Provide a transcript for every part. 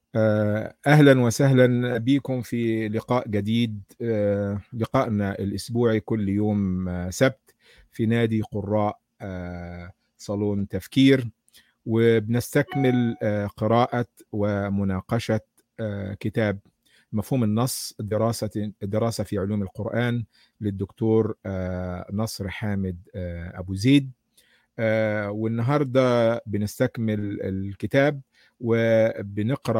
اهلا وسهلا بكم في لقاء جديد لقائنا الاسبوعي كل يوم سبت في نادي قراء صالون تفكير وبنستكمل قراءة ومناقشة كتاب مفهوم النص دراسة دراسة في علوم القرآن للدكتور نصر حامد أبو زيد والنهاردة بنستكمل الكتاب وبنقرأ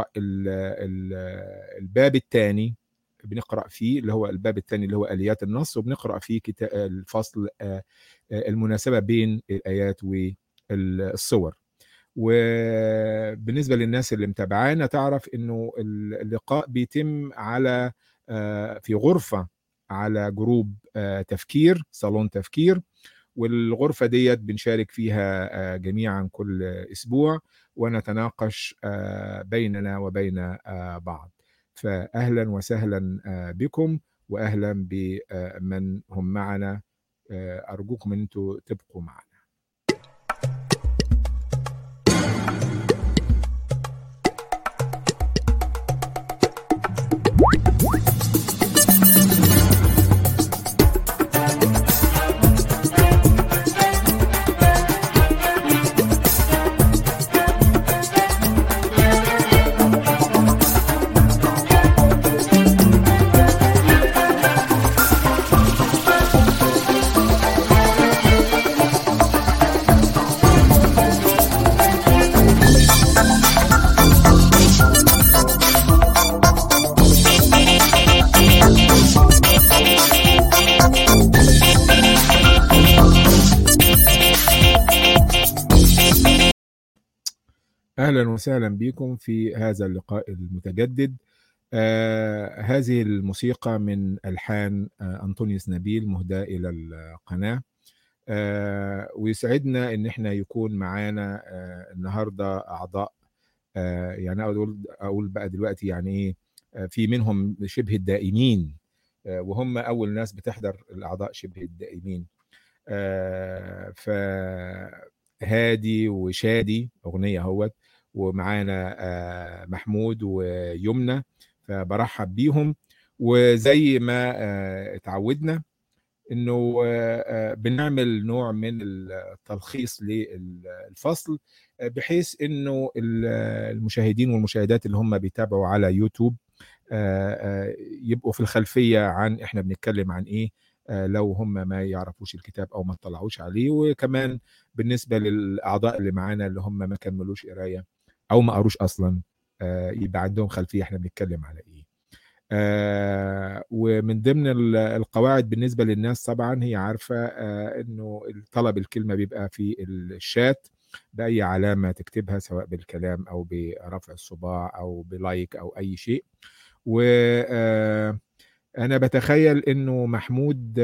الباب الثاني بنقرأ فيه اللي هو الباب الثاني اللي هو آليات النص وبنقرأ فيه كتاب الفصل المناسبة بين الآيات والصور وبالنسبه للناس اللي متابعانا تعرف انه اللقاء بيتم على في غرفه على جروب تفكير صالون تفكير والغرفه ديت بنشارك فيها جميعا كل اسبوع ونتناقش بيننا وبين بعض فاهلا وسهلا بكم واهلا بمن هم معنا ارجوكم ان انتم تبقوا معنا اهلا وسهلا بكم في هذا اللقاء المتجدد آه هذه الموسيقى من الحان آه انطونيوس نبيل مهداه الى القناه آه ويسعدنا ان احنا يكون معانا آه النهارده اعضاء آه يعني اقول اقول بقى دلوقتي يعني ايه آه في منهم شبه الدائمين آه وهم اول ناس بتحضر الاعضاء شبه الدائمين آه فهادي وشادي اغنيه اهوت ومعانا محمود ويمنى فبرحب بيهم وزي ما اتعودنا انه بنعمل نوع من التلخيص للفصل بحيث انه المشاهدين والمشاهدات اللي هم بيتابعوا على يوتيوب يبقوا في الخلفيه عن احنا بنتكلم عن ايه لو هم ما يعرفوش الكتاب او ما اطلعوش عليه وكمان بالنسبه للاعضاء اللي معانا اللي هم ما كملوش قرايه او ما قروش اصلا يبقى عندهم خلفيه احنا بنتكلم على ايه ومن ضمن القواعد بالنسبه للناس طبعا هي عارفه انه طلب الكلمه بيبقى في الشات باي علامه تكتبها سواء بالكلام او برفع الصباع او بلايك او اي شيء و انا بتخيل انه محمود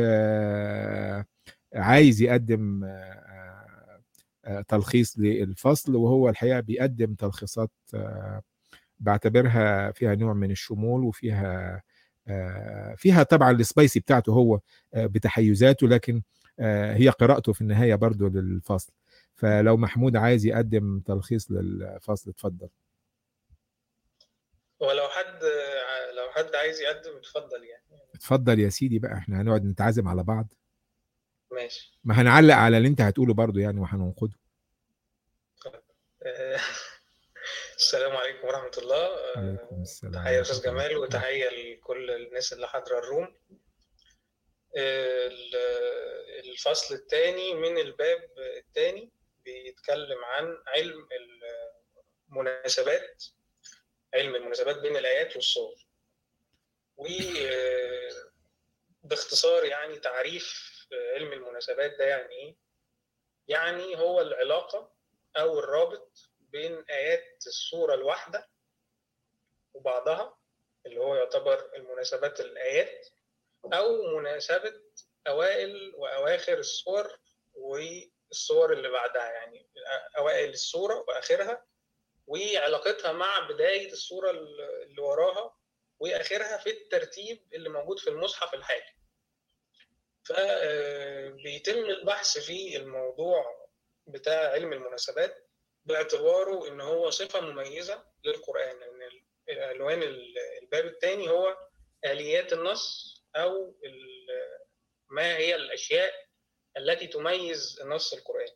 عايز يقدم تلخيص للفصل وهو الحقيقه بيقدم تلخيصات بعتبرها فيها نوع من الشمول وفيها فيها طبعا السبايسي بتاعته هو بتحيزاته لكن هي قراءته في النهايه برضه للفصل فلو محمود عايز يقدم تلخيص للفصل اتفضل ولو حد لو حد عايز يقدم اتفضل يعني اتفضل يا سيدي بقى احنا هنقعد نتعازم على بعض ماشي ما هنعلق على اللي انت هتقوله برضو يعني وهننقده السلام عليكم ورحمة الله عليكم السلام تحية أستاذ جمال وتحية لكل الناس اللي حاضرة الروم الفصل الثاني من الباب الثاني بيتكلم عن علم المناسبات علم المناسبات بين الآيات والصور و باختصار يعني تعريف علم المناسبات ده يعني ايه؟ يعني هو العلاقة أو الرابط بين آيات السورة الواحدة وبعضها اللي هو يعتبر المناسبات الآيات أو مناسبة أوائل وأواخر السور والصور اللي بعدها يعني أوائل السورة وآخرها وعلاقتها مع بداية السورة اللي وراها وآخرها في الترتيب اللي موجود في المصحف الحالي فبيتم البحث في الموضوع بتاع علم المناسبات باعتباره ان هو صفه مميزه للقران لان عنوان الباب الثاني هو اليات النص او ما هي الاشياء التي تميز النص القراني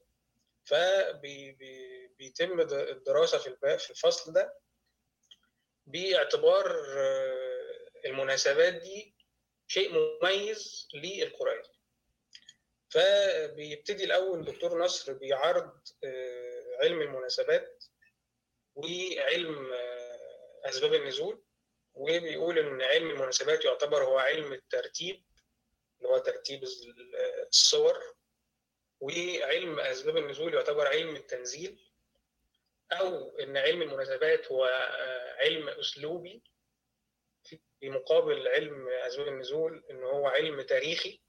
فبيتم الدراسه في في الفصل ده باعتبار المناسبات دي شيء مميز للقران فبيبتدي الاول دكتور نصر بيعرض علم المناسبات وعلم اسباب النزول وبيقول ان علم المناسبات يعتبر هو علم الترتيب اللي هو ترتيب الصور وعلم اسباب النزول يعتبر علم التنزيل او ان علم المناسبات هو علم اسلوبي في مقابل علم اسباب النزول ان هو علم تاريخي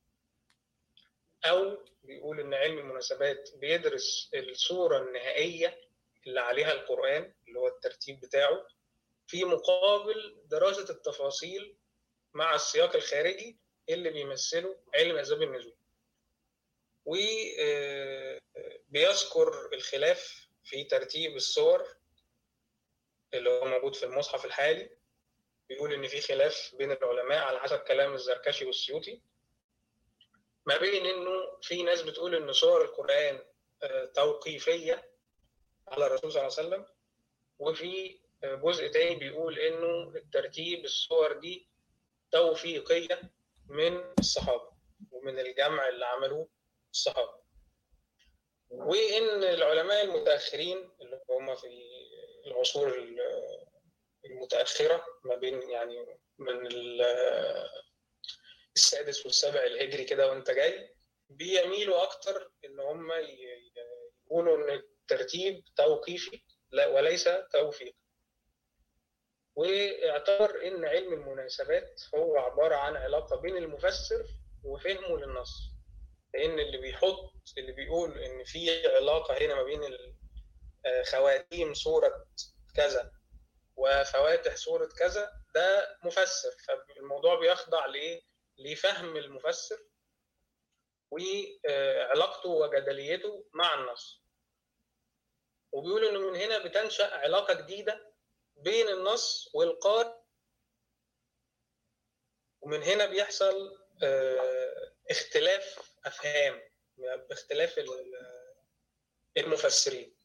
او بيقول ان علم المناسبات بيدرس الصوره النهائيه اللي عليها القران اللي هو الترتيب بتاعه في مقابل دراسه التفاصيل مع السياق الخارجي اللي بيمثله علم اسباب النزول وبيذكر الخلاف في ترتيب الصور اللي هو موجود في المصحف الحالي بيقول ان في خلاف بين العلماء على حسب كلام الزركشي والسيوطي ما بين انه في ناس بتقول ان صور القران توقيفيه على الرسول صلى الله عليه وسلم وفي جزء تاني بيقول انه الترتيب الصور دي توفيقيه من الصحابه ومن الجمع اللي عملوه الصحابه وان العلماء المتاخرين اللي هم في العصور المتاخره ما بين يعني من السادس والسابع الهجري كده وانت جاي بيميلوا اكتر ان هم يقولوا ان الترتيب توقيفي لا وليس توفيقي واعتبر ان علم المناسبات هو عباره عن علاقه بين المفسر وفهمه للنص لان اللي بيحط اللي بيقول ان في علاقه هنا ما بين خواتيم سوره كذا وفواتح سوره كذا ده مفسر فالموضوع بيخضع لايه؟ لفهم المفسر وعلاقته وجدليته مع النص وبيقول انه من هنا بتنشا علاقه جديده بين النص والقارئ ومن هنا بيحصل اختلاف افهام باختلاف المفسرين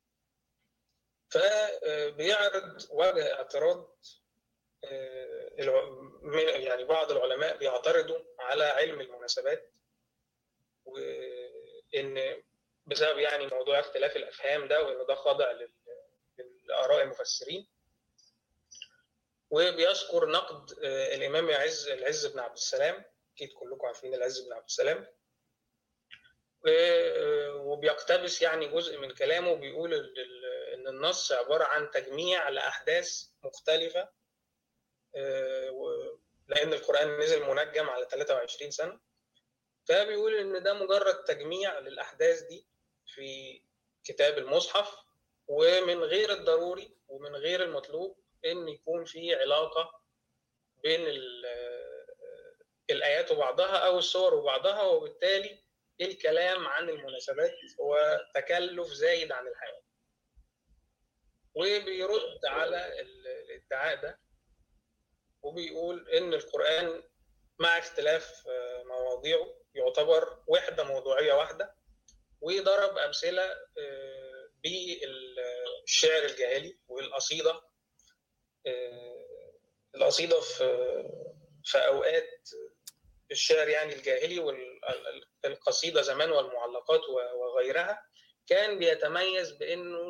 فبيعرض وجه اعتراض يعني بعض العلماء بيعترضوا على علم المناسبات وان بسبب يعني موضوع اختلاف الافهام ده وان ده خاضع لاراء المفسرين وبيذكر نقد الامام العز العز بن عبد السلام اكيد كلكم عارفين العز بن عبد السلام وبيقتبس يعني جزء من كلامه بيقول ان النص عباره عن تجميع لاحداث مختلفه لان القران نزل منجم على 23 سنه فبيقول ان ده مجرد تجميع للاحداث دي في كتاب المصحف ومن غير الضروري ومن غير المطلوب ان يكون في علاقه بين الايات وبعضها او السور وبعضها وبالتالي الكلام عن المناسبات هو تكلف زايد عن الحياه وبيرد على الادعاء ده وبيقول ان القران مع اختلاف مواضيعه يعتبر وحده موضوعيه واحده وضرب امثله بالشعر الجاهلي والقصيده القصيده في في اوقات الشعر يعني الجاهلي والقصيده زمان والمعلقات وغيرها كان بيتميز بانه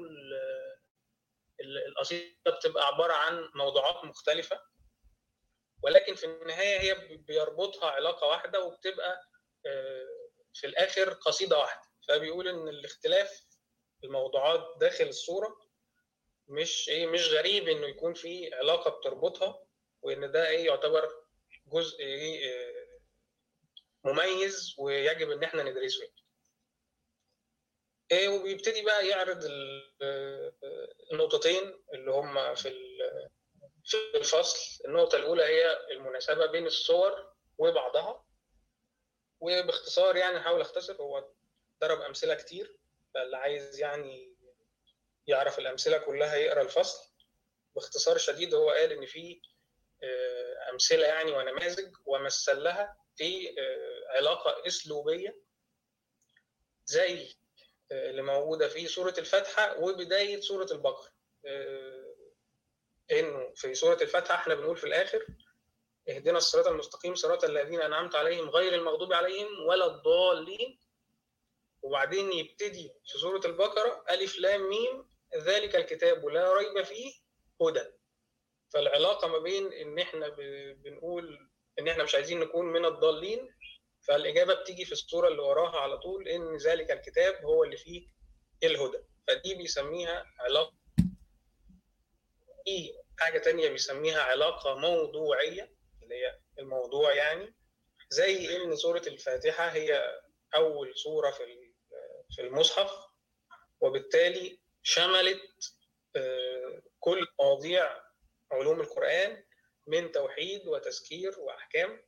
القصيده بتبقى عباره عن موضوعات مختلفه ولكن في النهايه هي بيربطها علاقه واحده وبتبقى في الاخر قصيده واحده فبيقول ان الاختلاف الموضوعات داخل الصوره مش ايه مش غريب انه يكون في علاقه بتربطها وان ده ايه يعتبر جزء ايه مميز ويجب ان احنا ندرسه ايه وبيبتدي بقى يعرض النقطتين اللي هم في في الفصل النقطة الأولى هي المناسبة بين الصور وبعضها وباختصار يعني هحاول أختصر هو ضرب أمثلة كتير فاللي عايز يعني يعرف الأمثلة كلها يقرأ الفصل باختصار شديد هو قال ان في امثله يعني ونماذج ومثل لها في علاقه اسلوبيه زي اللي موجوده في سوره الفاتحه وبدايه سوره البقره انه في سوره الفاتحه احنا بنقول في الاخر اهدنا الصراط المستقيم صراط الذين انعمت عليهم غير المغضوب عليهم ولا الضالين وبعدين يبتدي في سوره البقره الف لام ميم ذلك الكتاب لا ريب فيه هدى فالعلاقه ما بين ان احنا بنقول ان احنا مش عايزين نكون من الضالين فالاجابه بتيجي في السوره اللي وراها على طول ان ذلك الكتاب هو اللي فيه الهدى فدي بيسميها علاقه في حاجه تانية بيسميها علاقه موضوعيه اللي هي الموضوع يعني زي ان سوره الفاتحه هي اول سوره في في المصحف وبالتالي شملت كل مواضيع علوم القرآن من توحيد وتذكير وأحكام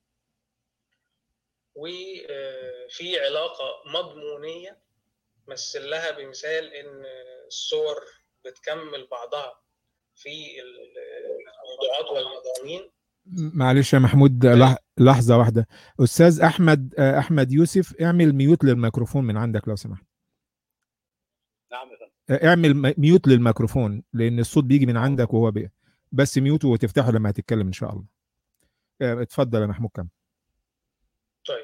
وفي علاقة مضمونية مثل لها بمثال إن الصور بتكمل بعضها في الموضوعات والمضامين معلش يا محمود لحظة واحدة أستاذ أحمد أحمد يوسف اعمل ميوت للميكروفون من عندك لو سمحت نعم يا فندم اعمل ميوت للميكروفون لأن الصوت بيجي من عندك وهو بي. بس ميوت وتفتحه لما هتتكلم إن شاء الله اتفضل يا محمود كمل طيب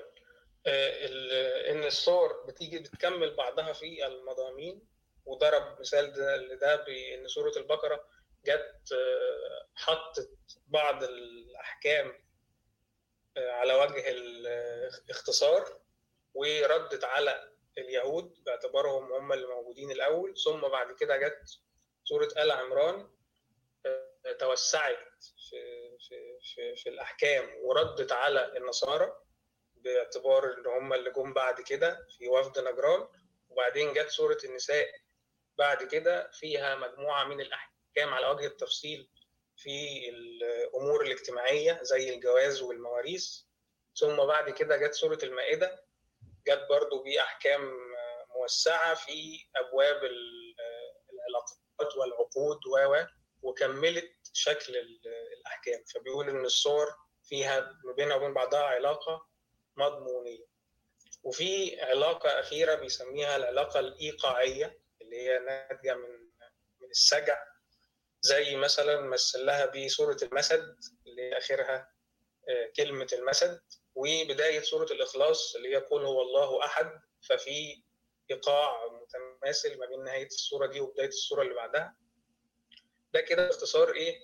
آه ان الصور بتيجي بتكمل بعضها في المضامين وضرب مثال ده لده بان سوره البقره جت آه حطت بعض الاحكام آه على وجه الاختصار وردت على اليهود باعتبارهم هم اللي موجودين الاول ثم بعد كده جت سوره ال عمران توسعت في في في, في الاحكام وردت على النصارى باعتبار ان هم اللي جم بعد كده في وفد نجران وبعدين جت سوره النساء بعد كده فيها مجموعه من الاحكام على وجه التفصيل في الامور الاجتماعيه زي الجواز والمواريث ثم بعد كده جت سوره المائده جت برضو باحكام موسعه في ابواب العلاقات والعقود و وكملت شكل الاحكام فبيقول ان الصور فيها ما بينها وبين بعضها علاقه مضمونيه وفي علاقه اخيره بيسميها العلاقه الايقاعيه اللي هي ناتجه من من السجع زي مثلا مثل لها بسوره المسد اللي هي اخرها كلمه المسد وبدايه سوره الاخلاص اللي هي قل هو الله احد ففي ايقاع متماثل ما بين نهايه السوره دي وبدايه السوره اللي بعدها ده كده باختصار ايه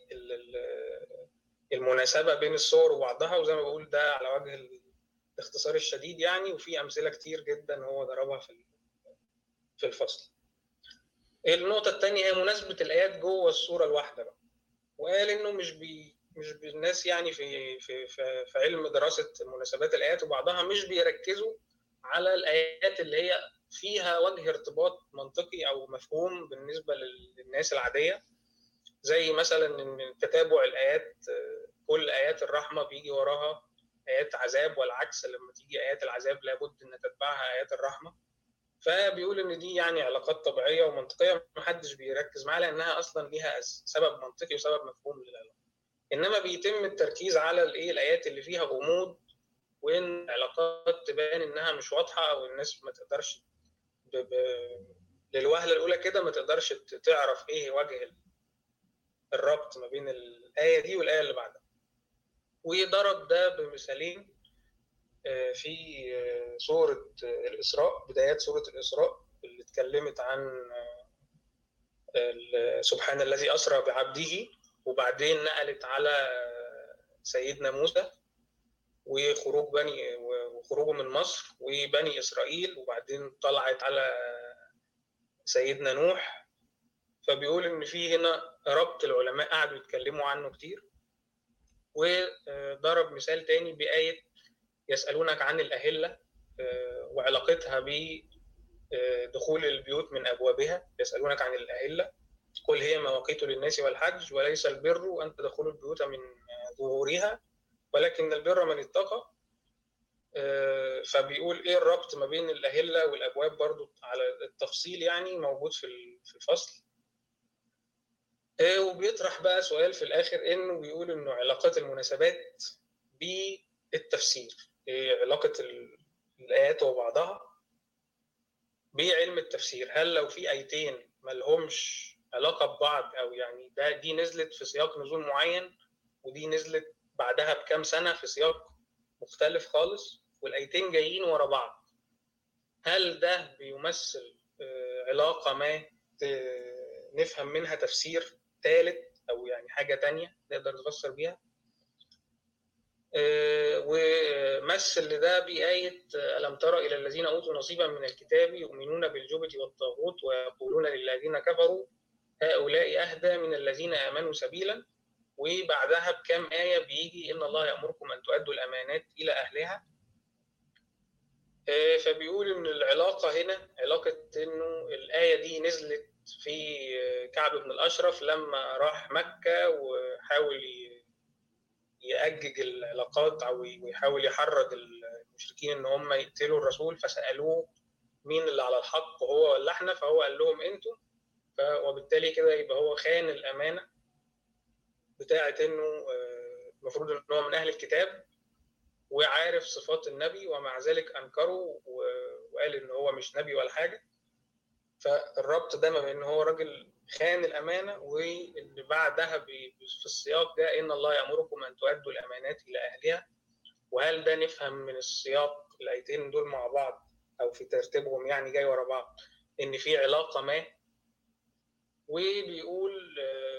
المناسبه بين الصور وبعضها وزي ما بقول ده على وجه الاختصار الشديد يعني وفي امثله كتير جدا هو ضربها في في الفصل. النقطه الثانيه هي مناسبه الايات جوه السوره الواحده بقى. وقال انه مش بي مش بالناس يعني في في في, في علم دراسه مناسبات الايات وبعضها مش بيركزوا على الايات اللي هي فيها وجه ارتباط منطقي او مفهوم بالنسبه للناس العاديه زي مثلا ان تتابع الايات كل ايات الرحمه بيجي وراها ايات عذاب والعكس لما تيجي ايات العذاب لابد ان تتبعها ايات الرحمه فبيقول ان دي يعني علاقات طبيعيه ومنطقيه محدش بيركز معاها لانها اصلا ليها سبب منطقي وسبب مفهوم للعلاقه انما بيتم التركيز على الايه الايات اللي فيها غموض وان علاقات تبان انها مش واضحه او الناس ما تقدرش ب... ب... للوهله الاولى كده ما تقدرش تعرف ايه وجه الربط ما بين الايه دي والايه اللي بعدها وضرب ده بمثالين في سوره الاسراء بدايات سوره الاسراء اللي اتكلمت عن سبحان الذي اسرى بعبده وبعدين نقلت على سيدنا موسى وخروج بني وخروجه من مصر وبني اسرائيل وبعدين طلعت على سيدنا نوح فبيقول ان في هنا ربط العلماء قعدوا يتكلموا عنه كتير وضرب مثال تاني بآية يسألونك عن الأهلة وعلاقتها بدخول البيوت من أبوابها يسألونك عن الأهلة قل هي مواقيت للناس والحج وليس البر أن تدخلوا البيوت من ظهورها ولكن البر من اتقى فبيقول ايه الربط ما بين الاهله والابواب برضو على التفصيل يعني موجود في الفصل وبيطرح بقى سؤال في الاخر انه بيقول انه علاقات المناسبات بالتفسير علاقه الايات وبعضها بعلم التفسير هل لو في ايتين ما لهمش علاقه ببعض او يعني ده دي نزلت في سياق نزول معين ودي نزلت بعدها بكام سنه في سياق مختلف خالص والايتين جايين ورا بعض هل ده بيمثل علاقه ما نفهم منها تفسير ثالث او يعني حاجه تانية نقدر نفسر بيها ومثل لده بآية ألم تر إلى الذين أوتوا نصيبا من الكتاب يؤمنون بالجبت والطاغوت ويقولون للذين كفروا هؤلاء أهدى من الذين آمنوا سبيلا وبعدها بكام آية بيجي إن الله يأمركم أن تؤدوا الأمانات إلى أهلها فبيقول إن العلاقة هنا علاقة إنه الآية دي نزلت في كعب بن الأشرف لما راح مكة وحاول يأجج العلاقات أو يحاول يحرض المشركين إن هم يقتلوا الرسول فسألوه مين اللي على الحق هو ولا إحنا فهو قال لهم أنتم وبالتالي كده يبقى هو خان الأمانة بتاعة إنه المفروض إن هو من أهل الكتاب وعارف صفات النبي ومع ذلك أنكره وقال إن هو مش نبي ولا حاجة فالربط ده ما بين إن هو راجل خان الأمانة واللي بعدها في السياق ده إن الله يأمركم أن تؤدوا الأمانات إلى أهلها وهل ده نفهم من السياق الآيتين دول مع بعض أو في ترتيبهم يعني جاي ورا بعض إن في علاقة ما وبيقول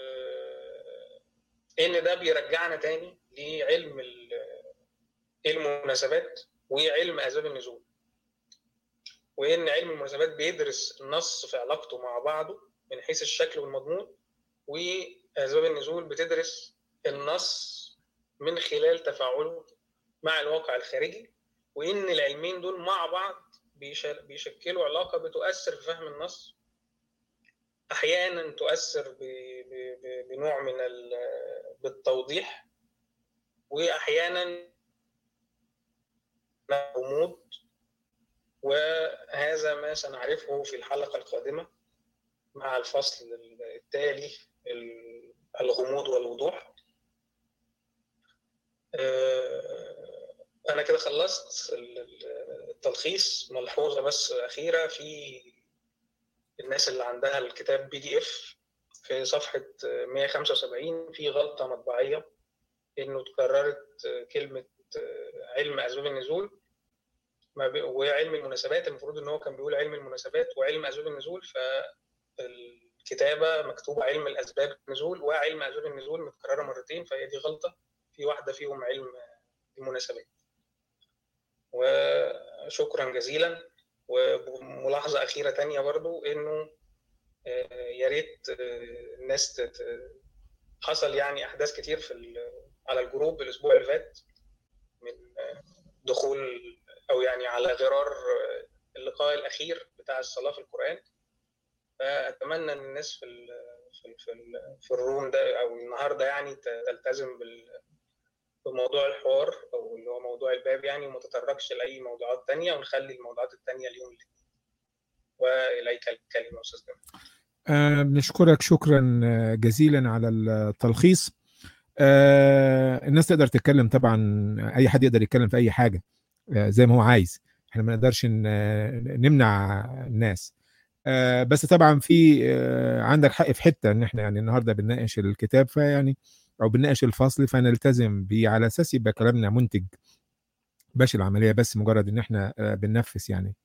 إن ده بيرجعنا تاني لعلم المناسبات وعلم أسباب النزول وإن علم المناسبات بيدرس النص في علاقته مع بعضه من حيث الشكل والمضمون وأسباب النزول بتدرس النص من خلال تفاعله مع الواقع الخارجي وإن العلمين دول مع بعض بيشكلوا علاقة بتؤثر في فهم النص أحيانا تؤثر بنوع من بالتوضيح وأحيانا غموض وهذا ما سنعرفه في الحلقة القادمة مع الفصل التالي الغموض والوضوح أنا كده خلصت التلخيص ملحوظة بس أخيرة في الناس اللي عندها الكتاب بي دي اف في صفحة 175 في غلطة مطبعية إنه اتكررت كلمة علم أسباب النزول وعلم المناسبات المفروض إن هو كان بيقول علم المناسبات وعلم أسباب النزول فالكتابة مكتوبة علم الأسباب النزول وعلم أسباب النزول متكررة مرتين فهي دي غلطة في واحدة فيهم علم المناسبات وشكرا جزيلا وملاحظة أخيرة تانية برضو إنه يا ريت الناس حصل يعني أحداث كتير في على الجروب الأسبوع اللي فات من دخول أو يعني على غرار اللقاء الأخير بتاع الصلاة في القرآن فأتمنى إن الناس في ال في ال في, ال في الروم ده أو النهاردة يعني تلتزم بال بموضوع الحوار او اللي هو موضوع الباب يعني وما تتطرقش لاي موضوعات تانية ونخلي الموضوعات التانية اليوم الاثنين واليك الكلمه استاذ جمال. آه بنشكرك شكرا جزيلا على التلخيص آه الناس تقدر تتكلم طبعا اي حد يقدر يتكلم في اي حاجه آه زي ما هو عايز احنا ما نقدرش نمنع الناس آه بس طبعا في آه عندك حق في حته ان احنا يعني النهارده بنناقش الكتاب فيعني او بنناقش الفصل فنلتزم بيه على اساس يبقى كلامنا منتج باش العمليه بس مجرد ان احنا بننفذ يعني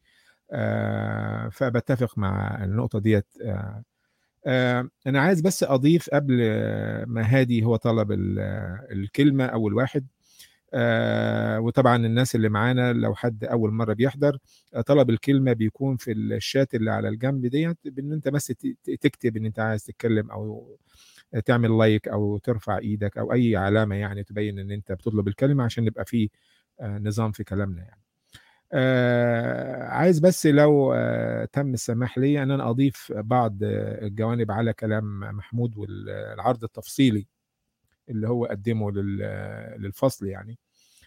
فبتفق مع النقطه ديت انا عايز بس اضيف قبل ما هادي هو طلب الكلمه اول واحد وطبعا الناس اللي معانا لو حد اول مره بيحضر طلب الكلمه بيكون في الشات اللي على الجنب ديت بان انت بس تكتب ان انت عايز تتكلم او تعمل لايك او ترفع ايدك او اي علامه يعني تبين ان انت بتطلب الكلمه عشان نبقى في نظام في كلامنا يعني آه عايز بس لو آه تم السماح لي ان انا اضيف بعض الجوانب على كلام محمود والعرض التفصيلي اللي هو قدمه للفصل يعني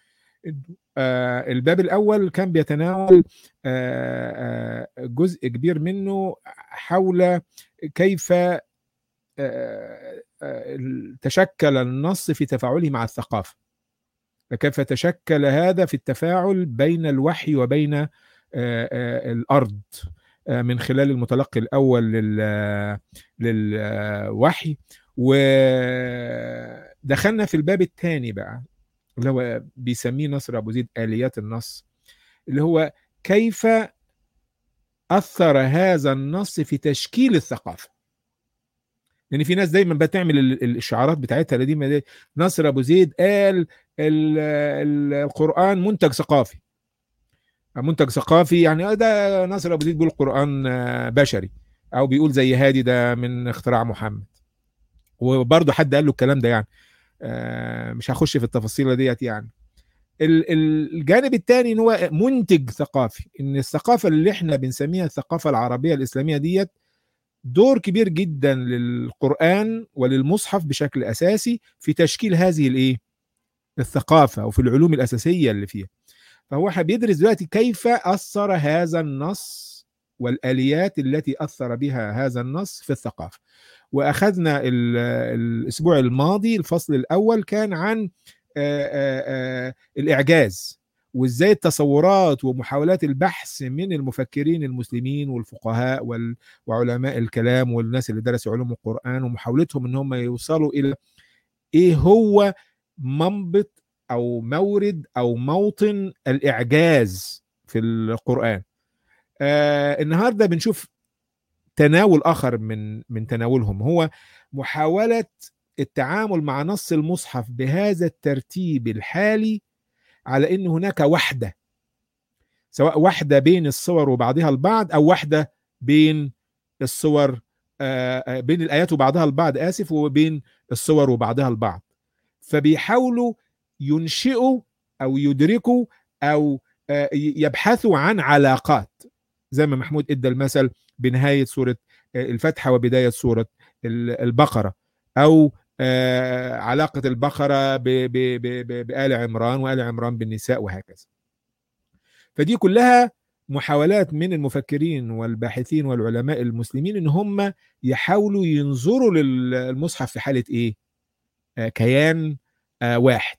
آه الباب الاول كان بيتناول جزء كبير منه حول كيف تشكل النص في تفاعله مع الثقافه كيف تشكل هذا في التفاعل بين الوحي وبين الارض من خلال المتلقي الاول للوحي ودخلنا في الباب الثاني بقى اللي هو بيسميه نصر ابو زيد اليات النص اللي هو كيف اثر هذا النص في تشكيل الثقافه لان في ناس دايما بتعمل الشعارات بتاعتها القديمه دي نصر ابو زيد قال القران منتج ثقافي منتج ثقافي يعني ده ناصر ابو زيد بيقول القران بشري او بيقول زي هادي ده من اختراع محمد وبرضه حد قال له الكلام ده يعني مش هخش في التفاصيل ديت يعني الجانب الثاني ان هو منتج ثقافي ان الثقافه اللي احنا بنسميها الثقافه العربيه الاسلاميه ديت دور كبير جدا للقران وللمصحف بشكل اساسي في تشكيل هذه الايه الثقافه وفي العلوم الاساسيه اللي فيها فهو بيدرس دلوقتي كيف اثر هذا النص والاليات التي اثر بها هذا النص في الثقافه واخذنا الاسبوع الماضي الفصل الاول كان عن آآ آآ الاعجاز وازاي التصورات ومحاولات البحث من المفكرين المسلمين والفقهاء وعلماء الكلام والناس اللي درسوا علوم القران ومحاولتهم ان هم يوصلوا الى ايه هو منبط او مورد او موطن الاعجاز في القران آه النهارده بنشوف تناول اخر من من تناولهم هو محاوله التعامل مع نص المصحف بهذا الترتيب الحالي على ان هناك وحده سواء وحده بين الصور وبعضها البعض او وحده بين الصور آه بين الايات وبعضها البعض اسف وبين الصور وبعضها البعض فبيحاولوا ينشئوا او يدركوا او آه يبحثوا عن علاقات زي ما محمود ادى المثل بنهايه سوره الفاتحه وبدايه سوره البقره او آه علاقه البقره بآل عمران وآل عمران بالنساء وهكذا فدي كلها محاولات من المفكرين والباحثين والعلماء المسلمين ان هم يحاولوا ينظروا للمصحف في حاله ايه آه كيان آه واحد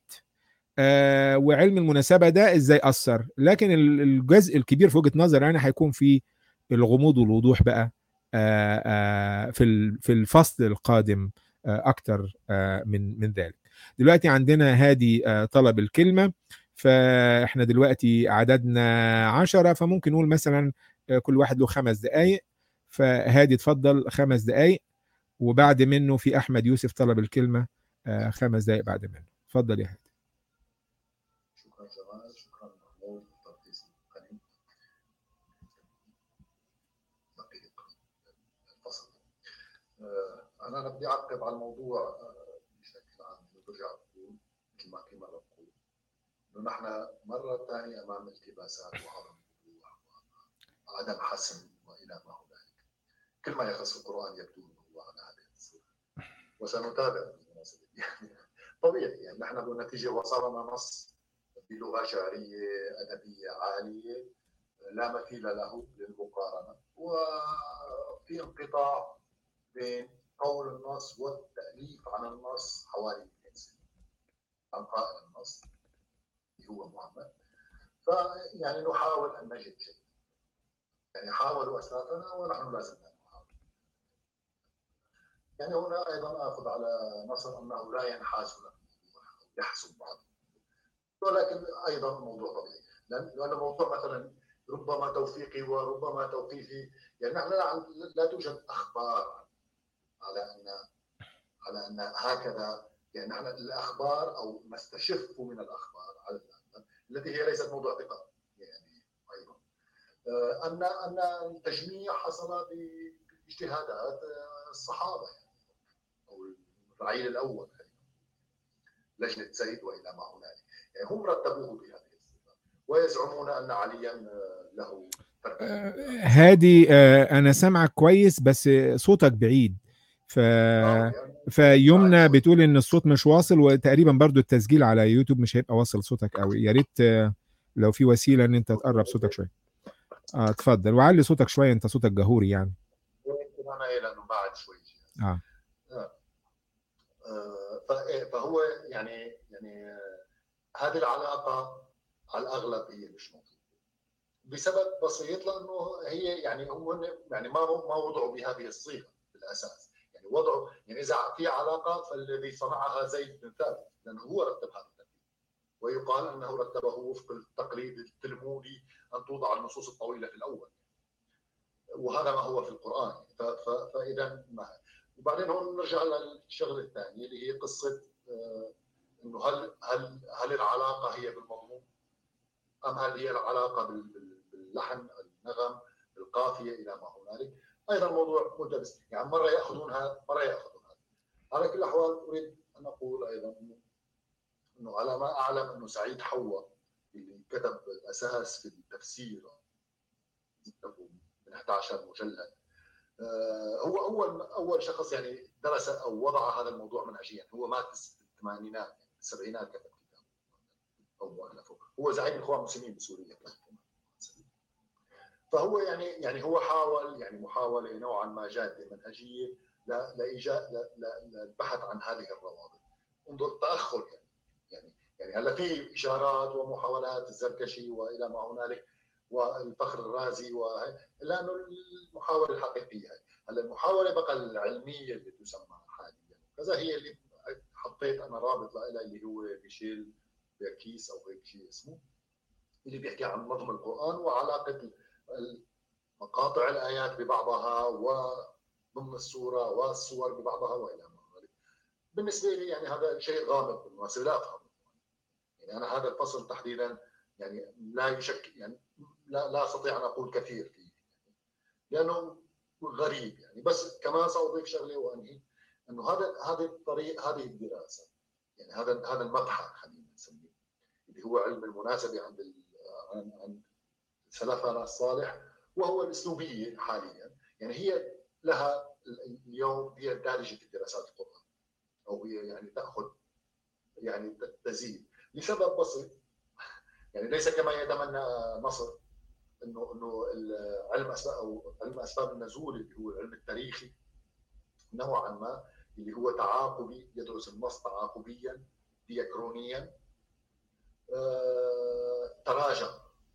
آه وعلم المناسبه ده ازاي اثر لكن الجزء الكبير في وجهه نظر يعني هيكون في الغموض والوضوح بقى آه آه في في الفصل القادم آه اكتر آه من من ذلك دلوقتي عندنا هادي آه طلب الكلمه فاحنا دلوقتي عددنا عشرة فممكن نقول مثلا آه كل واحد له خمس دقائق فهادي اتفضل خمس دقائق وبعد منه في احمد يوسف طلب الكلمه آه خمس دقائق بعد منه اتفضل يا هادي شكرا جمال شكرا محمود تركيز القني الفصل انا انا بدي اعقب على الموضوع بشكل عام برجع بقول مثل ما كل مره بقول انه نحن مره ثانيه امام التباسات وعدم وضوح وعدم حسم والى ما هنالك كل ما يخص القران يبدو انه هو على هذه الصوره وسنتابع بالمناسبه يعني طبيعي يعني نحن بالنتيجه وصلنا نص بلغه شعريه ادبيه عاليه لا مثيل له للمقارنه وفي انقطاع بين قول النص والتاليف عن النص حوالي 200 سنه عن قائل النص اللي هو محمد فيعني نحاول ان نجد شيء يعني حاولوا اسلافنا ونحن لا زلنا نحاول يعني هنا ايضا اخذ على نصر انه لا ينحاز له يحسب بعض ولكن ايضا موضوع طبيعي لان موضوع مثلا ربما توفيقي وربما توقيفي يعني نحن لا توجد اخبار على ان على ان هكذا يعني نحن الاخبار او ما استشف من الاخبار على التي هي ليست موضوع ثقه يعني ايضا ان ان التجميع حصل باجتهادات الصحابه يعني او الرعيل الاول لجنه زيد والى ما هنالك يعني هم رتبوه بهذه الصفه ويزعمون ان عليا له هادي انا سامعك كويس بس صوتك بعيد ف فيمنى بتقول ان الصوت مش واصل وتقريبا برضو التسجيل على يوتيوب مش هيبقى واصل صوتك قوي يا ريت لو في وسيله ان انت تقرب صوتك شويه اه اتفضل وعلي صوتك شويه انت صوتك جهوري يعني يمكن انا لانه بعد شوي اه, آه. فهو يعني يعني هذه العلاقه على الاغلب هي مش موجوده بسبب بسيط لانه هي يعني هو يعني ما ما وضعوا بهذه الصيغه بالاساس يعني وضعوا يعني اذا في علاقه فالذي صنعها زيد بن ثابت لانه هو رتب هذا الترتيب ويقال انه رتبه وفق التقليد التلمودي ان توضع النصوص الطويله في الاول وهذا ما هو في القران فاذا ما وبعدين هون نرجع للشغله الثانيه اللي هي قصه آه، انه هل هل هل العلاقه هي بالمضمون ام هل هي العلاقه باللحن النغم بالقافيه الى ما هنالك ايضا موضوع ملتبس يعني مره ياخذون هذا مره ياخذون هذا على كل الاحوال اريد ان اقول ايضا انه انه على ما اعلم انه سعيد حوا اللي كتب الاساس في التفسير من 11 مجلد آه، هو اول اول شخص يعني درس او وضع هذا الموضوع منهجيا هو مات في الثمانينات يعني في السبعينات كتب كتاب او هو زعيم الاخوان المسلمين بسوريا فهو يعني يعني هو حاول يعني محاوله نوعا ما جاده منهجيه لايجاد للبحث عن هذه الروابط انظر تاخر يعني يعني يعني هلا في اشارات ومحاولات الزركشي والى ما هنالك والفخر الرازي و لانه المحاوله الحقيقيه هلا المحاوله بقى العلميه اللي تسمى حاليا كذا هي اللي حطيت انا رابط لها اللي هو ميشيل بيركيس او هيك شيء اسمه اللي بيحكي عن نظم القران وعلاقه مقاطع الايات ببعضها وضمن السوره والصور ببعضها والى ما ذلك. بالنسبه لي يعني هذا شيء غامض بالمناسبه لا افهمه. يعني انا هذا الفصل تحديدا يعني لا يشك يعني لا لا استطيع ان اقول كثير فيه لانه غريب يعني بس كمان ساضيف شغله وانهي انه هذا هذه الطريق هذه الدراسه يعني هذا هذا المبحث خلينا نسميه اللي هو علم المناسبه عند عن عن سلفنا الصالح وهو الاسلوبيه حاليا يعني هي لها اليوم هي دارجه في دراسات القران او هي يعني تاخذ يعني تزيد لسبب بسيط يعني ليس كما يتمنى مصر انه انه علم اسباب او علم اسباب النزول اللي هو العلم التاريخي نوعا ما اللي هو تعاقبي يدرس النص تعاقبيا ديكرونيا آه، تراجع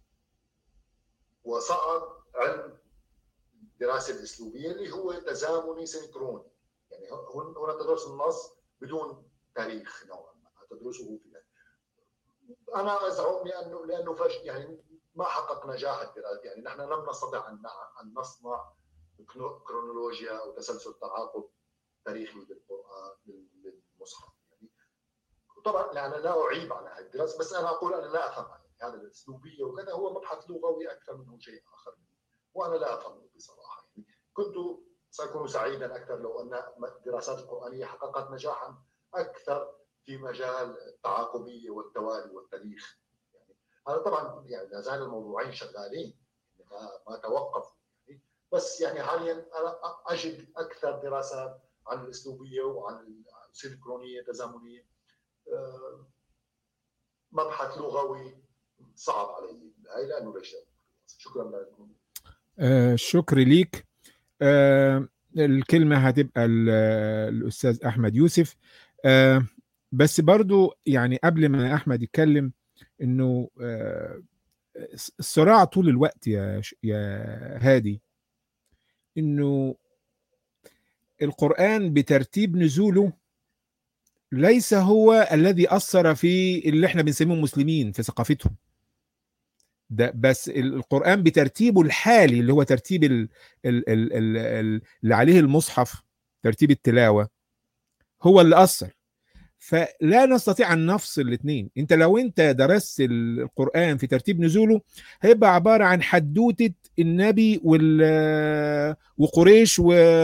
وصعد علم الدراسه الاسلوبيه اللي هو تزامني سنكروني يعني هنا تدرس النص بدون تاريخ نوعا ما تدرسه في انا ازعم لانه لانه فش يعني ما حقق نجاح الدراسه يعني نحن لم نستطع ان ان نصنع كرونولوجيا او تسلسل تعاقب تاريخي بالقران بالمصحف يعني طبعا يعني لا اعيب على هذه الدراسه بس انا اقول انا لا افهم يعني هذا الاسلوبيه وكذا هو مبحث لغوي اكثر منه شيء اخر وانا لا افهمه بصراحه يعني كنت ساكون سعيدا اكثر لو ان الدراسات القرانيه حققت نجاحا اكثر في مجال التعاقبيه والتوالي والتاريخ يعني هذا طبعا يعني لا زال الموضوعين شغالين يعني ما ما توقفوا يعني بس يعني حاليا انا اجد اكثر دراسات عن الاسلوبيه وعن السينكرونيه التزامنيه آه، مبحث لغوي صعب علي هاي لانه ليش شكرا لكم آه شكري ليك آه الكلمة هتبقى الأستاذ أحمد يوسف آه بس برضو يعني قبل ما أحمد يتكلم إنه آه الصراع طول الوقت يا يا هادي إنه القرآن بترتيب نزوله ليس هو الذي أثر في اللي احنا بنسميه مسلمين في ثقافتهم ده بس القرآن بترتيبه الحالي اللي هو ترتيب ال ال ال ال اللي عليه المصحف ترتيب التلاوة هو اللي أثر فلا نستطيع أن نفصل الاثنين أنت لو أنت درست القرآن في ترتيب نزوله هيبقى عبارة عن حدوتة النبي وال وقريش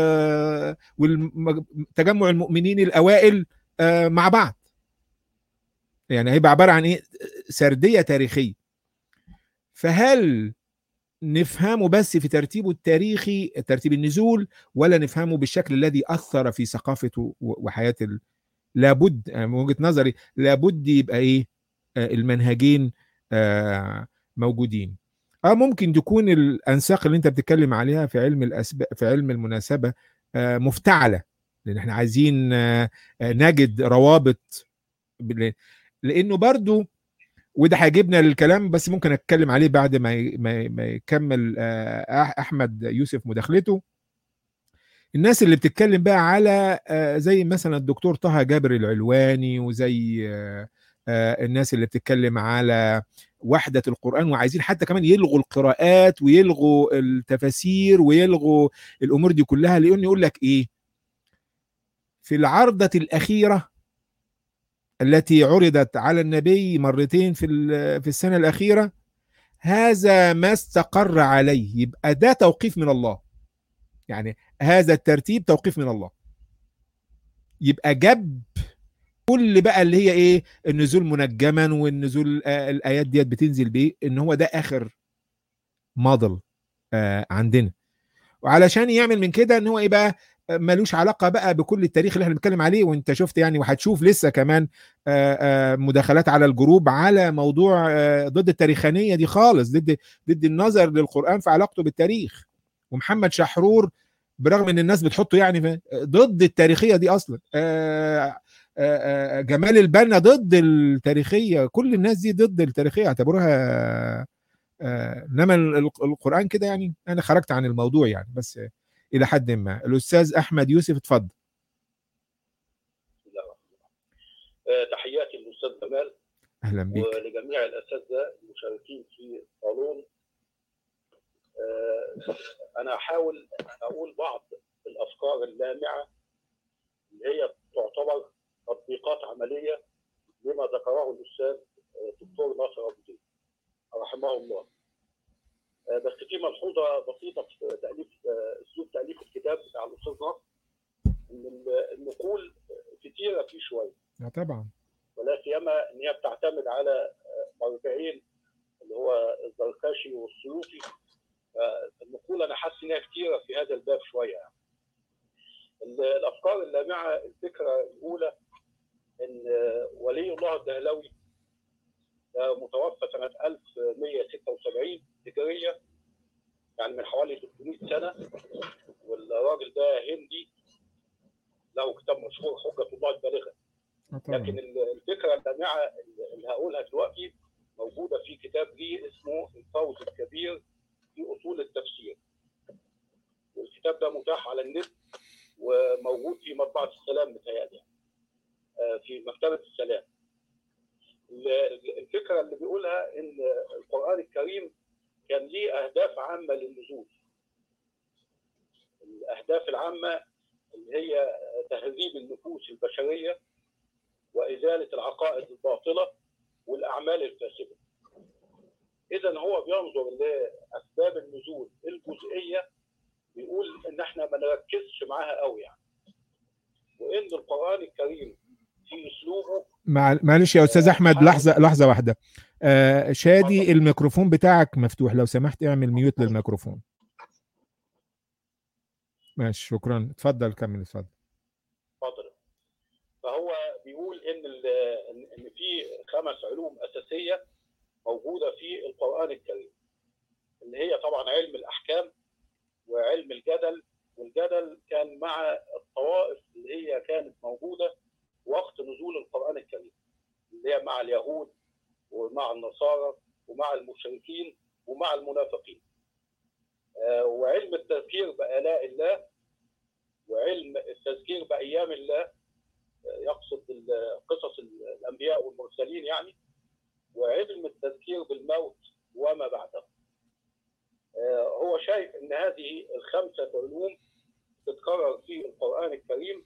وتجمع المؤمنين الأوائل مع بعض يعني هيبقى عبارة عن إيه سردية تاريخية فهل نفهمه بس في ترتيبه التاريخي ترتيب النزول ولا نفهمه بالشكل الذي اثر في ثقافته وحياه ال... لابد من وجهه نظري لابد يبقى ايه المنهجين موجودين اه ممكن تكون الانساق اللي انت بتتكلم عليها في علم الاسباب في علم المناسبه مفتعله لان احنا عايزين نجد روابط بال- لانه برضو وده هيجيبنا للكلام بس ممكن اتكلم عليه بعد ما ي- ما ما يكمل آه، أح- احمد يوسف مداخلته الناس اللي بتتكلم بقى على آه، زي مثلا الدكتور طه جابر العلواني وزي آه، آه، الناس اللي بتتكلم على وحدة القرآن وعايزين حتى كمان يلغوا القراءات ويلغوا التفاسير ويلغوا الأمور دي كلها لأنه يقول لك إيه في العرضة الأخيرة التي عرضت على النبي مرتين في ال- في السنة الأخيرة هذا ما استقر عليه يبقى ده توقيف من الله يعني هذا الترتيب توقيف من الله يبقى جاب كل بقى اللي هي ايه النزول منجما والنزول آه الايات ديت بتنزل بايه ان هو ده اخر موديل آه عندنا وعلشان يعمل من كده ان هو ايه بقى آه، ملوش علاقه بقى بكل التاريخ اللي احنا بنتكلم عليه وانت شفت يعني وهتشوف لسه كمان آه، آه، مداخلات على الجروب على موضوع آه، ضد التاريخانيه دي خالص ضد ضد النظر للقران في علاقته بالتاريخ ومحمد شحرور برغم ان الناس بتحطه يعني في ضد التاريخيه دي اصلا آه، آه، آه، جمال البنا ضد التاريخيه كل الناس دي ضد التاريخيه اعتبروها آه، انما ال- ال- القران كده يعني انا خرجت عن الموضوع يعني بس آه، الى حد ما الاستاذ احمد يوسف اتفضل بسم الله الرحمن الرحيم. آه، تحياتي للاستاذ جمال اهلا بيك ولجميع الاساتذه المشاركين في الصالون آه، انا هحاول اقول بعض الافكار اللامعه اللي هي تعتبر تطبيقات عمليه لما ذكره الاستاذ آه، الدكتور ناصر ابو زيد رحمه الله آه، بس في ملحوظه بسيطه في تاليف آه، اسلوب تاليف الكتاب بتاع الاستاذ ناصر ان ال- النقول كتيره فيه شويه آه، طبعا ولا سيما ان هي بتعتمد على مرجعين اللي هو الزركشي والسيوطي النقول انا حاسس انها كتيره في هذا الباب شويه يعني. ال- الافكار اللامعه الفكره الاولى ان ولي الله الدهلوي ده متوفى سنه 1176 هجريه يعني من حوالي 300 سنه والراجل ده هندي له كتاب مشهور حجه الله البالغه آه، لكن طبعا ال- الفكره اللامعه اللي هقولها دلوقتي موجوده في كتاب لي اسمه الفوز الكبير في اصول التفسير. والكتاب ده متاح على النت وموجود في مطبعه السلام متهيألي آه، في مكتبه السلام. ال- ال- الفكره اللي بيقولها ان القران الكريم كان ليه اهداف عامه للنزول. الاهداف العامه اللي هي تهذيب النفوس البشريه وازاله العقائد الباطله والاعمال الفاسده. اذا هو بينظر لاسباب النزول الجزئيه بيقول ان احنا ما نركزش معاها قوي يعني. وان القران الكريم في اسلوبه مع- معلش يا استاذ احمد لحظه لحظه واحده آه شادي اتفضل. الميكروفون بتاعك مفتوح لو سمحت اعمل ميوت للميكروفون ماشي شكرا اتفضل كمل اتفضل فتره. فهو بيقول ان ال- ان إن في خمس علوم اساسيه موجوده في القران الكريم. اللي هي طبعا علم الاحكام وعلم الجدل والجدل كان مع الطوائف اللي هي كانت موجوده وقت نزول القران الكريم. اللي هي مع اليهود ومع النصارى ومع المشركين ومع المنافقين. آه، وعلم التذكير بآلاء الله وعلم التذكير بأيام الله آه، يقصد ال- قصص ال- الأنبياء والمرسلين يعني وعلم التذكير بالموت وما بعده آه، هو شايف أن هذه الخمسة علوم تتكرر في القرآن الكريم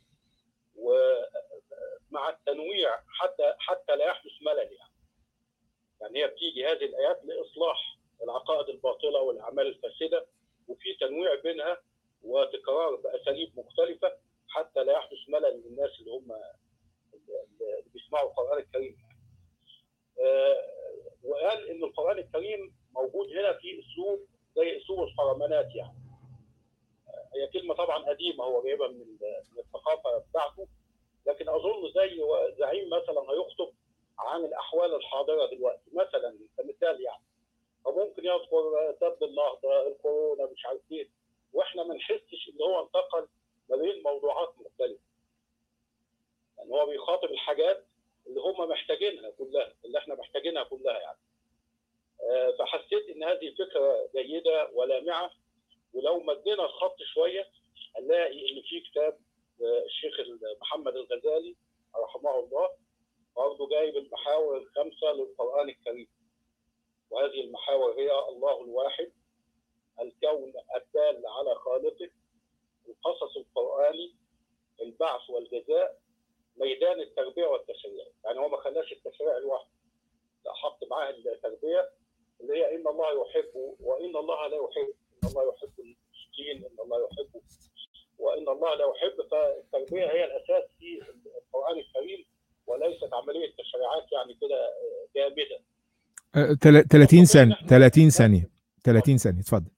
ومع التنويع حتى حتى لا يحدث ملل يعني يعني هي بتيجي هذه الآيات لإصلاح العقائد الباطلة والأعمال الفاسدة وفي تنويع بينها وتكرار باساليب مختلفه حتى لا يحدث ملل للناس اللي هم اللي بيسمعوا القران الكريم. آه، وقال ان القران الكريم موجود هنا في اسلوب زي اسلوب الحرمانات يعني. آه، هي كلمه طبعا قديمه هو جايبها من ال- من الثقافه بتاعته لكن اظن زي زعيم مثلا هيخطب عن الاحوال الحاضره دلوقتي مثلا كمثال يعني فممكن يذكر سد النهضه الكورونا مش عارف ايه واحنا ما نحسش ان هو انتقل ما بين موضوعات مختلفه. يعني هو بيخاطب الحاجات اللي هم محتاجينها كلها اللي احنا محتاجينها كلها يعني آه، فحسيت ان هذه فكره جيده ولامعه ولو مدينا الخط شويه هنلاقي ان في كتاب آه، الشيخ محمد الغزالي رحمه الله برضه جايب المحاور الخمسه للقران الكريم وهذه المحاور هي الله الواحد الكون الدال على خالقه القصص القرآني البعث والجزاء ميدان التربية والتشريع يعني هو ما خلاش التشريع لوحده لا حط معاه التربية اللي هي إن الله يحبه وإن الله لا يحب إن الله يحب المسكين إن الله يحبه وإن الله لا يحب فالتربية هي الأساس في القرآن الكريم وليست عملية تشريعات يعني كده جامدة آه، تل- 30 ثانية 30 ثانية 30 ثانية اتفضل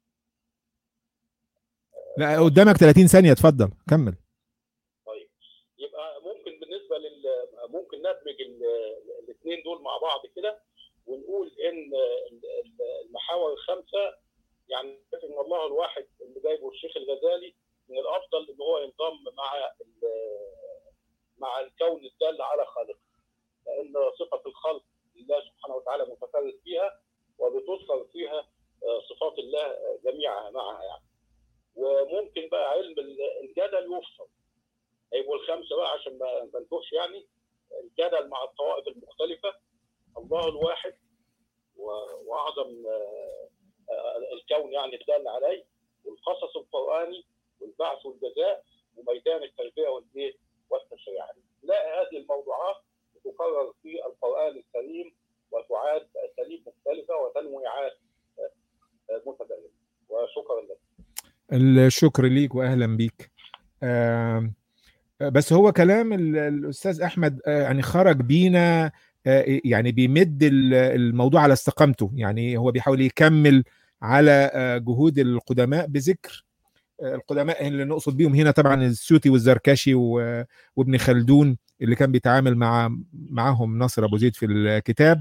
لا قدامك 30 ثانية اتفضل كمل طيب يبقى ممكن بالنسبه لل ممكن ندمج الاثنين دول مع بعض كده ونقول ان ال- ال- المحاور الخمسه يعني ان الله الواحد اللي جايبه الشيخ الغزالي من الافضل ان هو ينضم مع ال- مع الكون الدال على خالقه لان صفه الخلق لله سبحانه وتعالى متفرد فيها وبتذكر فيها آه، صفات الله جميعها معها يعني وممكن بقى علم الجدل يفصل هيبقوا الخمسه بقى عشان ما ما نتوهش يعني الجدل مع الطوائف المختلفه الله الواحد و- واعظم آه، آه، الكون يعني الدال عليه والقصص القراني والبعث والجزاء وميدان التربيه والايه والتشريع نلاقي هذه الموضوعات تكرر في القران الكريم وتعاد باساليب مختلفه وتنويعات آه، آه، متباينه وشكرا لك الشكر ليك واهلا بيك آم، بس هو كلام ال- الاستاذ احمد آه، يعني خرج بينا آه، يعني بيمد ال- الموضوع على استقامته يعني هو بيحاول يكمل على آه، جهود القدماء بذكر آه، القدماء اللي نقصد بيهم هنا طبعا السيوطي والزركشي و- وابن خلدون اللي كان بيتعامل مع معاهم ناصر ابو زيد في الكتاب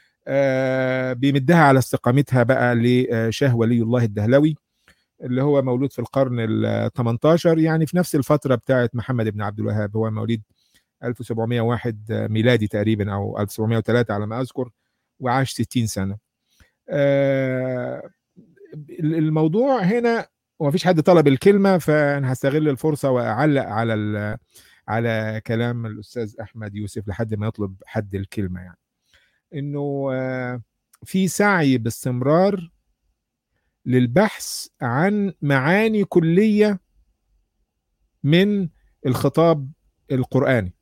آه، بيمدها على استقامتها بقى لشاه ولي الله الدهلوي اللي هو مولود في القرن ال 18 يعني في نفس الفترة بتاعت محمد بن عبد الوهاب هو مواليد 1701 ميلادي تقريبا أو 1703 على ما أذكر وعاش 60 سنة آه، الموضوع هنا ومفيش حد طلب الكلمة فأنا هستغل الفرصة وأعلق على ال- على كلام الأستاذ أحمد يوسف لحد ما يطلب حد الكلمة يعني إنه آه، في سعي باستمرار للبحث عن معاني كليه من الخطاب القراني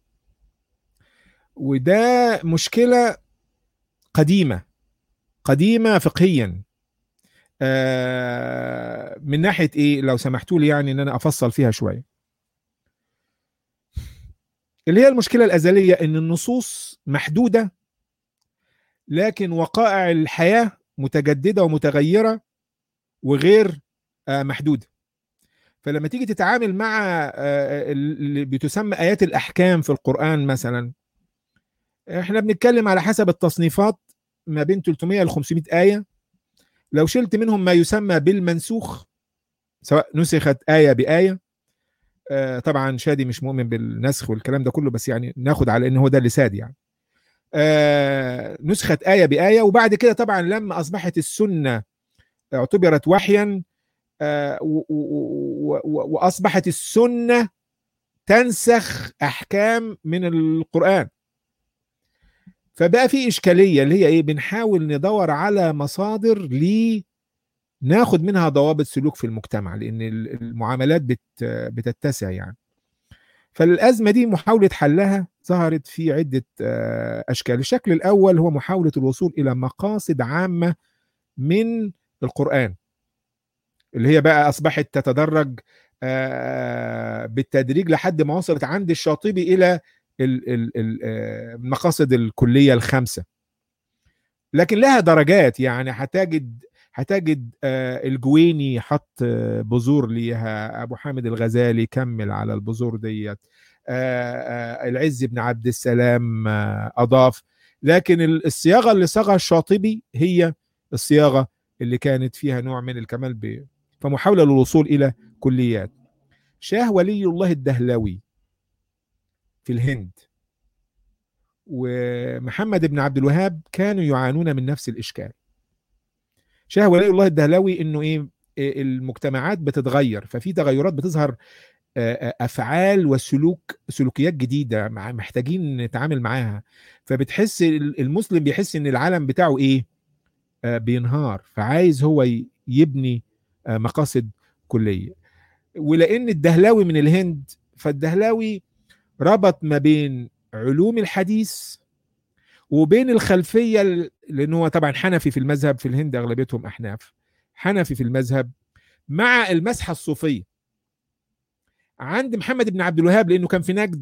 وده مشكله قديمه قديمه فقهيا آه، من ناحيه ايه لو سمحتوا لي يعني ان انا افصل فيها شويه اللي هي المشكله الازليه ان النصوص محدوده لكن وقائع الحياه متجدده ومتغيره وغير آه، محدوده فلما تيجي تتعامل مع آه، اللي بتسمى ايات الاحكام في القران مثلا احنا بنتكلم على حسب التصنيفات ما بين 300 ل 500 ايه لو شلت منهم ما يسمى بالمنسوخ سواء نسخت ايه بايه آه، طبعا شادي مش مؤمن بالنسخ والكلام ده كله بس يعني ناخد على ان هو ده اللي ساد يعني آه، نسخت ايه بايه وبعد كده طبعا لما اصبحت السنه اعتبرت وحيا آه، و- و- و- واصبحت السنه تنسخ احكام من القران فبقى في اشكاليه اللي هي ايه بنحاول ندور على مصادر ل ناخد منها ضوابط سلوك في المجتمع لان ال- المعاملات بت بتتسع يعني فالازمه دي محاوله حلها ظهرت في عده آه، اشكال الشكل الاول هو محاوله الوصول الى مقاصد عامه من القرآن اللي هي بقى أصبحت تتدرج آه، بالتدريج لحد ما وصلت عند الشاطبي إلى ال- ال- ال- آه، المقاصد الكلية الخمسة لكن لها درجات يعني هتجد هتجد آه، الجويني حط آه، بذور ليها أبو حامد الغزالي كمل على البذور ديت آه، آه، العز بن عبد السلام آه، أضاف لكن ال- الصياغة اللي صاغها الشاطبي هي الصياغة اللي كانت فيها نوع من الكمال ب... فمحاولة للوصول إلى كليات شاه ولي الله الدهلوي في الهند ومحمد بن عبد الوهاب كانوا يعانون من نفس الاشكال شاه ولي الله الدهلوي انه ايه إيه المجتمعات بتتغير ففي تغيرات بتظهر آه، آه، افعال وسلوك سلوكيات جديده مع- محتاجين نتعامل معاها فبتحس ال- المسلم بيحس ان العالم بتاعه ايه آه، بينهار فعايز هو ي- يبني آه، مقاصد كليه ولان الدهلاوي من الهند فالدهلاوي ربط ما بين علوم الحديث وبين الخلفيه ال- لان هو طبعا حنفي في المذهب في الهند اغلبيتهم احناف حنفي في المذهب مع المسحه الصوفيه عند محمد بن عبد الوهاب لانه كان في نجد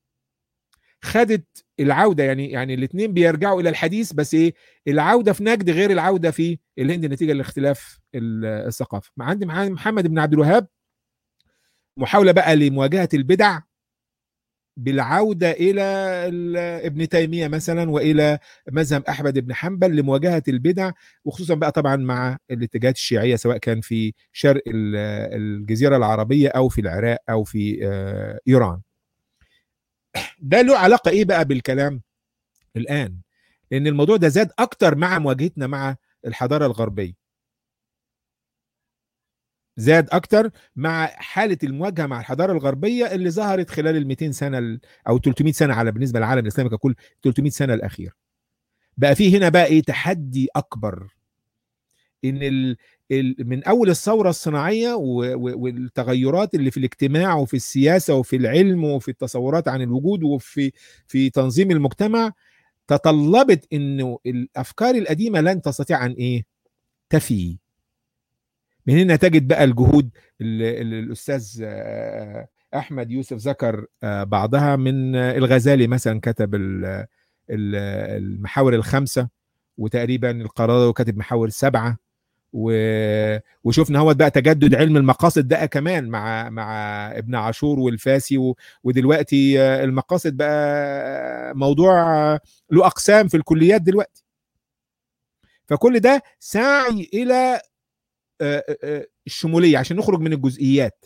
خدت العوده يعني يعني الاثنين بيرجعوا الى الحديث بس ايه العوده في نجد غير العوده في الهند نتيجه لاختلاف ال- الثقافه مع عند مع محمد بن عبد الوهاب محاوله بقى لمواجهه البدع بالعوده الى ال- ابن تيميه مثلا والى مذهب احمد بن حنبل لمواجهه البدع وخصوصا بقى طبعا مع الاتجاهات الشيعيه سواء كان في شرق ال- الجزيره العربيه او في العراق او في آه، ايران. ده له علاقه ايه بقى بالكلام الان؟ لان الموضوع ده زاد اكتر مع مواجهتنا مع الحضاره الغربيه. زاد اكتر مع حاله المواجهه مع الحضاره الغربيه اللي ظهرت خلال ال 200 سنه ال- او 300 سنه على بالنسبه للعالم الاسلامي ككل 300 سنه الاخيره. بقى في هنا بقى ايه تحدي اكبر ان ال ال من اول الثوره الصناعيه و- و- والتغيرات اللي في الاجتماع وفي السياسه وفي العلم وفي التصورات عن الوجود وفي في تنظيم المجتمع تطلبت انه الافكار القديمه لن تستطيع ان ايه تفي من هنا تجد بقى الجهود اللي اللي الاستاذ آه، احمد يوسف ذكر آه، بعضها من آه، الغزالي مثلا كتب ال- ال- المحاور الخمسه وتقريبا القرار كاتب محاور سبعه و... وشفنا هو بقى تجدد علم المقاصد ده كمان مع مع ابن عاشور والفاسي و... ودلوقتي آه، المقاصد بقى موضوع آه، له اقسام في الكليات دلوقتي فكل ده سعي الى آه، آه، الشموليه عشان نخرج من الجزئيات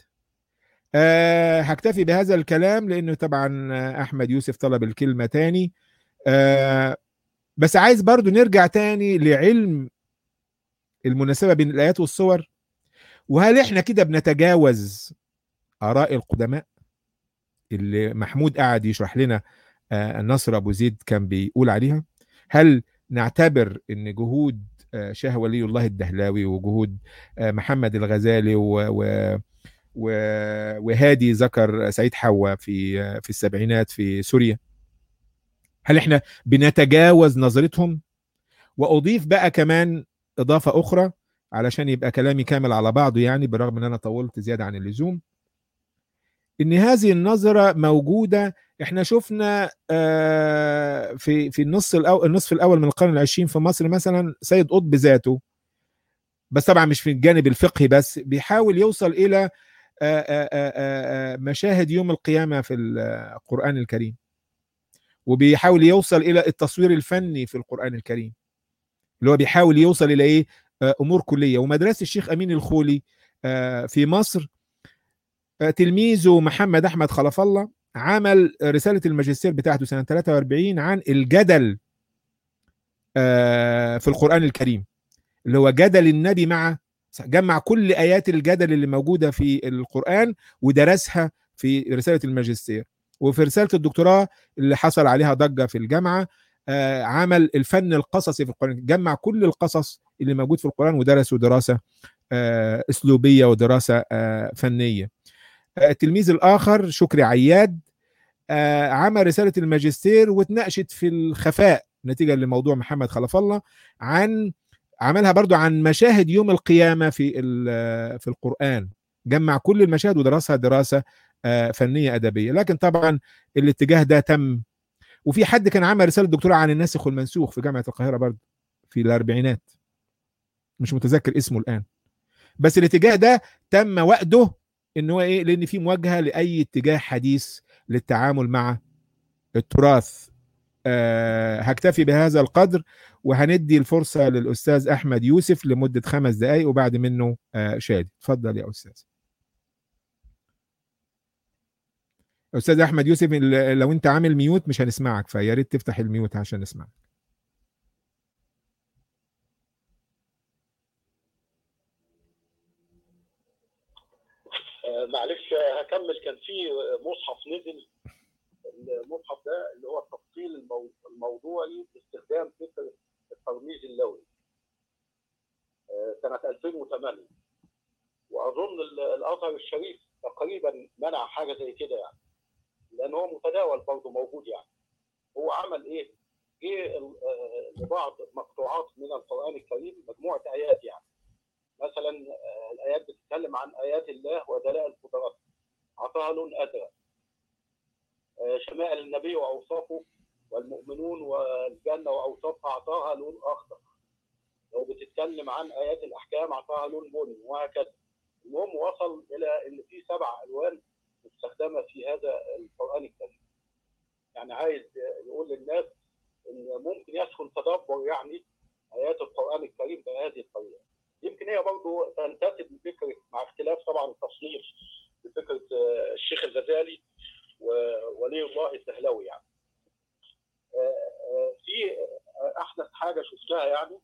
أه هكتفي بهذا الكلام لانه طبعا آه، احمد يوسف طلب الكلمه تاني أه بس عايز برضو نرجع تاني لعلم المناسبه بين الايات والصور وهل احنا كده بنتجاوز اراء القدماء اللي محمود قاعد يشرح لنا آه، النصر ابو زيد كان بيقول عليها هل نعتبر ان جهود آه، شاه ولي الله الدهلاوي وجهود آه، محمد الغزالي و, و و... وهادي ذكر سعيد حوا في آه، في السبعينات في سوريا هل احنا بنتجاوز نظرتهم واضيف بقى كمان اضافه اخرى علشان يبقى كلامي كامل على بعضه يعني بالرغم ان انا طولت زياده عن اللزوم ان هذه النظره موجوده احنا شفنا آه، في في النص الاول النصف الاول من القرن العشرين في مصر مثلا سيد قطب ذاته بس طبعا مش في الجانب الفقهي بس بيحاول يوصل الى آه، آه، آه، آه، مشاهد يوم القيامه في القران الكريم وبيحاول يوصل الى التصوير الفني في القران الكريم اللي هو بيحاول يوصل الى ايه آه، امور كليه ومدرسه الشيخ امين الخولي آه، في مصر آه، تلميذه محمد احمد خلف الله عمل رساله الماجستير بتاعته سنه 43 عن الجدل آه، في القران الكريم اللي هو جدل النبي مع جمع كل ايات الجدل اللي موجوده في القران ودرسها في رساله الماجستير وفي رساله الدكتوراه اللي حصل عليها ضجه في الجامعه آه، عمل الفن القصصي في القران جمع كل القصص اللي موجود في القران ودرسه دراسه آه، اسلوبيه ودراسه آه، فنيه آه، التلميذ الاخر شكري عياد آه، عمل رساله الماجستير واتناقشت في الخفاء نتيجه لموضوع محمد خلف الله عن عملها برضو عن مشاهد يوم القيامه في ال- في القران جمع كل المشاهد ودرسها دراسه آه، فنيه ادبيه لكن طبعا الاتجاه ده تم وفي حد كان عمل رساله دكتوراه عن الناسخ والمنسوخ في جامعه القاهره برضو في الاربعينات مش متذكر اسمه الان بس الاتجاه ده تم وقده ان هو ايه لان في مواجهه لاي اتجاه حديث للتعامل مع التراث أه هكتفي بهذا القدر وهندي الفرصه للاستاذ احمد يوسف لمده خمس دقائق وبعد منه أه شادي اتفضل يا استاذ استاذ احمد يوسف ال- لو انت عامل ميوت مش هنسمعك فيا ريت تفتح الميوت عشان نسمعك آه، معلش آه، هكمل كان في مصحف نزل المصحف ده اللي هو التفصيل المو- الموضوعي باستخدام فكره الترميز اللوني آه، سنه 2008 واظن ال- الازهر الشريف تقريبا منع حاجه زي كده يعني لان هو متداول برضه موجود يعني هو عمل ايه؟ جه ال- آه، لبعض مقطوعات من القران الكريم مجموعه ايات يعني مثلا آه، الايات بتتكلم عن ايات الله ودلائل قدرته عطاها لون ازرق آه، شمائل النبي واوصافه والمؤمنون والجنه واوصافها اعطاها لون اخضر لو بتتكلم عن ايات الاحكام اعطاها لون بني وهكذا المهم وصل الى ان في سبع الوان مستخدمه في هذا القران الكريم يعني عايز يقول للناس ان ممكن يدخل تدبر يعني ايات القران الكريم بهذه الطريقه يمكن هي برضه تنتسب لفكره مع اختلاف طبعا التصنيف لفكره آه، الشيخ الغزالي وولي الله الدهلوي يعني آه، آه، في آه، احدث حاجه شفتها يعني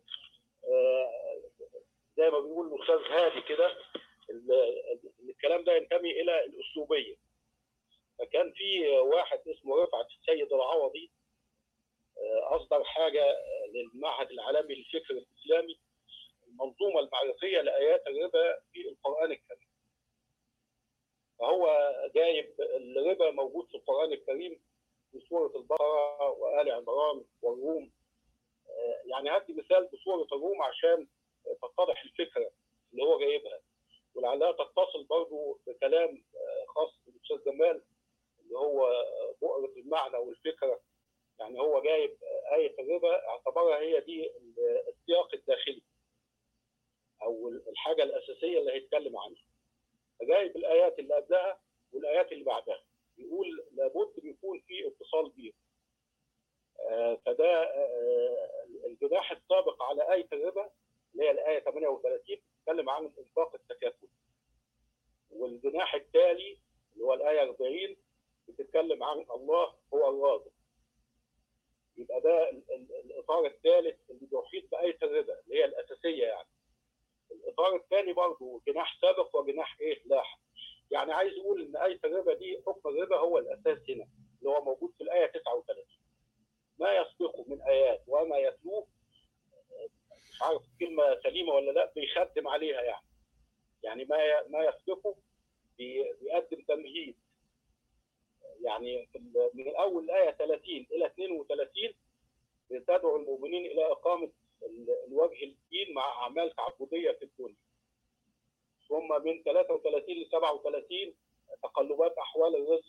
آه، زي ما بيقول الاستاذ هادي كده ال- ال- الكلام ده ينتمي الى الاسلوبيه فكان في واحد اسمه رفعت السيد العوضي آه، اصدر حاجه آه، للمعهد العالمي للفكر الاسلامي المنظومه المعرفيه لايات الربا في القران الكريم فهو جايب الربا موجود في القران الكريم في سوره البقره وال عمران والروم آه، يعني هدي مثال بسوره الروم عشان تتضح الفكره اللي هو جايبها ولعلها تتصل برضه بكلام آه، خاص بالاستاذ جمال اللي هو آه، بؤره المعنى والفكره يعني هو جايب آه، ايه الربا اعتبرها هي دي ال- السياق الداخلي او الحاجه الاساسيه اللي هيتكلم عنها فجايب الايات اللي قبلها والايات اللي بعدها يقول لابد بيكون في اتصال بيهم آه، فده آه، الجناح السابق على آية الربا اللي هي الآية 38 بتتكلم عن الإنفاق التكافلي والجناح التالي اللي هو الآية 40 بتتكلم عن الله هو الرازق يبقى ده ال- ال- الإطار الثالث اللي بيحيط بآية الربا اللي هي الأساسية يعني الإطار الثاني برضه جناح سابق وجناح إيه لاحق يعني عايز يقول إن آية الربا دي حكم الربا هو الأساس هنا اللي هو موجود في الآية 39 ما يسبقه من آيات وما يتلوه مش عارف كلمة سليمة ولا لا بيخدم عليها يعني يعني ما ما يسبقه بي- بيقدم تمهيد يعني في ال- من اول الايه 30 الى 32 بتدعو المؤمنين الى اقامه ال- الوجه الدين مع اعمال تعبديه في الدنيا. ثم من 33 ل 37 تقلبات احوال الرزق.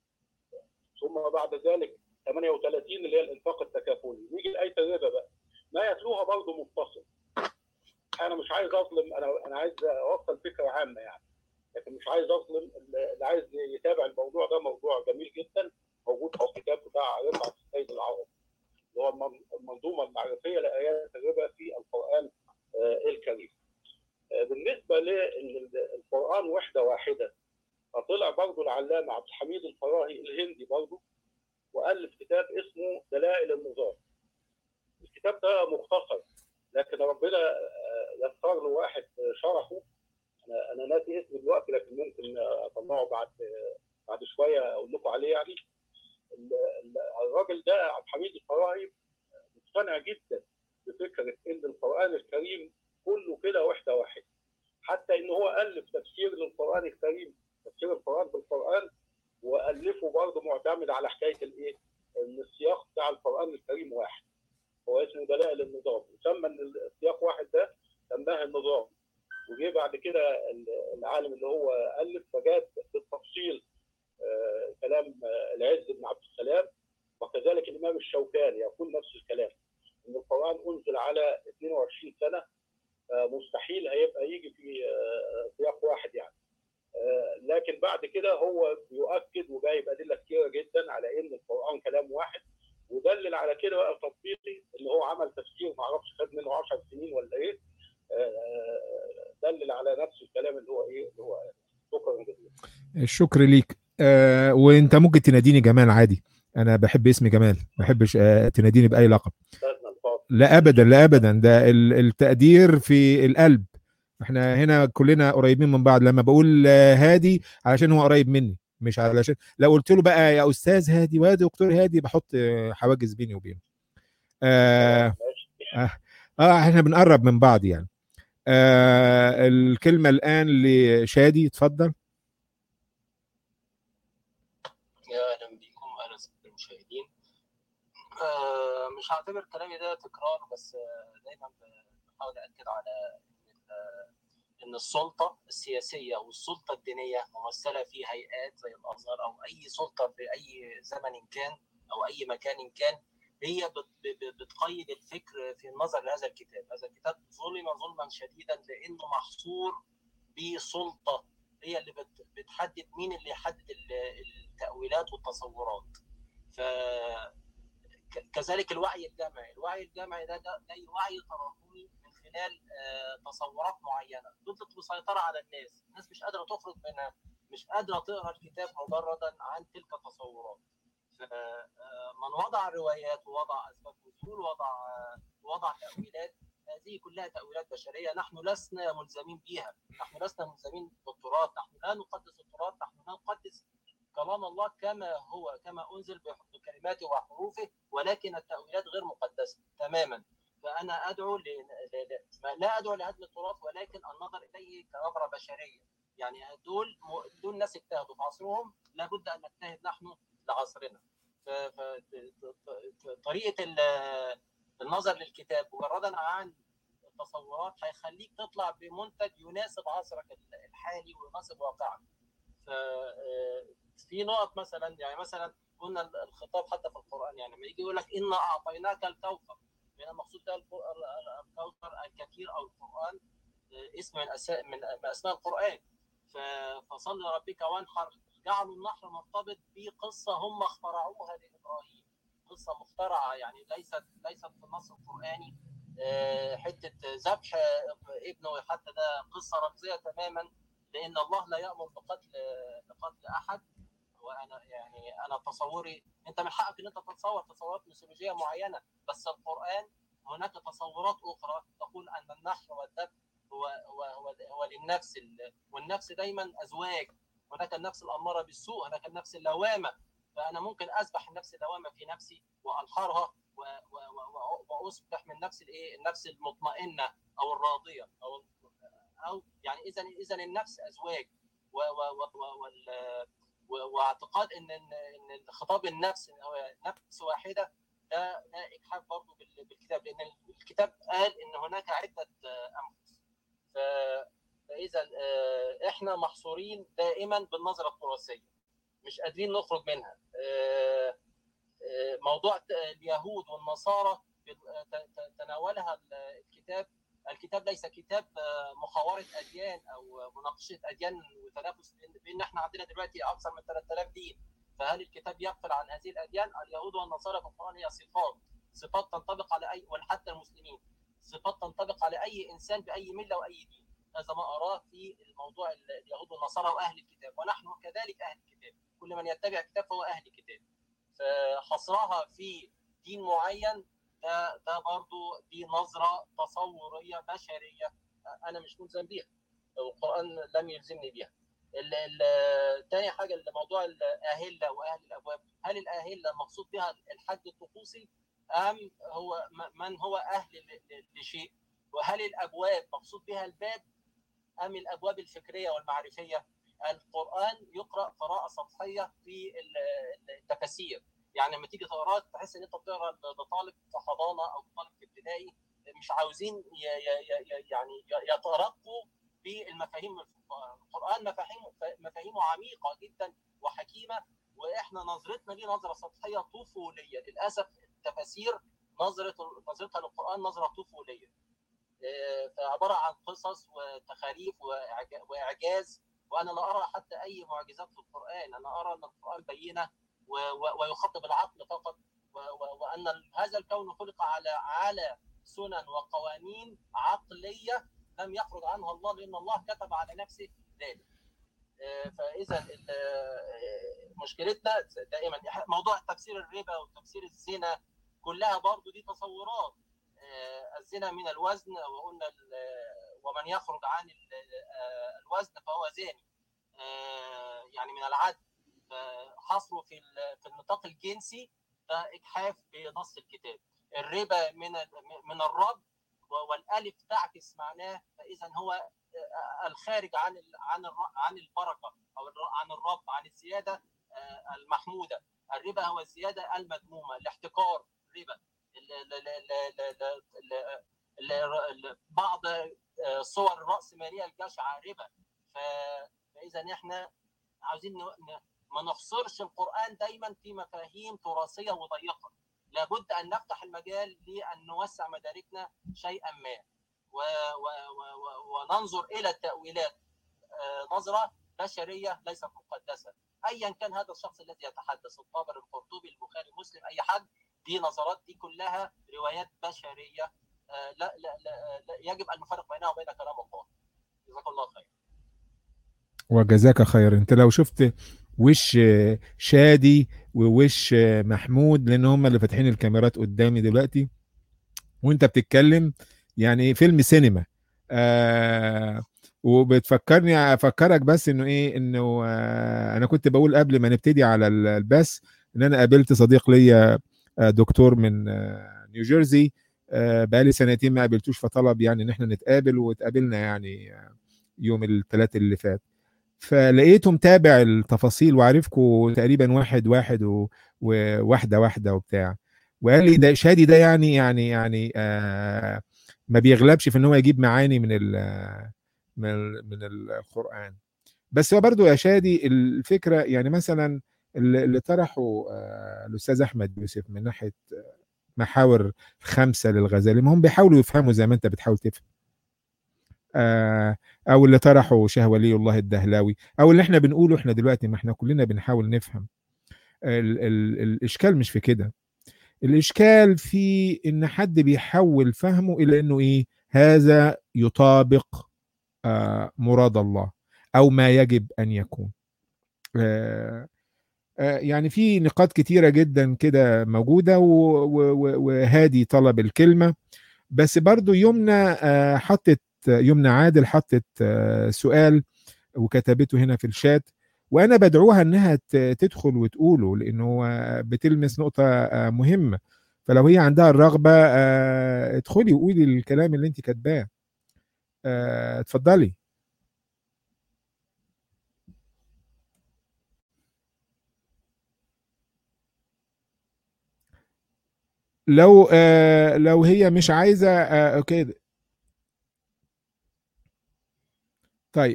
ثم بعد ذلك 38 اللي هي الانفاق التكافلي. نيجي لايه الربا بقى. ما يتلوها برضه متصل. انا مش عايز اظلم انا انا عايز اوصل فكره عامه يعني. لكن مش عايز اظلم اللي عايز يتابع الموضوع ده موضوع جميل جدا موجود في الكتاب بتاع رفعت السيد العربي اللي هو المن- المنظومه المعرفيه لايات الربا في القران آه، الكريم. آه، بالنسبه للقران وحده واحده فطلع برضه العلامه عبد الحميد الفراهي الهندي برضه والف كتاب اسمه دلائل النظام. الكتاب ده مختصر لكن ربنا آه، يسر له واحد شرحه انا انا ناسي اسمه دلوقتي لكن ممكن اطلعه بعد بعد شويه اقول لكم عليه يعني ال- ال- الراجل ده عبد الحميد الفراهي مقتنع جدا بفكره ان القران الكريم كله كده وحده واحده حتى ان هو الف تفسير للقران الكريم تفسير القران بالقران والفه برضه معتمد على حكايه الايه؟ ان السياق بتاع القران الكريم واحد هو اسمه دلائل النظام وسمى ان السياق واحد ده سماه النظام وجه بعد كده العالم اللي هو الف فجاب بالتفصيل آه، كلام آه، العز بن عبد السلام وكذلك الامام الشوكاني يقول نفس الكلام ان القران انزل على 22 سنه آه، مستحيل هيبقى يجي في آه، سياق واحد يعني آه، لكن بعد كده هو بيؤكد وجايب ادله كثيره جدا على ان القران كلام واحد ودلل على كده بقى تطبيقي اللي هو عمل تفسير ما اعرفش خد منه 10 سنين ولا ايه آه، دلل على نفس الكلام اللي هو ايه اللي هو شكرا جزيلا الشكر ليك آه وانت ممكن تناديني جمال عادي انا بحب اسمي جمال ما بحبش آه تناديني باي لقب استاذنا الفاضل لا ابدا لا ابدا ده ال- التقدير في القلب احنا هنا كلنا قريبين من بعض لما بقول آه، هادي علشان هو قريب مني مش علشان لو قلت له بقى يا استاذ هادي ويا دكتور هادي بحط آه، حواجز بيني وبينه آه ماشي اه احنا بنقرب من بعض يعني آه الكلمه الان لشادي اتفضل يا اهلا بيكم اهلا بالمشاهدين آه مش هعتبر كلامي ده تكرار بس آه دايما بحاول اكد على ان ال- ان السلطه السياسيه والسلطه الدينيه ممثله في هيئات زي الازهر او اي سلطه في اي زمن كان او اي مكان كان هي بت- ب- بتقيد الفكر في النظر لهذا الكتاب، هذا الكتاب ظلم ظلما شديدا لانه محصور بسلطه هي اللي بت- بتحدد مين اللي يحدد ال- التأويلات والتصورات ف ك- كذلك الوعي الجمعي الوعي الجمعي ده ده, ده وعي تراكمي من خلال آه، تصورات معينه فضلت مسيطره على الناس الناس مش قادره تخرج منها مش قادره تقرا الكتاب مجردا عن تلك التصورات فمن وضع روايات ووضع اسباب نزول ووضع آه، وضع تاويلات هذه كلها تاويلات بشريه نحن لسنا ملزمين بها نحن لسنا ملزمين بالتراث نحن لا نقدس التراث نحن لا نقدس كلام الله كما هو كما انزل بح- بكلماته وحروفه ولكن التاويلات غير مقدسه تماما فانا ادعو ل... ل... ل... ما- لا ادعو لهدم التراث ولكن النظر اليه كنظره بشريه يعني دول م... دول ناس اجتهدوا في عصرهم لابد ان نجتهد نحن لعصرنا ف... ف... ت- ت- ت- طريقه ال... النظر للكتاب مجردا عن التصورات هيخليك تطلع بمنتج يناسب عصرك الحالي ويناسب واقعك ف آه، في نقط مثلا يعني مثلا قلنا الخطاب حتى في القران يعني لما يجي يقول لك انا اعطيناك الكوثر من المقصود ده الك- الكوثر الكثير او القران آه، اسم من أسماء من من اسماء القران ف- فصل لربك وانحر جعلوا النحر مرتبط بقصه هم اخترعوها لابراهيم قصه مخترعه يعني ليست ليست في النص القراني آه، حته ذبح ابنه حتى ده قصه رمزيه تماما لان الله لا يامر بقتل بقتل احد وانا يعني انا تصوري انت من حقك ان انت تتصور تصورات ميثولوجيه معينه بس القران هناك تصورات اخرى تقول ان النحر والذبح هو هو هو, هو للنفس ال- والنفس دايما ازواج هناك النفس الاماره بالسوء هناك النفس اللوامه فانا ممكن اذبح النفس اللوامه في نفسي وانحرها و- و- و- و- واصبح من نفس الايه النفس المطمئنه او الراضيه او او يعني اذا اذا النفس ازواج و و و و وال- و- واعتقاد ان ان إن خطاب النفس ان هو نفس واحده ده ده اجحاف برضه بال- بالكتاب لان الكتاب قال ان هناك عده آه، انفس ف- فاذا آه، احنا محصورين دائما بالنظره التراثيه مش قادرين نخرج منها آه، آه، موضوع ت- اليهود والنصارى ت- ت- تناولها الكتاب الكتاب ليس كتاب آه، محاورة أديان أو مناقشة أديان وتنافس بين- بين احنا عندنا دلوقتي أكثر من 3000 دين فهل الكتاب يغفل عن هذه الأديان؟ اليهود والنصارى في القرآن هي صفات صفات تنطبق على أي وحتى المسلمين صفات تنطبق على أي إنسان بأي ملة وأي دين هذا ما أراه في الموضوع ال- اليهود والنصارى وأهل الكتاب ونحن كذلك أهل الكتاب كل من يتبع الكتاب فهو أهل الكتاب فحصرها في دين معين ده ده برضو دي نظره تصوريه بشريه انا مش ملزم بيها القران لم يلزمني بيها ال- ال- تاني حاجه اللي موضوع الاهله واهل الابواب هل الاهله المقصود بها الحج الطقوسي ام هو م- من هو اهل ل- ل- لشيء وهل الابواب مقصود بها الباب ام الابواب الفكريه والمعرفيه القران يقرا قراءه سطحيه في ال- التفاسير يعني لما تيجي تقراه تحس ان انت بتقرا لطالب في حضانه او طالب في ابتدائي مش عاوزين ي- ي- ي- يعني ي- يترقوا بالمفاهيم القران مفاهيمه مفاهيمه عميقه جدا وحكيمه واحنا نظرتنا ليه نظره سطحيه طفوليه للاسف التفاسير نظره نظرتها للقران نظره طفوليه آه، فعباره عن قصص وتخاريف وإعجا- واعجاز وانا لا ارى حتى اي معجزات في القران انا ارى ان القران بينه و- و- ويخاطب العقل فقط و- و- وان هذا الكون خلق على على سنن وقوانين عقليه لم يخرج عنها الله لان الله كتب على نفسه ذلك. فاذا مشكلتنا دائما موضوع تفسير الربا وتفسير الزنا كلها برضو دي تصورات الزنا من الوزن وقلنا ومن يخرج عن الوزن فهو زاني يعني من العدل حصره في في النطاق الجنسي فاجحاف بنص الكتاب الربا من من الرب والالف تعكس معناه فاذا هو الخارج عن عن عن البركه او عن الرب عن الزياده المحموده الربا هو الزياده المذمومه الاحتكار ربا بعض صور الراسماليه الجشعه ربا فاذا احنا عاوزين ما نحصرش القران دايما في مفاهيم تراثيه وضيقه لابد ان نفتح المجال لان نوسع مداركنا شيئا ما و و و وننظر الى التاويلات نظره بشريه ليست مقدسه ايا كان هذا الشخص الذي يتحدث الطابر القرطبي البخاري مسلم اي حد دي نظرات دي كلها روايات بشريه لا لا لا, لا يجب ان نفرق بينها وبين كلام الله جزاك الله خير وجزاك خير انت لو شفت وش شادي ووش محمود لان هم اللي فاتحين الكاميرات قدامي دلوقتي وانت بتتكلم يعني فيلم سينما آه وبتفكرني افكرك بس انه ايه انه آه انا كنت بقول قبل ما نبتدي على البث ان انا قابلت صديق ليا دكتور من آه نيوجيرسي آه بقالي سنتين ما قابلتوش فطلب يعني ان احنا نتقابل واتقابلنا يعني يوم الثلاث اللي فات فلقيته متابع التفاصيل وعارفكم تقريبا واحد واحد وواحده واحده وبتاع وقال لي ده شادي ده يعني يعني يعني آه ما بيغلبش في ان هو يجيب معاني من ال من ال من القران بس هو برضو يا شادي الفكره يعني مثلا اللي طرحه آه الاستاذ احمد يوسف من ناحيه محاور خمسه للغزالي ما هم بيحاولوا يفهموا زي ما انت بتحاول تفهم آه او اللي طرحه شاه ولي الله الدهلاوي او اللي احنا بنقوله احنا دلوقتي ما احنا كلنا بنحاول نفهم ال ال الاشكال مش في كده الاشكال في ان حد بيحول فهمه الى انه ايه هذا يطابق آه مراد الله او ما يجب ان يكون آه آه يعني في نقاط كتيره جدا كده موجوده وهادي طلب الكلمه بس برضو يمنى حطت يمنى عادل حطت سؤال وكتبته هنا في الشات وانا بدعوها انها تدخل وتقوله لانه بتلمس نقطه مهمه فلو هي عندها الرغبه ادخلي وقولي الكلام اللي انت كاتباه اتفضلي لو لو هي مش عايزه اوكي طيب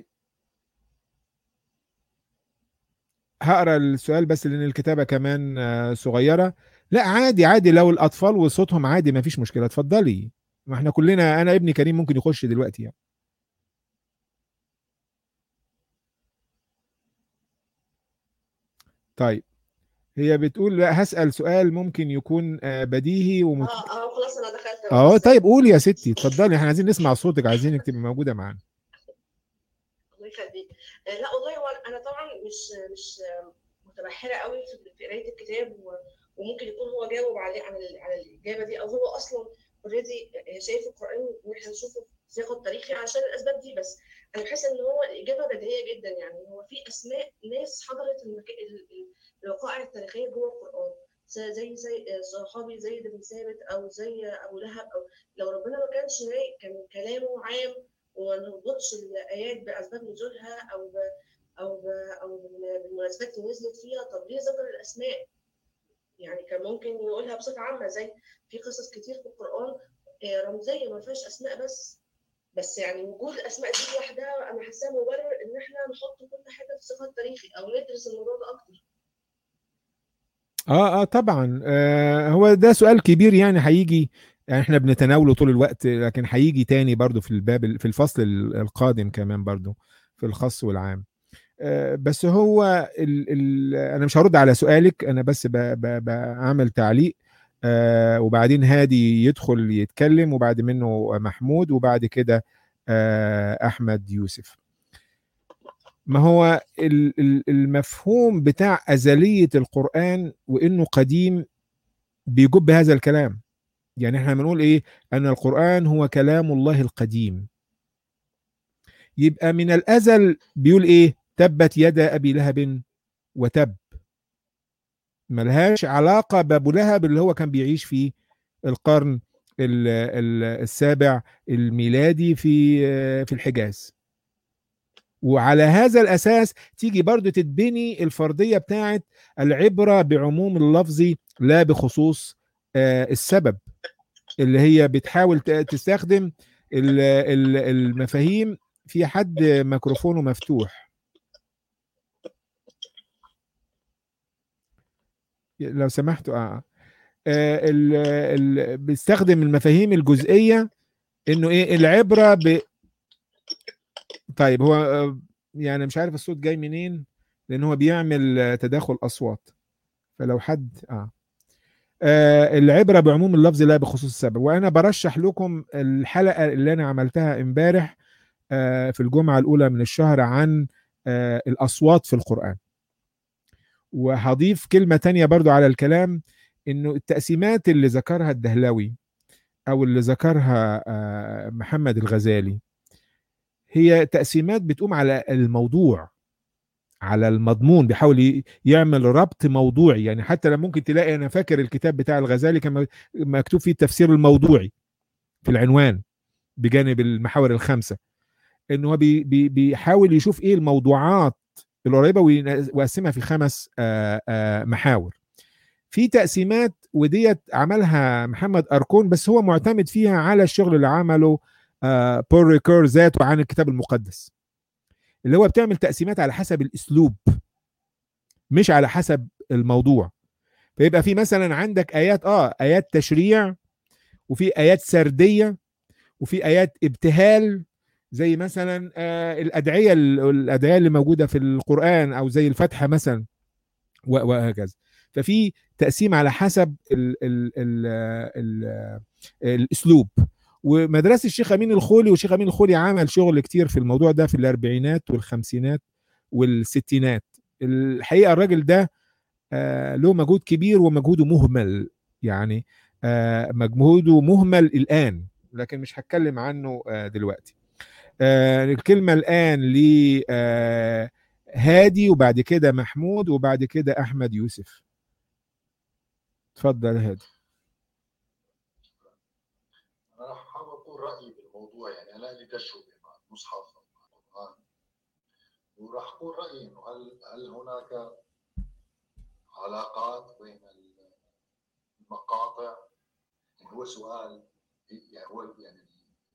هقرا السؤال بس لان الكتابه كمان صغيره لا عادي عادي لو الاطفال وصوتهم عادي ما فيش مشكله اتفضلي ما احنا كلنا انا ابني كريم ممكن يخش دلوقتي يعني طيب هي بتقول لا هسأل سؤال ممكن يكون بديهي ومت... اه اه خلاص انا دخلت اه طيب قولي يا ستي اتفضلي احنا عايزين نسمع صوتك عايزينك تبقي موجوده معانا الله يخليك لا والله هو انا طبعا مش مش متبحره قوي في قرايه الكتاب وممكن يكون هو جاوب عليه على على الاجابه دي او هو اصلا اوريدي شايف القران ان احنا نشوفه سياق تاريخي عشان الاسباب دي بس انا بحس ان هو الاجابه بديهيه جدا يعني هو في اسماء ناس حضرت المك... الوقائع التاريخيه جوه القران زي زي صحابي زيد بن ثابت او زي ابو لهب او لو ربنا ما كانش كان كلامه عام وما نربطش الايات باسباب نزولها او ب او ب او بالمناسبات اللي نزلت فيها طب ليه ذكر الاسماء؟ يعني كان ممكن يقولها بصفه عامه زي في قصص كتير في القران رمزيه ما فيهاش اسماء بس بس يعني وجود الاسماء دي لوحدها انا حاساه مبرر ان احنا نحط كل حاجه في سياق تاريخي او ندرس الموضوع ده اكتر اه اه طبعا آه هو ده سؤال كبير يعني هيجي يعني احنا بنتناوله طول الوقت لكن هيجي تاني برضو في الباب في الفصل القادم كمان برضو في الخاص والعام آه بس هو ال ال انا مش هرد على سؤالك انا بس بعمل تعليق آه وبعدين هادي يدخل يتكلم وبعد منه محمود وبعد كده آه احمد يوسف ما هو ال- ال- المفهوم بتاع أزلية القرآن وإنه قديم بيجب هذا الكلام يعني احنا بنقول ايه ان القرآن هو كلام الله القديم يبقى من الأزل بيقول ايه تبت يد أبي لهب وتب ملهاش علاقة بأبو لهب اللي هو كان بيعيش في القرن ال- ال- السابع الميلادي في في الحجاز وعلى هذا الأساس تيجي برضو تتبني الفرضية بتاعت العبرة بعموم اللفظ لا بخصوص آه، السبب اللي هي بتحاول ت- تستخدم ال- ال- المفاهيم في حد ميكروفونه مفتوح لو سمحتوا اه آه، ال ال بيستخدم المفاهيم الجزئيه انه ايه العبره ب طيب هو آه، يعني مش عارف الصوت جاي منين لان هو بيعمل آه، تداخل اصوات فلو حد اه آه، العبره بعموم اللفظ لا بخصوص السبب وانا برشح لكم الحلقه اللي انا عملتها امبارح آه، في الجمعه الاولى من الشهر عن آه، الاصوات في القران وهضيف كلمه تانية برضو على الكلام انه التقسيمات اللي ذكرها الدهلوي او اللي ذكرها آه، محمد الغزالي هي تقسيمات بتقوم على الموضوع على المضمون بيحاول ي- يعمل ربط موضوعي يعني حتى لما ممكن تلاقي انا فاكر الكتاب بتاع الغزالي كان مكتوب فيه التفسير الموضوعي في العنوان بجانب المحاور الخمسه انه هو بي بي بيحاول يشوف ايه الموضوعات القريبه وين- ويقسمها في خمس آه، آه، محاور في تقسيمات وديت عملها محمد اركون بس هو معتمد فيها على الشغل اللي عمله آه، بول ريكور ذاته عن الكتاب المقدس اللي هو بتعمل تقسيمات على حسب الاسلوب مش على حسب الموضوع فيبقى في مثلا عندك ايات اه ايات تشريع وفي ايات سرديه وفي ايات ابتهال زي مثلا آه الادعيه الادعيه اللي موجوده في القران او زي الفاتحه مثلا و- وهكذا ففي تقسيم على حسب ال ال ال ال الاسلوب ومدرسه الشيخ امين الخولي والشيخ امين الخولي عمل شغل كتير في الموضوع ده في الاربعينات والخمسينات والستينات الحقيقه الراجل ده آه له مجهود كبير ومجهوده مهمل يعني آه مجهوده مهمل الان لكن مش هتكلم عنه آه دلوقتي آه الكلمه الان ل آه هادي وبعد كده محمود وبعد كده احمد يوسف اتفضل يا هادي انا راح احاول اقول رايي بالموضوع يعني انا لي تجربه مع المصحف ومع القران وراح اقول رايي انه هل هل هناك علاقات بين المقاطع يعني هو سؤال يعني هو يعني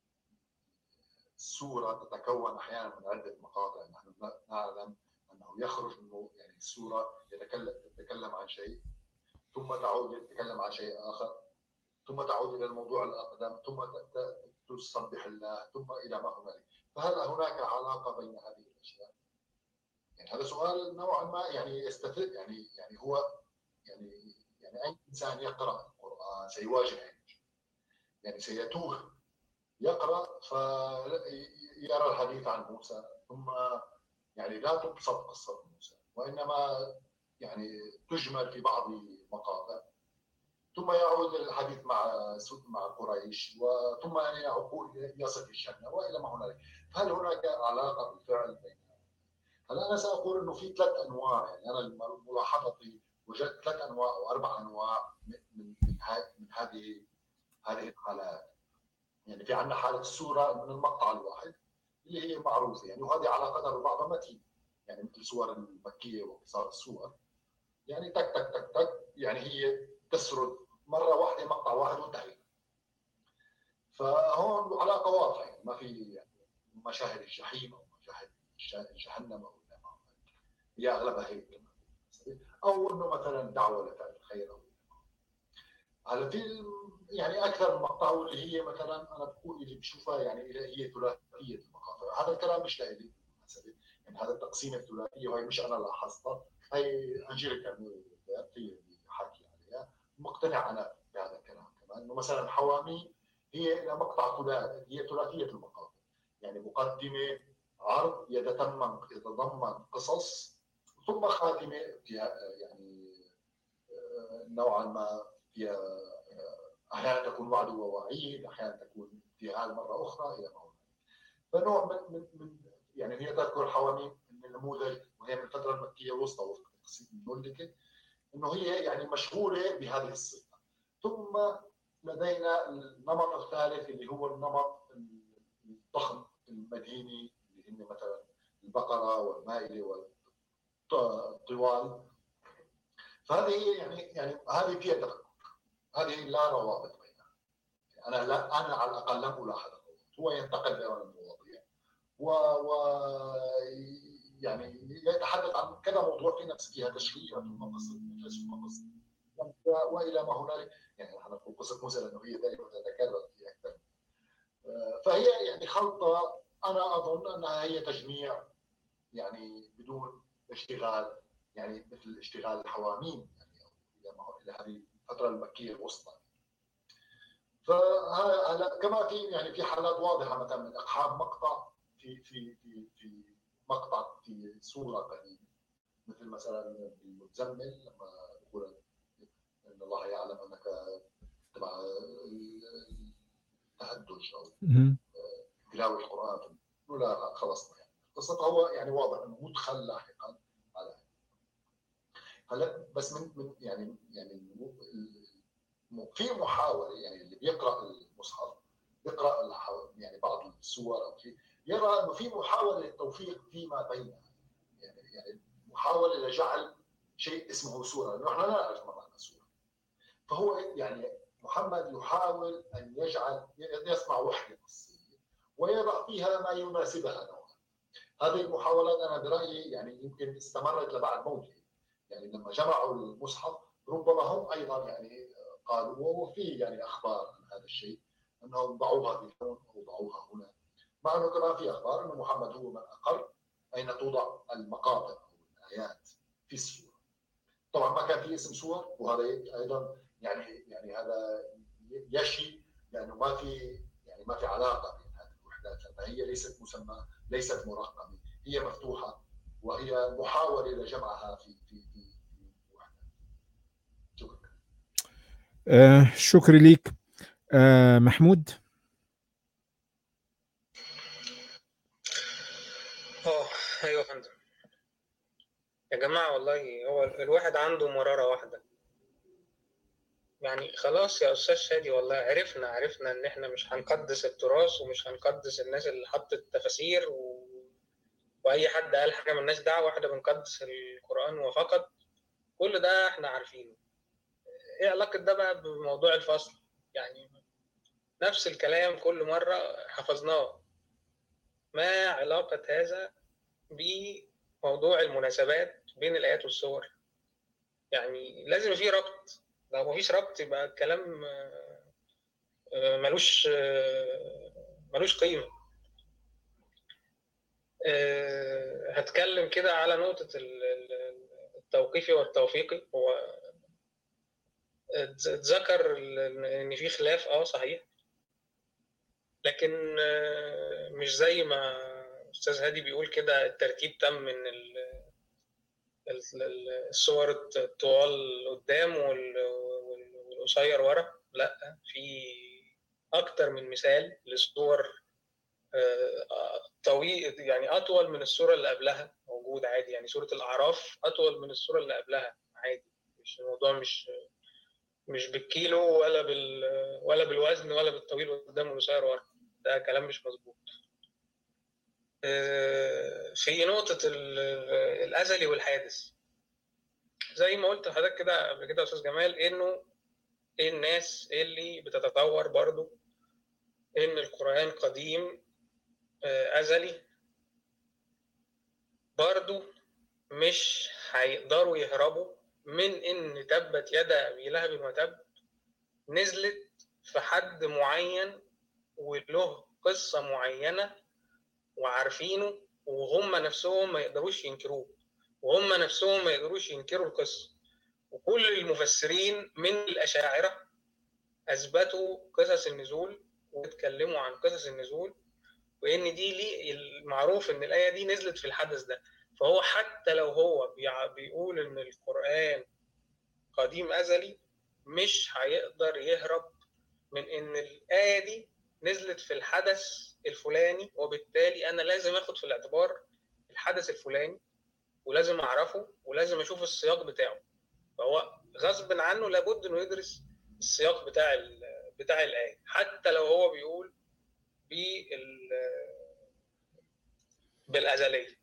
السورة تتكون أحيانا من عدة مقاطع نحن نعلم أنه يخرج من يعني السورة يتكلم تتكلم عن شيء ثم تعود تتكلم عن شيء آخر ثم تعود إلى الموضوع الأقدم ثم ت- ت- تسبح الله ثم إلى ما هنالك فهل هناك علاقة بين هذه الأشياء؟ يعني هذا سؤال نوعا ما يعني يستفيد يعني يعني هو يعني يعني أي إنسان يقرأ القرآن سيواجه هذه المشكلة. يعني سيتوه يقرأ فيرى الحديث عن موسى ثم يعني لا تبسط قصة موسى وإنما يعني تجمل في بعض مقاطع ثم يعود الحديث مع مع قريش وثم يعود يصل الجنة وإلى ما هنالك هل هناك علاقة بالفعل بينها؟ هلا أنا سأقول إنه في ثلاث أنواع يعني أنا ملاحظتي وجدت ثلاث أنواع أو أربع أنواع من من من, ها- من هذه هذه الحالات يعني في عندنا حالة السورة من المقطع الواحد اللي هي معروفة يعني وهذه علاقتها ببعضها متين يعني مثل السور المكية وقصار السور يعني تك تك تك تك يعني هي تسرد مرة واحدة مقطع واحد وانتهي فهون علاقة واضحة يعني ما في يعني مشاهد الجحيم أو مشاهد الش- جهنم أو إلى ما هنالك. هي أغلبها هيك أو إنه مثلا دعوة لفعل الخير أو هلا في ال- يعني اكثر من مقطع واللي هي مثلا انا بقول اللي بشوفها يعني اللي هي ثلاثيه المقاطع هذا الكلام مش لإلي بالمناسبه يعني هذا التقسيم الثلاثيه وهي مش انا لاحظتها هي انجيليكا هي اللي حاكي عليها مقتنع انا بهذا الكلام كمان انه مثلا حوامي هي الى مقطع ثلاثي هي ثلاثيه المقاطع يعني مقدمه عرض يتضمن يتضمن قصص ثم خاتمه فيها يعني نوعا ما فيها احيانا تكون وعد ووعيد احيانا تكون انتهاء مره اخرى الى ما فنوع من من من يعني هي تذكر حواميم من النموذج وهي من الفتره المكيه الوسطى وفق تقسيم المولدكه انه هي يعني مشغوله بهذه الصفه ثم لدينا النمط الثالث اللي هو النمط الضخم المديني اللي هن مثلا البقره والمائده والطوال فهذه يعني يعني هذه فيها تفكك هذه لا روابط بينها انا لا انا على الاقل لم الاحظ هو ينتقل بين المواضيع و, و يعني يتحدث عن كذا موضوع في نفس فيها تشريع ثم قصه ثم قصه والى ما هنالك يعني نحن نقول قصه موسى لانه هي دائما تتكرر في اكثر فهي يعني خلطه انا اظن انها هي تجميع يعني بدون اشتغال يعني مثل اشتغال الحواميم يعني الى هذه الفتره المكيه الوسطى فهلا كما في يعني في حالات واضحه مثلا من اقحام مقطع في في في في مقطع في سوره قديمه مثل مثلا المزمل لما يقول ان الله يعلم انك تبع التهدج او تلاوه القران لا خلصنا يعني قصته هو يعني واضح انه مدخل لاحقا على هلا بس من من يعني يعني في محاوله يعني اللي بيقرا المصحف بيقرا يعني بعض السور او شيء يرى انه في محاوله للتوفيق فيما بينها يعني يعني محاوله لجعل شيء اسمه سوره لانه احنا لا نعرف ما معنى سوره فهو يعني محمد يحاول ان يجعل يصنع وحده نصيه ويضع فيها ما يناسبها نوعا هذه المحاولات انا برايي يعني يمكن استمرت لبعد موته يعني لما جمعوا المصحف ربما هم ايضا يعني قالوا وفي يعني اخبار عن هذا الشيء انهم ضعوها في هون او ضعوها هنا مع انه كمان في اخبار انه محمد هو من اقر اين توضع المقاطع او الايات في السوره طبعا ما كان في اسم سور وهذا ايضا يعني يعني هذا يشي لانه ما في يعني ما في علاقه بين هذه الوحدات لانها هي ليست مسمى ليست مرقمه هي مفتوحه وهي محاوله لجمعها في في في, في وحدات شكرا آه شكرا ليك آه محمود اه ايوه يا فندم يا جماعه والله هو الواحد عنده مراره واحده يعني خلاص يا استاذ شادي والله عرفنا عرفنا ان احنا مش هنقدس التراث ومش هنقدس الناس اللي حطت تفاسير و... واي حد قال حاجه ملناش دعوه احنا بنقدس القران وفقط كل ده احنا عارفينه ايه علاقه ده بقى بموضوع الفصل يعني نفس الكلام كل مره حفظناه ما علاقه هذا بموضوع المناسبات بين الايات والسور يعني لازم في ربط لو مفيش ربط يبقى الكلام ملوش ملوش قيمه هتكلم كده على نقطة التوقيفي والتوفيقي هو اتذكر ان في خلاف اه صحيح لكن مش زي ما استاذ هادي بيقول كده الترتيب تم من الصور الطوال قدام والقصير ورا لا في اكتر من مثال لصور طويل يعني اطول من الصوره اللي قبلها موجود عادي يعني سوره الاعراف اطول من الصوره اللي قبلها عادي مش الموضوع مش مش بالكيلو ولا بال ولا بالوزن ولا بالطويل قدام والقصير ورا ده كلام مش مظبوط في نقطة الأزلي والحادث زي ما قلت لحضرتك كده قبل كده يا أستاذ جمال إنه الناس اللي بتتطور برضو إن القرآن قديم أزلي برضو مش هيقدروا يهربوا من إن تبت يد أبي لهب وتب نزلت في حد معين وله قصة معينة وعارفينه وهم نفسهم ما يقدروش ينكروه وهم نفسهم ما يقدروش ينكروا القصة وكل المفسرين من الأشاعرة أثبتوا قصص النزول واتكلموا عن قصص النزول وان دي ليه المعروف ان الايه دي نزلت في الحدث ده فهو حتى لو هو بيع- بيقول ان القران قديم ازلي مش هيقدر يهرب من ان الايه دي نزلت في الحدث الفلاني وبالتالي انا لازم اخد في الاعتبار الحدث الفلاني ولازم اعرفه ولازم اشوف السياق بتاعه فهو غصب عنه لابد انه يدرس السياق بتاع ال- بتاع الايه حتى لو هو بيقول بال بالازليه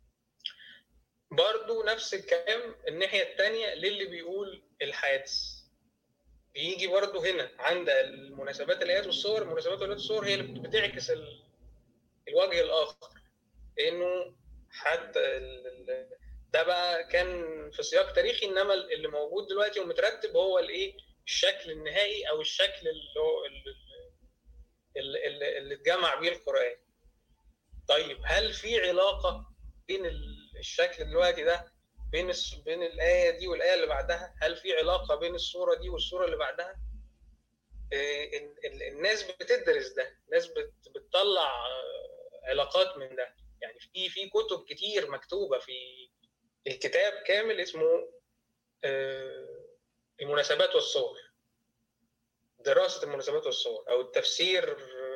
برضو نفس الكلام الناحيه الثانيه للي بيقول الحادث بيجي برضو هنا عند المناسبات الايات والصور مناسبات الايات والصور هي اللي بتعكس ال- الوجه الاخر انه حتى ال- ال- ده بقى كان في سياق تاريخي انما اللي موجود دلوقتي ومترتب هو الايه الشكل النهائي او الشكل اللي هو اللي, اللي, اللي اتجمع بيه القران طيب هل في علاقه بين ال- الشكل دلوقتي ده بين الس- بين الايه دي والايه اللي بعدها هل في علاقه بين الصوره دي والصوره اللي بعدها إيه، ال- ال- الناس بتدرس ده الناس بت- بتطلع آه، علاقات من ده يعني في في كتب كتير مكتوبه في الكتاب كامل اسمه آه، المناسبات والصور دراسه المناسبات والصور او التفسير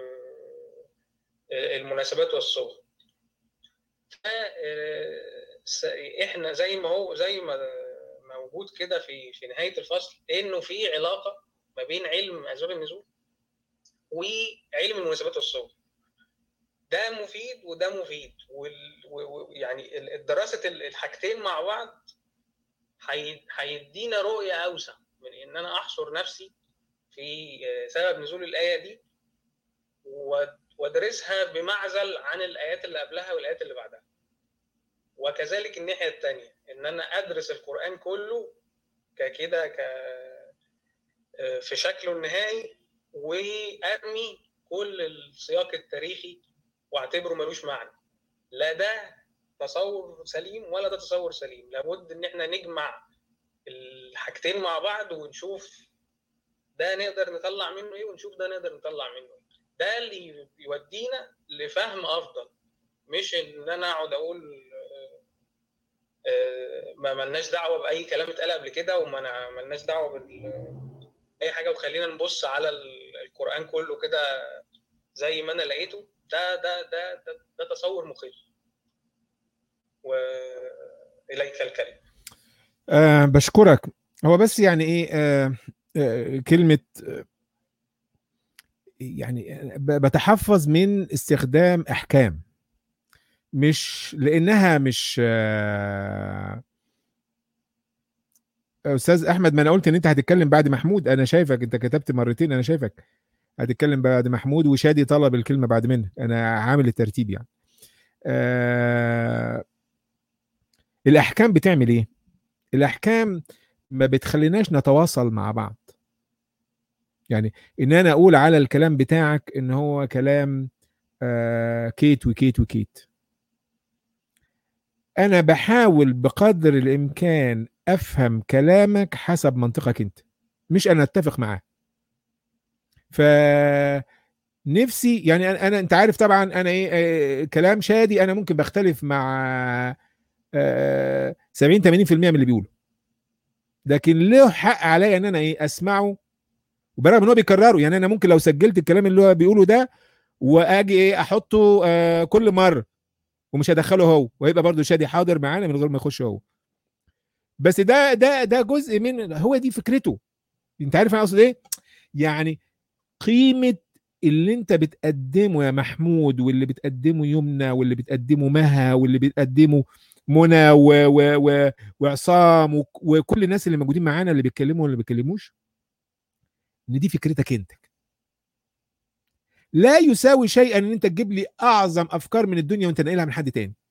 آه، المناسبات والصور ف- آه، س- احنا زي ما هو زي ما موجود كده في في نهايه الفصل انه في علاقه ما بين علم اسباب النزول وعلم المناسبات والصور ده مفيد وده مفيد وال... و... و... يعني ال- الدراسه ال- الحاجتين مع بعض هي- هيدينا رؤيه اوسع من ان انا احصر نفسي في آه، سبب نزول الايه دي و- وادرسها بمعزل عن الايات اللي قبلها والايات اللي بعدها وكذلك الناحيه الثانيه ان انا ادرس القران كله ككده ك آه، في شكله النهائي وارمي كل السياق التاريخي واعتبره ملوش معنى لا ده تصور سليم ولا ده تصور سليم لابد ان احنا نجمع الحاجتين مع بعض ونشوف ده نقدر نطلع منه ايه ونشوف ده نقدر نطلع منه ايه ده اللي يودينا لفهم افضل مش ان انا اقعد اقول آه، آه، ما ملناش دعوه باي كلام اتقال قبل كده وما نا- ملناش دعوه بال اي حاجه وخلينا نبص على ال- القران كله كده زي ما انا لقيته ده ده ده ده, ده تصور مخيف واليك الكلمه أه بشكرك هو بس يعني ايه أه أه كلمة آه، يعني ب- بتحفظ من استخدام احكام مش لانها مش آه، استاذ احمد ما انا قلت ان انت هتتكلم بعد محمود انا شايفك انت كتبت مرتين انا شايفك هتتكلم بعد محمود وشادي طلب الكلمه بعد منك انا عامل الترتيب يعني آه الاحكام بتعمل ايه الاحكام ما بتخليناش نتواصل مع بعض يعني ان انا اقول على الكلام بتاعك ان هو كلام آه كيت وكيت وكيت انا بحاول بقدر الامكان افهم كلامك حسب منطقك انت مش انا اتفق معاه ف نفسي يعني انا أنا- انت عارف طبعا انا ايه آه، كلام شادي انا ممكن بختلف مع آه، 70 80% من اللي بيقوله لكن له حق عليا ان انا ايه اسمعه وبرغم ان هو بيكرره يعني انا ممكن لو سجلت الكلام اللي هو بيقوله ده واجي ايه احطه آه، كل مره ومش هدخله هو وهيبقى برضو شادي حاضر معانا من غير ما يخش هو بس ده ده ده جزء من هو دي فكرته انت عارف انا اقصد ايه يعني قيمه اللي انت بتقدمه يا محمود واللي بتقدمه يمنى واللي بتقدمه مها واللي بتقدمه منى و و و وعصام وك- وكل الناس اللي موجودين معانا اللي بيتكلموا واللي ما بيتكلموش ان دي فكرتك انت لا يساوي شيئا ان انت تجيب لي اعظم افكار من الدنيا وانت ناقلها من حد تاني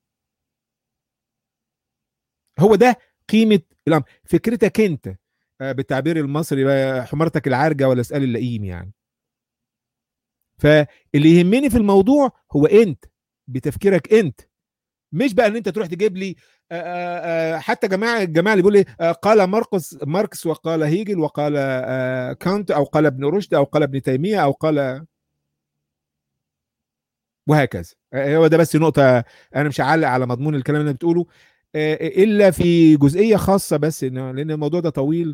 هو ده قيمه الامر فكرتك انت آه، بالتعبير المصري بقى حمارتك العارجه ولا اسال اللئيم يعني فاللي يهمني في الموضوع هو انت بتفكيرك انت مش بقى ان انت تروح تجيب لي آه، آه، آه، حتى جماعه الجماعه اللي بيقول لي آه، قال ماركس ماركس وقال هيجل وقال آه، كانت او قال ابن رشد او قال ابن تيميه او قال وهكذا آه، هو ده بس نقطه انا مش هعلق على مضمون الكلام اللي أنا بتقوله آه، الا في جزئيه خاصه بس إنه- لان الموضوع ده طويل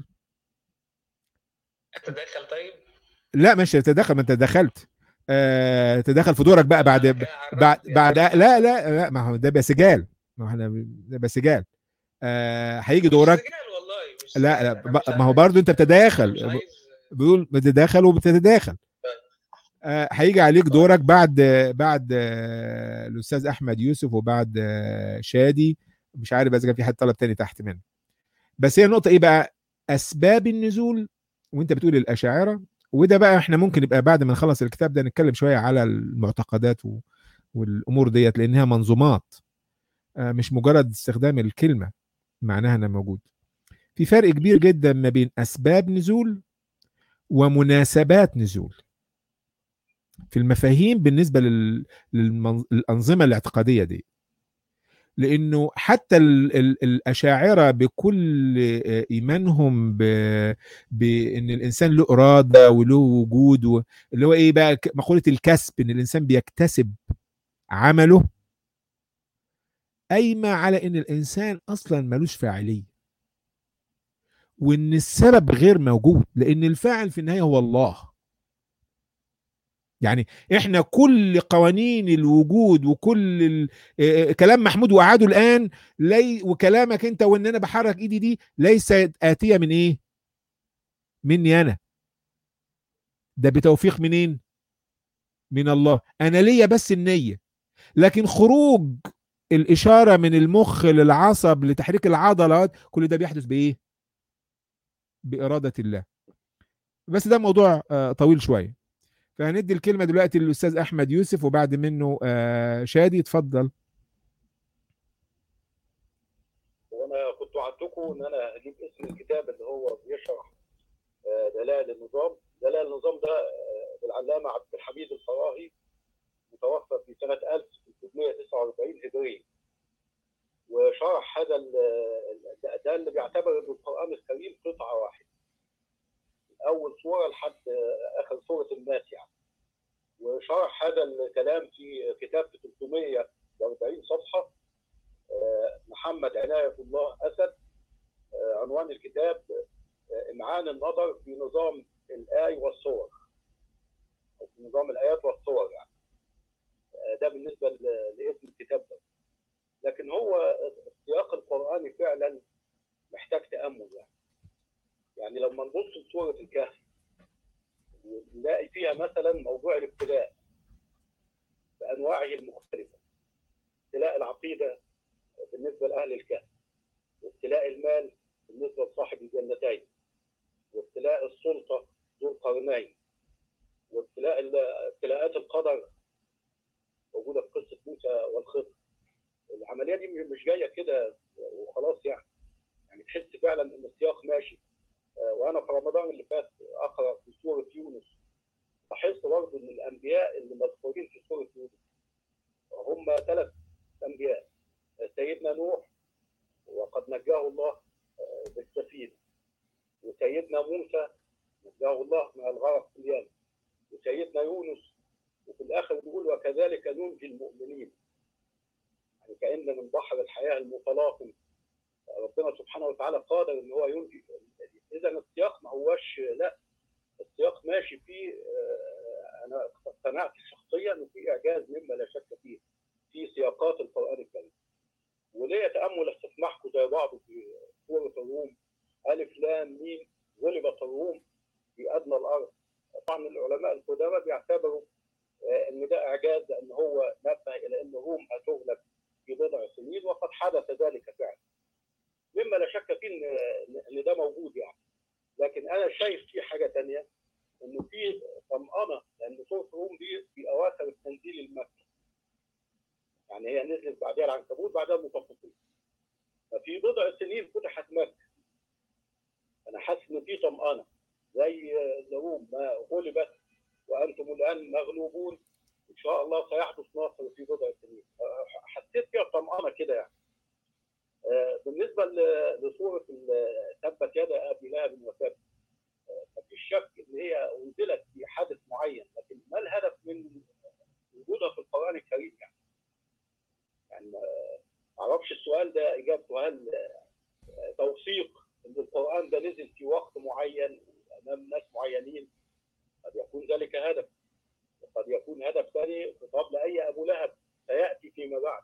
اتدخل طيب لا مش تدخل ما انت دخلت آه تدخل في دورك بقى بعد أنا كده عرفت بعد يعني. بعد لا لا لا ما هو ده بقى سجال ما هو احنا ده بقى سجال آه هيجي مش دورك سجال والله مش لا سجال. لا أنا ب- مش ما هو عايز- برضو انت مش بتتداخل عايز بيقول بتتداخل وبتتداخل آه هيجي عليك دورك بعد بعد آه الاستاذ احمد يوسف وبعد آه شادي مش عارف اذا كان في حد طلب تاني تحت منه بس هي النقطه ايه بقى اسباب النزول وانت بتقول الاشاعره وده بقى احنا ممكن يبقى بعد ما نخلص الكتاب ده نتكلم شويه على المعتقدات و... والامور ديت لانها منظومات آه، مش مجرد استخدام الكلمه معناها انها موجود في فرق كبير جدا ما بين اسباب نزول ومناسبات نزول في المفاهيم بالنسبه لل... للمن... للانظمه الاعتقاديه دي لانه حتى ال... ال... الاشاعره بكل آه، ايمانهم ب... بان الانسان له اراده وله وجود و... اللي هو ايه بقى ك- مقوله الكسب ان الانسان بيكتسب عمله قايمه على ان الانسان اصلا ملوش فاعليه وان السبب غير موجود لان الفاعل في النهايه هو الله يعني احنا كل قوانين الوجود وكل ال... آه، كلام محمود وقعده الان لي وكلامك انت وان انا بحرك ايدي دي ليست اتيه من ايه مني انا ده بتوفيق منين من الله انا ليا بس النيه لكن خروج الاشاره من المخ للعصب لتحريك العضلات كل ده بيحدث بايه باراده الله بس ده موضوع آه، طويل شويه فهندي الكلمه دلوقتي للاستاذ احمد يوسف وبعد منه آه، شادي اتفضل وانا كنت وعدتكم ان انا هجيب اسم الكتاب اللي هو بيشرح آه، دلائل النظام دلائل النظام ده آه، بالعلامه عبد الحميد الفراهي متوفى في سنه 1349 هجريه وشرح هذا ال- ال- ده- ده اللي بيعتبر ان القران الكريم قطعه واحده اول سوره لحد آه، اخر سوره الناس يعني وشرح هذا الكلام في كتاب في 340 صفحه آه، محمد عناية الله أسد آه، عنوان الكتاب آه، إمعان النظر في نظام الآي والصور أو في نظام الآيات والصور يعني آه، ده بالنسبة ل- لاسم الكتاب ده لكن هو السياق القرآني فعلا محتاج تأمل يعني يعني لما نبص لسورة الكهف ونلاقي فيها مثلا موضوع الابتلاء بأنواعه المختلفة ابتلاء العقيدة بالنسبة لأهل الكهف وابتلاء المال بالنسبة لصاحب الجنتين وابتلاء السلطة ذو القرنين وابتلاء ال- ابتلاءات القدر موجودة في قصة موسى والخضر العملية دي مش جاية كده وخلاص يعني يعني تحس فعلا ان السياق ماشي آه، وانا في رمضان اللي فات اقرا في سوره يونس لاحظت برضه ان الانبياء اللي مذكورين في سوره يونس هم ثلاث انبياء سيدنا نوح وقد نجاه الله آه، بالسفينه وسيدنا موسى نجاه الله من الغرق في اليم وسيدنا يونس وفي الاخر بيقول وكذلك ننجي المؤمنين يعني كان من بحر الحياه المتلاطم ربنا سبحانه وتعالى قادر ان هو ينجي اذا السياق ما هوش لا السياق ماشي فيه آه، انا اقتنعت شخصيا انه في اعجاز مما لا شك فيه في سياقات القران الكريم وليه تامل استسمحكم زي بعض في سوره الروم الف لام ميم غلبت الروم في ادنى الارض طبعا العلماء القدامى بيعتبروا آه، ان ده اعجاز لان هو نبه الى ان الروم هتغلب في بضع سنين وقد حدث ذلك فعلا مما لا شك فيه ان ان ده موجود يعني لكن انا شايف في حاجه ثانيه انه في طمانه لان سوره الروم دي في اواخر التنزيل المكي يعني هي نزلت بعدها العنكبوت بعدها المطففين ففي بضع سنين فتحت مكه انا حاسس ان في طمانه زي الروم ما غلبت وانتم الان مغلوبون ان شاء الله سيحدث نصر في بضع سنين حسيت فيها طمانه كده يعني آه، بالنسبه ل- لصوره ال- تبت يد ابي لهب وتب آه، مفيش شك ان هي انزلت في حدث معين لكن ما الهدف من وجودها في القران الكريم قد يكون ذلك هدف وقد يكون هدف ثاني خطاب لاي ابو لهب سياتي فيما بعد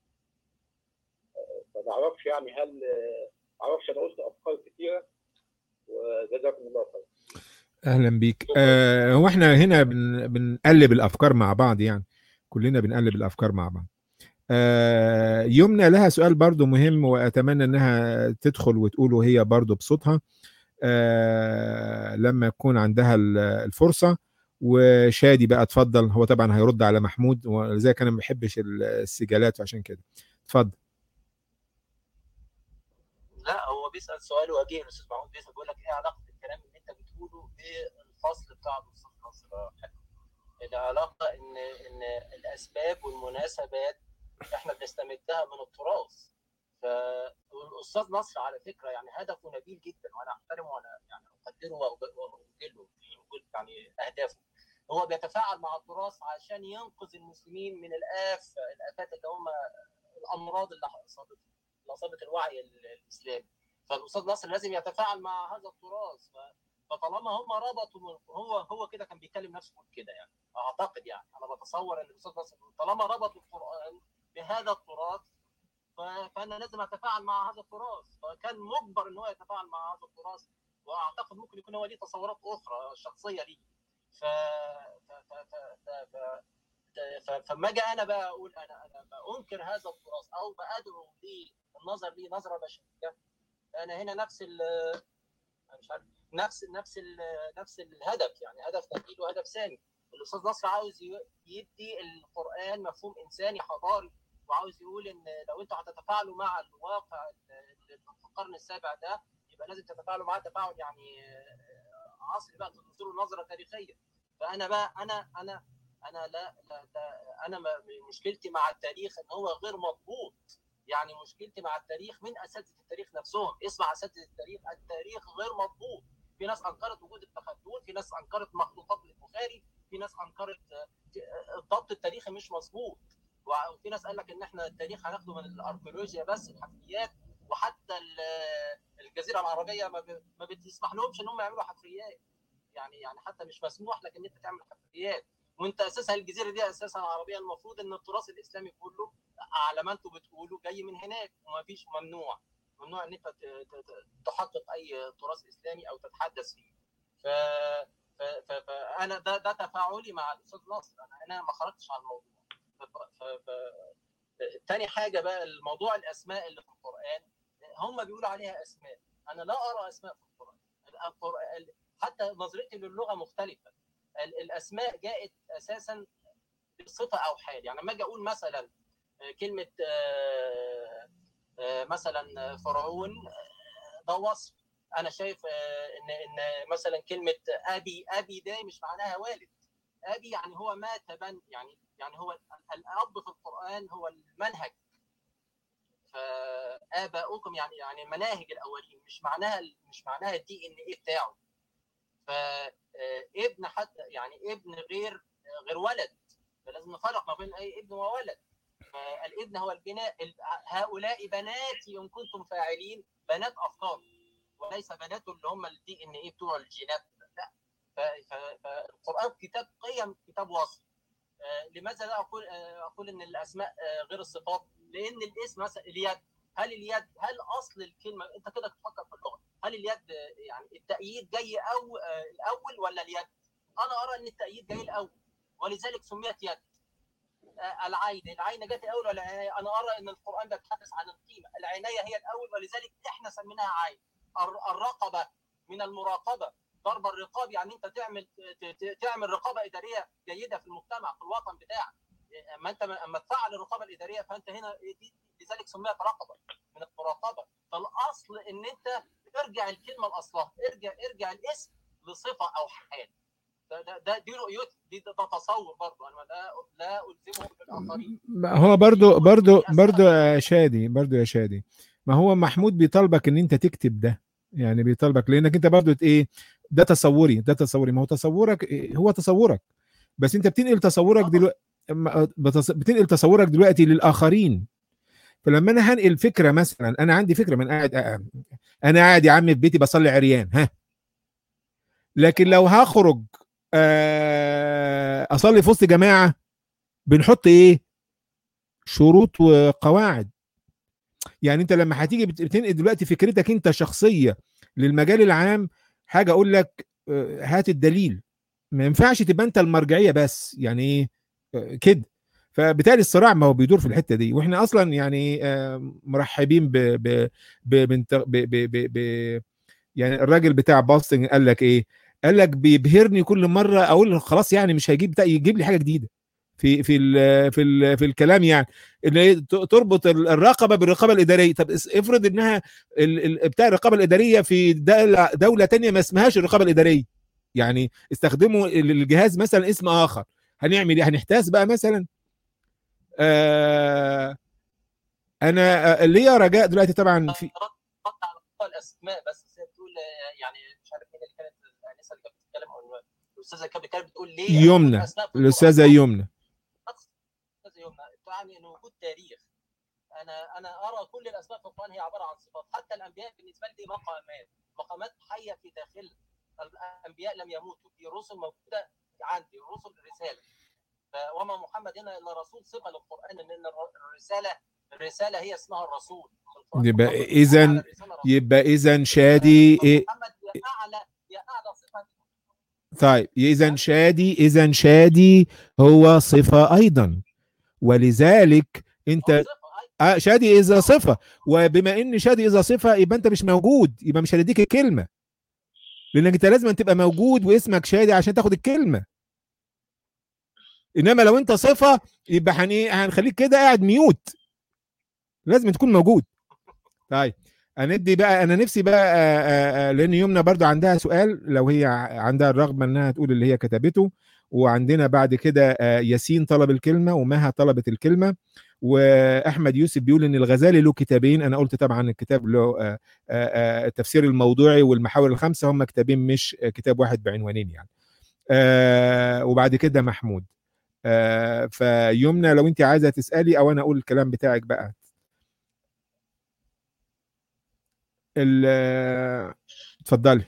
آه، فما اعرفش يعني هل آه، ما اعرفش انا قلت افكار كثيره وجزاكم الله خير اهلا بيك آه هو احنا هنا بن بنقلب الافكار مع بعض يعني كلنا بنقلب الافكار مع بعض آه يمنى لها سؤال برضو مهم واتمنى انها تدخل وتقوله هي برضو بصوتها آه لما يكون عندها ال- الفرصه وشادي بقى اتفضل هو طبعا هيرد على محمود ولذلك انا ما بحبش السجالات عشان كده اتفضل لا هو بيسال سؤال وجيه الاستاذ محمود بيسال بيقول لك ايه علاقه الكلام اللي انت بتقوله بالفصل بتاع الاستاذ نصر حلو. العلاقه ان ان الاسباب والمناسبات احنا بنستمدها من التراث فالاستاذ نصر على فكره يعني هدفه نبيل جدا وانا احترمه وانا يعني اقدره وأج- واجله في وجود يعني اهدافه هو بيتفاعل مع التراث عشان ينقذ المسلمين من الآف الآفات اللي هم الأمراض اللي أصابت اللي أصابت الوعي ال- الإسلامي فالأستاذ ناصر لازم يتفاعل مع هذا التراث ف- فطالما هم ربطوا من- هو هو كده كان بيكلم نفسه يقول كده يعني اعتقد يعني انا بتصور ان الاستاذ ناصر طالما ربطوا القران بهذا التراث ف- فانا لازم اتفاعل مع هذا التراث فكان مجبر ان هو يتفاعل مع هذا التراث واعتقد ممكن يكون هو ليه تصورات اخرى شخصيه ليه ف ف ف ف ف ف ف- فما اجي انا بقى اقول انا انا بانكر هذا التراث او بادعو للنظر ليه نظره بشريه انا هنا نفس ال أنا مش عارف نفس نفس ال نفس الهدف يعني هدف نبيل وهدف سامي الاستاذ نصر عاوز ي- يدي القران مفهوم انساني حضاري وعاوز يقول ان لو انتوا هتتفاعلوا مع الواقع اللي في القرن السابع ده يبقى لازم تتفاعلوا معاه تفاعل يعني آه، عصري بقى تنظروا نظره تاريخيه فانا بقى انا انا انا لا, لا, لا انا ما- مشكلتي مع التاريخ ان هو غير مضبوط يعني مشكلتي مع التاريخ من اساتذه التاريخ نفسهم اسمع اساتذه التاريخ التاريخ غير مضبوط في ناس انكرت وجود التخلل في ناس انكرت مخطوطات البخاري في ناس انكرت آه، الضبط التاريخي مش مظبوط وفي ناس قال لك ان احنا التاريخ هناخده من الاركيولوجيا بس الحفريات وحتى ال- الجزيره العربيه ما ب- ما بتسمح لهمش ان هم يعملوا حفريات يعني يعني حتى مش مسموح لك ان انت تعمل حفريات وانت اساسا الجزيره دي اساسا عربيه المفروض ان التراث الاسلامي كله على ما انتم بتقولوا جاي من هناك وما فيش ممنوع ممنوع ان انت ت- ت- ت- تحقق اي تراث اسلامي او تتحدث فيه ف ف- ف- فانا ده ده تفاعلي مع الاستاذ ناصر انا انا ما خرجتش عن الموضوع ف- ف- ف- تاني حاجه بقى الموضوع الاسماء اللي في القران هم بيقولوا عليها اسماء انا لا ارى اسماء في القران القرآن حتى نظرتي للغه مختلفه ال- الاسماء جاءت اساسا بصفه او حال يعني لما اجي اقول مثلا آه، كلمه آه، آه، مثلا فرعون آه، ده وصف انا شايف آه، ان ان مثلا كلمه ابي ابي ده مش معناها والد ابي يعني هو ما تبن يعني يعني هو ال- الاب في القران هو المنهج فاباؤكم يعني يعني مناهج الاولين مش معناها مش معناها الدي ان ايه بتاعه فابن حتى يعني ابن غير غير ولد فلازم نفرق ما بين اي ابن وولد فالابن هو البناء ال- هؤلاء بناتي ان كنتم فاعلين بنات افكار وليس بنات اللي هم الدي ان ايه بتوع الجينات لا ف- ف- فالقران كتاب قيم كتاب وصف آه، لماذا لا اقول آه، اقول ان الاسماء آه، غير الصفات لان الاسم مثلا اليد هل اليد هل اصل الكلمه انت كده تفكر في اللغه هل اليد آه، يعني التأييد جاي أو آه، الاول ولا اليد انا ارى ان التأييد جاي الاول ولذلك سميت يد آه، العين العين جت الاول ولا العناية؟ انا ارى ان القران بيتحدث عن القيمه العنايه هي الاول ولذلك احنا سميناها عين الر- الرقبه من المراقبه ضرب الرقاب يعني انت تعمل ت- ت- تعمل رقابه اداريه جيده في المجتمع في الوطن بتاعك اما انت اما تفعل الرقابه الاداريه فانت هنا دي لذلك سميت رقبه من المراقبه فالاصل ان انت ارجع الكلمه لاصلها ارجع ارجع الاسم لصفه او حال ده ده, ده دي رؤيتي دي ده, ده تصور برضه انا لا لا الزمه بالاخرين ما هو برضو برضو برضو يا شادي برضو يا شادي ما هو محمود بيطالبك ان انت تكتب ده يعني بيطالبك لانك انت برضو ايه ده تصوري ده تصوري ما هو تصورك إيه، هو تصورك بس انت بتنقل تصورك دلوقتي بتنقل تصورك دلوقتي للاخرين فلما انا هنقل فكره مثلا انا عندي فكره من قاعد انا قاعد يا عم في بيتي بصلي عريان ها لكن لو هخرج آه، اصلي في وسط جماعه بنحط ايه شروط وقواعد يعني انت لما هتيجي بت- بتنقل دلوقتي فكرتك انت شخصيه للمجال العام حاجه اقول لك آه، هات الدليل ما ينفعش تبقى انت المرجعيه بس يعني ايه آه، كده فبالتالي الصراع ما هو بيدور في الحته دي واحنا اصلا يعني آه، مرحبين ب ب ب بنت- ب ب ب ب يعني الراجل بتاع باستن قال لك ايه قال لك بيبهرني كل مره اقول خلاص يعني مش هيجيب بتاع يجيب لي حاجه جديده في في ال في ال في الكلام يعني ان هي ت- تربط ال- الرقبه بالرقابه الاداريه طب اس- افرض انها ال- ال- بتاع الرقابه الاداريه في دوله دوله تانية ما اسمهاش الرقابه الاداريه يعني استخدموا ال- الجهاز مثلا اسم اخر هنعمل ايه هنحتاس بقى مثلا آه انا آه، ليا رجاء دلوقتي طبعا في رد رد على موضوع الاسماء بس هي بتقول آه، يعني مش عارف مين اللي كانت الانسه اللي كانت بتتكلم او الاستاذه كانت بتتكلم بتقول ليه يمنى الأسماء في القرآن الاستاذه يمنى استاذ يمنى تعني ان وجود تاريخ انا انا ارى كل الاسماء في القران هي عباره عن صفات حتى الانبياء بالنسبه لي مقامات مقامات حيه في داخل الانبياء لم يموتوا في رسل موجوده عندي رسل رساله ف- وما محمد هنا الا رسول صفه للقران ان الر- الرساله الرساله هي اسمها الرسول القرآن يبقى محمد إذن- على الرسالة رسول. يبقى اذا شادي إيه محمد هي اعلى هي اعلى صفه طيب اذا شادي اذا شادي هو صفه ايضا ولذلك انت صفه أي- آه شادي اذا صفه وبما ان شادي اذا صفه يبقى انت مش موجود يبقى مش هنديك الكلمه لانك انت لازم تبقى موجود واسمك شادي عشان تاخد الكلمه انما لو انت صفه يبقى هن إيه؟ هنخليك كده قاعد ميوت لازم تكون موجود طيب هندي بقى انا نفسي بقى آه، آه، آه، لان يمنى برضو عندها سؤال لو هي ع- عندها الرغبه انها تقول اللي هي كتبته وعندنا بعد كده آه، ياسين طلب الكلمه ومها طلبت الكلمه واحمد يوسف بيقول ان الغزالي له كتابين انا قلت طبعا الكتاب له آه، آه، آه، التفسير الموضوعي والمحاور الخمسه هم كتابين مش آه، كتاب واحد بعنوانين يعني آه، وبعد كده محمود آه، فيمنى لو انت عايزه تسالي او انا اقول الكلام بتاعك بقى ال- آه، اتفضلي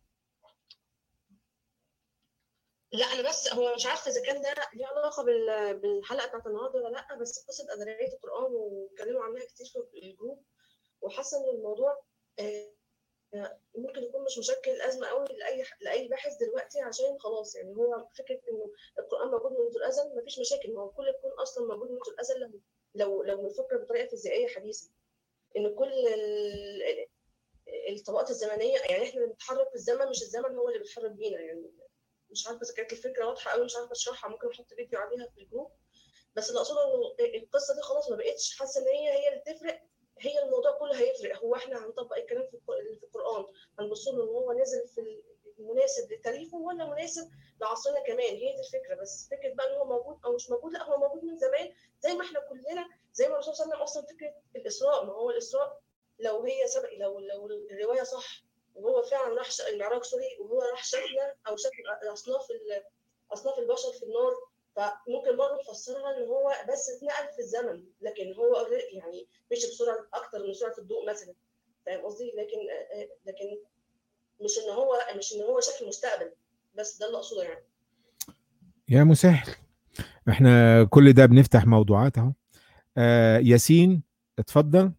لا انا بس هو مش عارفه اذا كان ده ليه علاقه بال- بالحلقه بتاعت النهارده ولا لا بس قصه ادبيات القران واتكلموا عنها كتير في الجروب وحاسه ان الموضوع آه، آه، ممكن يكون مش مشكل ازمه قوي لاي لاي باحث دلوقتي عشان خلاص يعني هو فكره انه القران موجود منذ الازل مفيش مشاكل ما هو كل الكون اصلا موجود منذ الازل لو لو لو بنفكر بطريقه فيزيائيه حديثه ان كل ال- الطبقات الزمنيه يعني احنا اللي بنتحرك في الزمن مش الزمن هو اللي بيتحرك بينا يعني مش عارفه اذا كانت الفكره واضحه قوي مش عارفه اشرحها ممكن احط فيديو عليها في الجروب بس اللي اقصده انه القصه دي خلاص ما بقتش حاسه ان هي هي اللي تفرق هي الموضوع كله هيفرق هو احنا هنطبق الكلام في الق- في القران هنبص له ان هو نازل في المناسب لتاريخه ولا مناسب لعصرنا كمان هي دي الفكره بس فكره بقى ان هو موجود او مش موجود لا هو موجود من زمان زي ما احنا كلنا زي ما الرسول صلى الله عليه وسلم اصلا فكره الاسراء ما هو الاسراء لو هي سبق لو لو الروايه صح وهو فعلا راح ش- المعراج سوري وهو راح شكل او شكل اصناف ال- اصناف البشر في النار فممكن برضه نفسرها ان هو بس اتنقل في الزمن لكن هو already يعني مشي بسرعه اكتر من سرعه الضوء مثلا فاهم قصدي لكن آه، آه، لكن مش ان هو مش ان هو شكل مستقبل بس ده اللي اقصده يعني يا مسهل احنا كل ده بنفتح موضوعات اهو آه ياسين اتفضل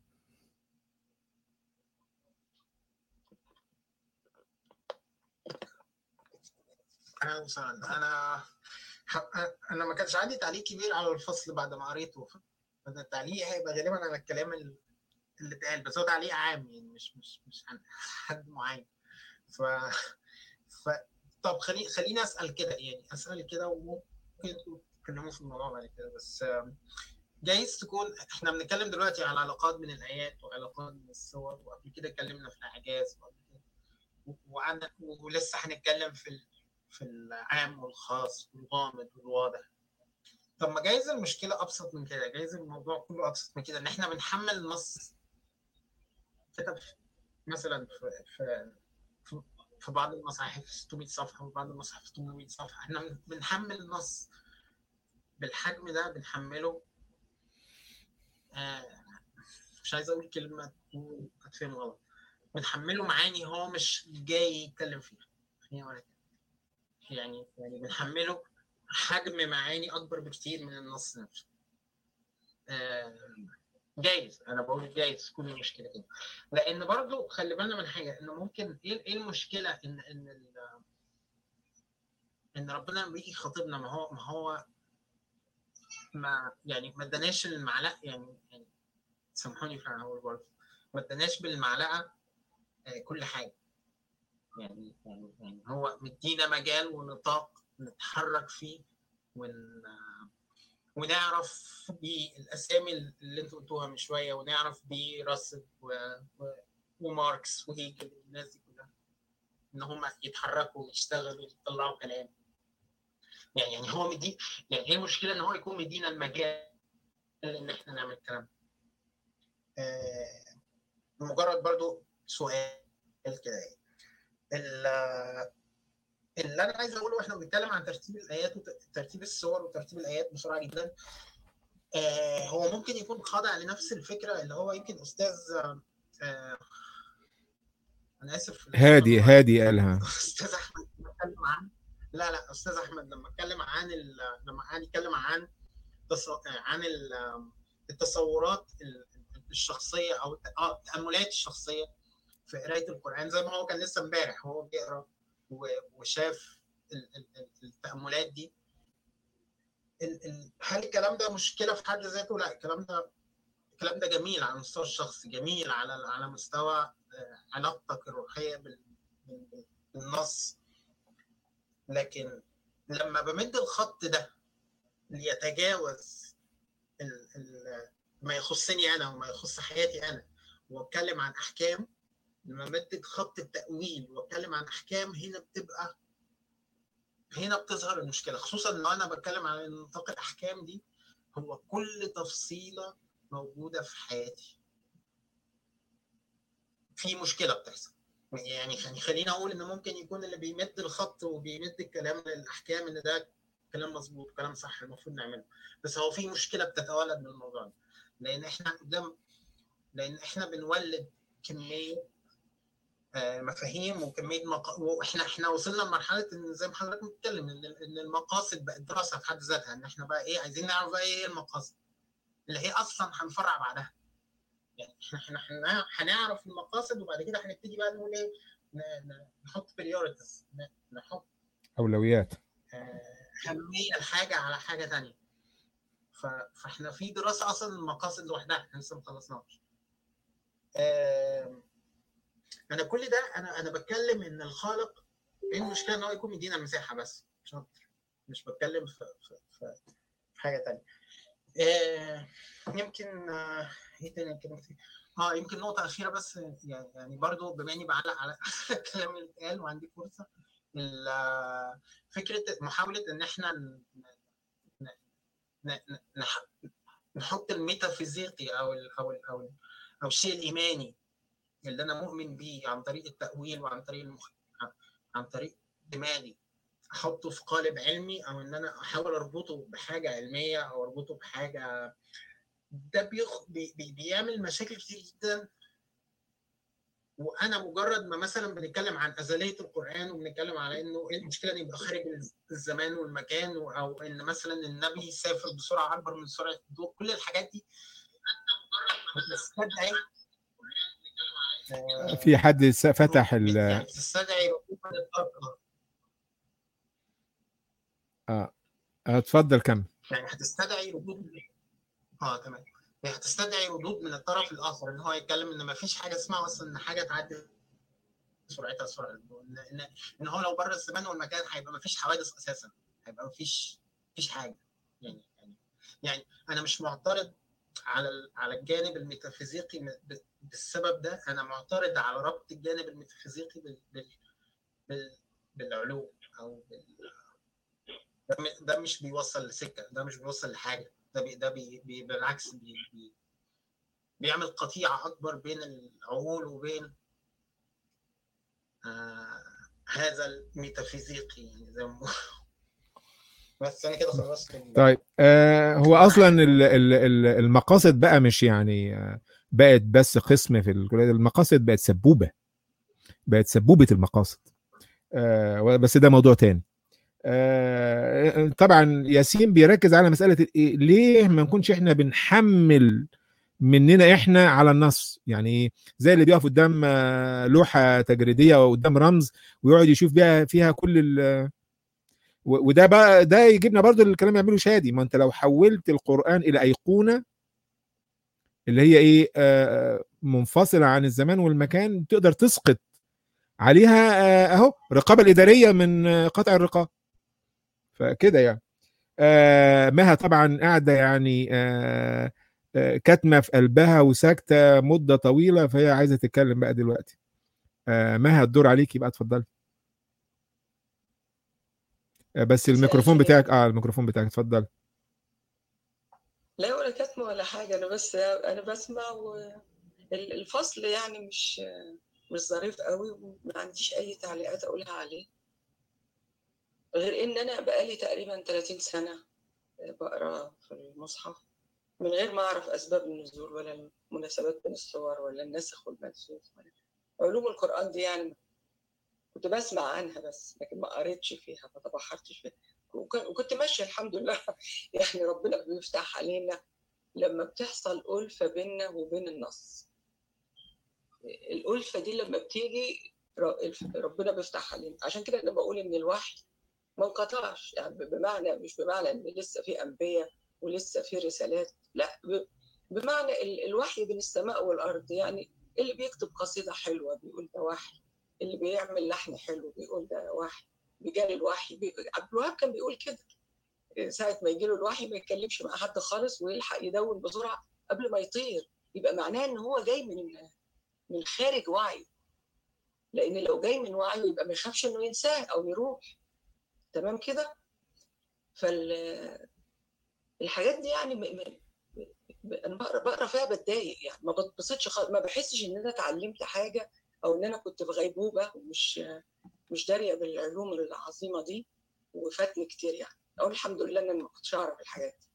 اهلا وسهلا انا ح- انا ما كانش عندي تعليق كبير على الفصل بعد ما قريته فانا التعليق هيبقى غالبا على الكلام ال- اللي اتقال بس هو تعليق عام يعني مش مش مش عن حد معين ف ف طب خلي خليني اسال كده يعني اسال كده وممكن انتوا تتكلموا في الموضوع بعد كده بس آم، جايز تكون احنا بنتكلم دلوقتي على علاقات بين الايات وعلاقات بين الصور وقبل كده اتكلمنا في الاعجاز وقبل كده و- وعن- ولسه هنتكلم في ال... في العام والخاص والغامض والواضح طب ما جايز المشكلة أبسط من كده جايز الموضوع كله أبسط من كده إن إحنا بنحمل نص كتب مثلا في في في- في بعض المصاحف 600 صفحة وفي بعض المصاحف 800 صفحة إحنا بنحمل نص بالحجم ده بنحمله آه مش عايز أقول كلمة تكون هتفهم غلط بنحمله معاني هو مش جاي يتكلم فيها خلينا نقول كده. يعني يعني بنحمله حجم معاني اكبر بكتير من النص نفسه آه، جايز انا بقول جايز كل المشكله كده لان برضو خلي بالنا من حاجه انه ممكن ايه إيه المشكله ان ان ال- ان ربنا لما بيجي يخاطبنا ما هو ما هو ما يعني ما اداناش المعلقه يعني يعني سامحوني في الأول برضه ما اداناش بالمعلقه آه، كل حاجه يعني يعني يعني هو مدينا مجال ونطاق نتحرك فيه ون ونعرف بيه الاسامي اللي انتوا قلتوها من شويه ونعرف بيه راسل و... و... وماركس وهيجل والناس دي كلها ان هم يتحركوا ويشتغلوا ويطلعوا كلام يعني يعني هو مدي يعني ايه المشكله ان هو يكون مدينا المجال ان احنا نعمل الكلام ده آه، مجرد برضو سؤال كده يعني. ال- اللي انا عايز اقوله واحنا بنتكلم عن ترتيب الايات وترتيب السور وترتيب الايات بسرعه جدا آه، هو ممكن يكون خاضع لنفس الفكره اللي هو يمكن استاذ آه، انا اسف هادي هادي قالها استاذ احمد لما اتكلم عن لا لا استاذ احمد لما اتكلم عن ال... لما قعد يتكلم عن تص... عن ال... التصورات ال- الشخصيه او الت- اه التاملات الشخصيه في قرايه القران زي ما هو كان لسه امبارح وهو بيقرا و... وشاف ال... ال... ال- التاملات دي ال... ال... هل الكلام ده مشكله في حد ذاته؟ لا الكلام ده الكلام ده جميل على المستوى الشخصي جميل على على مستوى آه، علاقتك الروحيه بال... بال- بالنص لكن لما بمد الخط ده ليتجاوز ال ال ما يخصني انا وما يخص حياتي انا واتكلم عن احكام لما مدد خط التاويل واتكلم عن احكام هنا بتبقى هنا بتظهر المشكله خصوصا لو انا بتكلم عن نطاق الاحكام دي هو كل تفصيله موجوده في حياتي في مشكله بتحصل يعني يعني خليني اقول ان ممكن يكون اللي بيمد الخط وبيمد الكلام للاحكام ان ده كلام مظبوط كلام صح المفروض نعمله بس هو في مشكله بتتولد من الموضوع ده لان احنا قدام لان احنا بنولد كميه آه، مفاهيم وكميه مق... واحنا احنا وصلنا لمرحله ان زي ما حضرتك بتتكلم ان ان المقاصد بقت دراسه في حد ذاتها ان احنا بقى ايه عايزين نعرف بقى ايه هي المقاصد اللي هي اصلا هنفرع بعدها يعني احنا احنا احنا هنعرف المقاصد وبعد كده هنبتدي بقى نقول ايه ن- ن- نحط بريورتيز نحط اولويات آه، اهميه الحاجه على حاجه ثانيه فاحنا في دراسه اصلا المقاصد لوحدها احنا لسه ما خلصناش آم، انا كل ده انا انا بتكلم ان الخالق ايه المشكله ان هو يكون مدينا المساحه بس مش اكتر مش بتكلم في في في, في حاجه ثانيه آه، يمكن آه، ايه تاني يمكن اه يمكن نقطه اخيره بس يعني يعني برضو بما اني بعلق على الكلام اللي اتقال وعندي فرصه ال- فكره محاوله ان احنا ن- ن- ن- نح- نحط الميتافيزيقي او ال او ال او ال او الشيء الايماني اللي انا مؤمن بيه عن طريق التاويل وعن طريق المخ... عن طريق دماغي احطه في قالب علمي او ان انا احاول اربطه بحاجه علميه او اربطه بحاجه ده بيخ... بي... بي... بيعمل مشاكل كتير جدا وانا مجرد ما مثلا بنتكلم عن ازليه القران وبنتكلم على انه ايه المشكله ان يبقى خارج الزمان والمكان او ان مثلا النبي سافر بسرعه اكبر من سرعه الضوء كل الحاجات دي بتستدعي آه، في حد س- فتح ال يعني بتستدعي ردود من الطاقه اه اتفضل كمل يعني هتستدعي ردود اه تمام يعني هتستدعي ردود من الطرف الاخر ان هو يتكلم ان ما فيش حاجه اسمها اصلا ان حاجه تعدي سرعتها سرعه الضوء ان ان ان هو لو بره الزمان والمكان هيبقى ما فيش حوادث اساسا هيبقى ما فيش فيش حاجه يعني يعني يعني انا مش معترض على ال- على الجانب الميتافيزيقي م- ب- بالسبب ده انا معترض على ربط الجانب الميتافيزيقي بال بال بال بالعلوم او بال ده م- ده مش بيوصل لسكه ده مش بيوصل لحاجه ده بي ده بي بي بالعكس بي بي بيعمل قطيعه اكبر بين العقول وبين آه هذا الميتافيزيقي يعني زي ما بقول. بس انا كده خلصت ال- طيب آه هو اصلا ال- ال- ال- المقاصد بقى مش يعني آه، بقت بس قسم في الكليه المقاصد بقت سبوبه بقت سبوبه المقاصد آه بس ده موضوع تاني آه، طبعا ياسين بيركز على مساله إيه ليه ما نكونش احنا بنحمل مننا احنا على النص يعني إيه؟ زي اللي بيقف قدام آه، لوحه تجريديه او قدام رمز ويقعد يشوف بيها فيها كل ال و- وده بقى ده يجيبنا برضو الكلام يعمله شادي ما انت لو حولت القران الى ايقونه اللي هي ايه آه، منفصله عن الزمان والمكان تقدر تسقط عليها آه، اهو الرقابه الاداريه من آه، قطع الرقاب فكده يعني آه، مها طبعا قاعده يعني آه، آه، كاتمه في قلبها وساكته مده طويله فهي عايزه تتكلم بقى دلوقتي آه، مها الدور عليكي بقى اتفضلي آه، بس الميكروفون الخير. بتاعك اه الميكروفون بتاعك اتفضل لا ولا كتمة ولا حاجة أنا بس أنا بسمع والفصل يعني مش مش ظريف قوي وما عنديش أي تعليقات أقولها عليه غير إن أنا بقالي تقريبا 30 سنة بقرا في المصحف من غير ما أعرف أسباب النزول ولا المناسبات بين السور ولا النسخ والمنسوخ ولا علوم القرآن دي يعني كنت بسمع عنها بس لكن ما قريتش فيها ما تبحرتش فيها وك- وكنت ماشية الحمد لله يعني ربنا بيفتح علينا لما بتحصل ألفة بيننا وبين النص الألفة دي لما بتيجي ر- ربنا بيفتح علينا عشان كده أنا بقول إن الوحي ما انقطعش يعني بمعنى مش بمعنى إن لسه في أنبياء ولسه في رسالات لا ب- بمعنى ال- الوحي بين السماء والأرض يعني اللي بيكتب قصيدة حلوة بيقول ده وحي اللي بيعمل لحن حلو بيقول ده وحي بجال الوحي بي... عبد الوهاب كان بيقول كده ساعة ما يجي له الوحي ما يتكلمش مع حد خالص ويلحق يدون بسرعة قبل ما يطير يبقى معناه ان هو جاي من من خارج وعيه لان لو جاي من وعيه يبقى ما يخافش انه ينساه او يروح تمام كده فال الحاجات دي يعني م... م... ب- انا بقرا بقرا فيها بتضايق يعني ما بتبسطش خالص ما بحسش ان انا اتعلمت حاجه او ان انا كنت في غيبوبه ومش مش داريه بالعلوم العظيمه دي وفاتني كتير يعني اقول الحمد لله ان انا ما كنتش اعرف الحاجات دي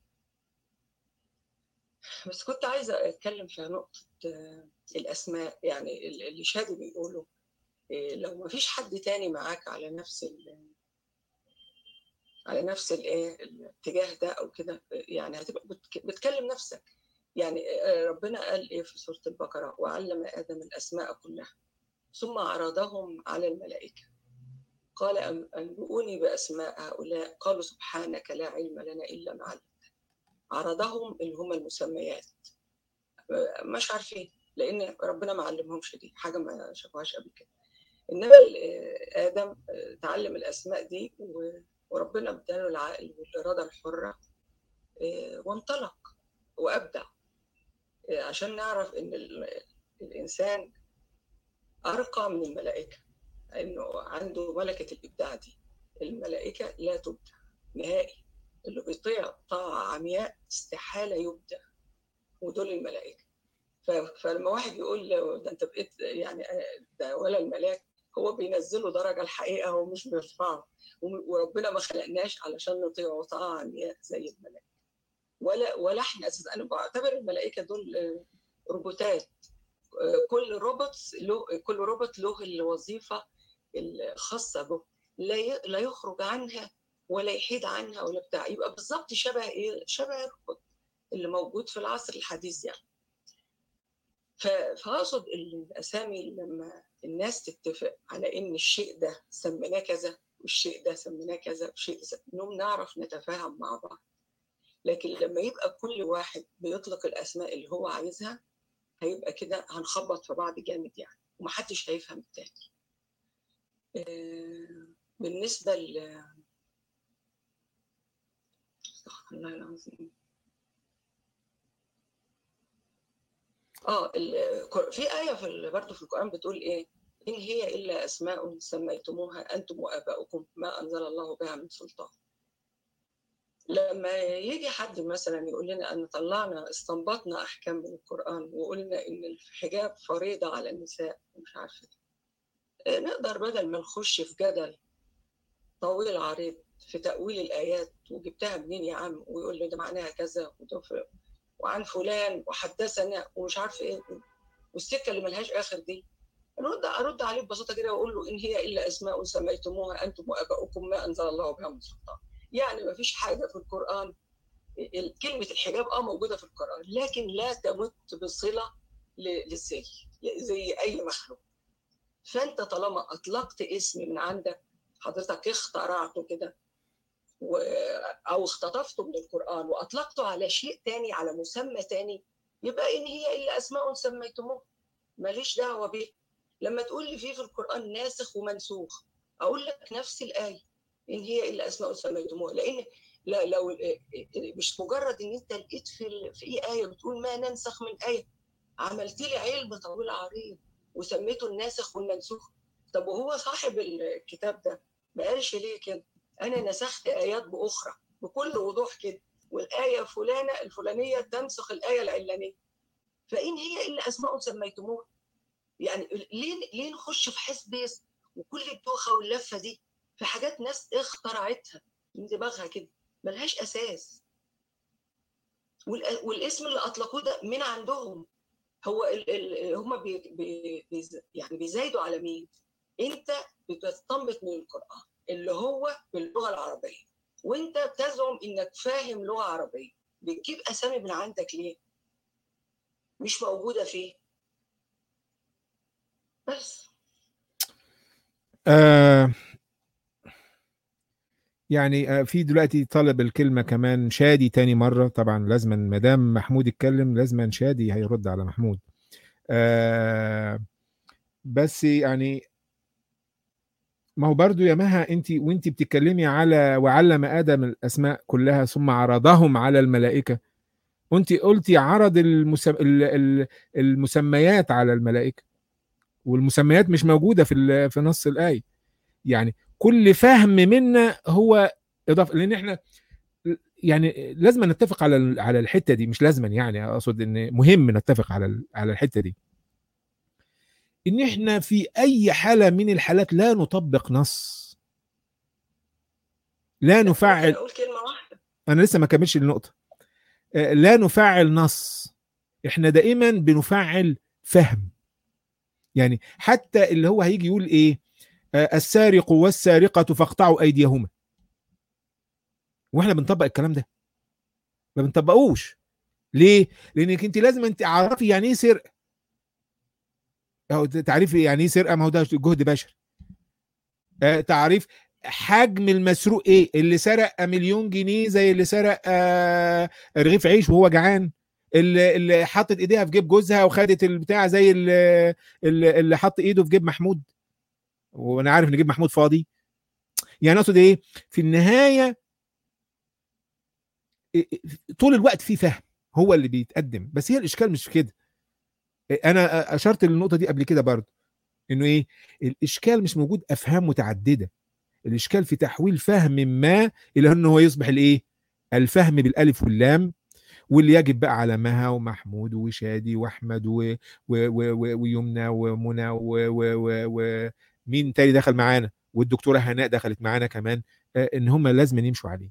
بس كنت عايزه اتكلم في نقطه آه، الاسماء يعني ال- اللي شادي بيقولوا آه، لو ما فيش حد تاني معاك على نفس ال على نفس الايه الاتجاه ده او كده آه، يعني هتبقى بتك- بتكلم نفسك يعني آه، ربنا قال ايه في سوره البقره وعلم ادم الاسماء كلها ثم عرضهم على الملائكه قال أم- أنبئوني بأسماء هؤلاء قالوا سبحانك لا علم لنا إلا ما علمتنا عرضهم اللي هم المسميات آه، مش عارفين لأن ربنا ما علمهمش دي حاجة ما شافوهاش قبل كده إنما ال- آه، آدم آه، تعلم الأسماء دي و- وربنا اداله العقل والإرادة الحرة آه، وانطلق وأبدع آه، عشان نعرف إن ال- الإنسان أرقى من الملائكة انه عنده ملكه الابداع دي الملائكه لا تبدع نهائي اللي بيطيع طاعه عمياء استحاله يبدع ودول الملائكه ف- فلما واحد يقول له ده انت بقيت يعني أنا- ده ولا الملاك هو بينزله درجه الحقيقه هو مش بيرفعه وم- وربنا ما خلقناش علشان نطيعه طاعه عمياء زي الملائكه ولا ولا احنا اساسا انا بعتبر الملائكه دول آه، روبوتات آه، كل روبوت له كل روبوت له الوظيفه الخاصه به لا ي- لا يخرج عنها ولا يحيد عنها ولا بتاع يبقى بالظبط شبه ايه شبه الروبوت اللي موجود في العصر الحديث يعني ف- فاقصد الاسامي لما الناس تتفق على ان الشيء ده سميناه كذا والشيء ده سميناه كذا والشيء ده انهم نعرف نتفاهم مع بعض لكن لما يبقى كل واحد بيطلق الاسماء اللي هو عايزها هيبقى كده هنخبط في بعض جامد يعني ومحدش هيفهم التاني آه، بالنسبة ل استغفر الله العظيم اه ال- في آية في ال- برضه في القرآن بتقول إيه؟ إن هي إلا أسماء سميتموها أنتم وآباؤكم ما أنزل الله بها من سلطان. لما يجي حد مثلا يقول لنا أن طلعنا استنبطنا أحكام من القرآن وقلنا إن الحجاب فريضة على النساء ومش عارفة إيه. آه، نقدر بدل ما نخش في جدل طويل عريض في تأويل الآيات وجبتها منين يا عم ويقول له ده معناها كذا وده ف- وعن فلان وحدثنا ومش عارف ايه والسكه اللي ملهاش اخر دي ارد ارد عليه ببساطه كده واقول له ان هي الا اسماء سميتموها انتم واباؤكم ما انزل الله بها من سلطان يعني ما فيش حاجه في القران ال- كلمه الحجاب اه موجوده في القران لكن لا تمت بصله ل- للزي زي اي مخلوق فانت طالما اطلقت اسم من عندك حضرتك اخترعته كده و... او اختطفته من القران واطلقته على شيء تاني على مسمى تاني يبقى ان هي الا اسماء سميتموها ماليش دعوه بيه لما تقول لي في في القران ناسخ ومنسوخ اقول لك نفس الايه ان هي الا اسماء سميتموها لان لا لو مش مجرد ان انت لقيت في ال- في ايه بتقول ما ننسخ من ايه عملت لي علم طويل عريض وسميته الناسخ والمنسوخ طب وهو صاحب الكتاب ده ما قالش ليه كده انا نسخت ايات باخرى بكل وضوح كده والايه فلانه الفلانيه تنسخ الايه العلانيه فان هي الا اسماء سميتموها يعني ليه ليه نخش في حسبيس وكل الدوخه واللفه دي في حاجات ناس اخترعتها من دماغها كده ملهاش اساس والأ- والاسم اللي اطلقوه ده من عندهم هو ال ال هم بي بي بيز- يعني بيزايدوا على مين؟ انت بتستنبط من القران اللي هو باللغه العربيه وانت بتزعم انك فاهم لغه عربيه بتجيب اسامي من عندك ليه؟ مش موجوده فيه بس آه يعني آه في دلوقتي طلب الكلمة كمان شادي تاني مرة طبعا لازما ما دام محمود اتكلم لازما شادي هيرد على محمود آه بس يعني ما هو برضو يا مها انت وانت بتتكلمي على وعلم ادم الاسماء كلها ثم عرضهم على الملائكه وانت قلتي عرض المسم... ال- ال- المسميات على الملائكه والمسميات مش موجوده في ال- في نص الايه يعني كل فهم منا هو اضافه لان احنا يعني لازم نتفق على ال- على الحته دي مش لازما يعني اقصد ان مهم نتفق على ال- على الحته دي ان احنا في اي حاله من الحالات لا نطبق نص لا نفعل اقول كلمه واحده انا لسه ما كملش النقطه آه، لا نفعل نص احنا دائما بنفعل فهم يعني حتى اللي هو هيجي يقول ايه آه، السارق والسارقه فاقطعوا ايديهما واحنا بنطبق الكلام ده ما بنطبقوش ليه لانك انت لازم انت تعرفي يعني ايه سرقه أو تعرفي يعني ايه سرقه ما هو ده جهد بشري آه، تعريف حجم المسروق ايه اللي سرق مليون جنيه زي اللي سرق آه، رغيف عيش وهو جعان اللي اللي حطت ايديها في جيب جوزها وخدت البتاع زي اللي, اللي اللي حط ايده في جيب محمود وانا عارف ان جيب محمود فاضي يعني اقصد ايه في النهايه طول الوقت في فهم هو اللي بيتقدم بس هي الاشكال مش في كده انا اشرت للنقطه دي قبل كده برضه انه ايه الاشكال مش موجود افهام متعدده الاشكال في تحويل فهم ما الى انه هو يصبح الايه الفهم بالالف واللام واللي يجب بقى على مها ومحمود وشادي واحمد و... و... و... و... ويمنى ومنى ومين و... و... تاني دخل معانا والدكتوره هناء دخلت معانا كمان آه، ان هم لازم يمشوا عليه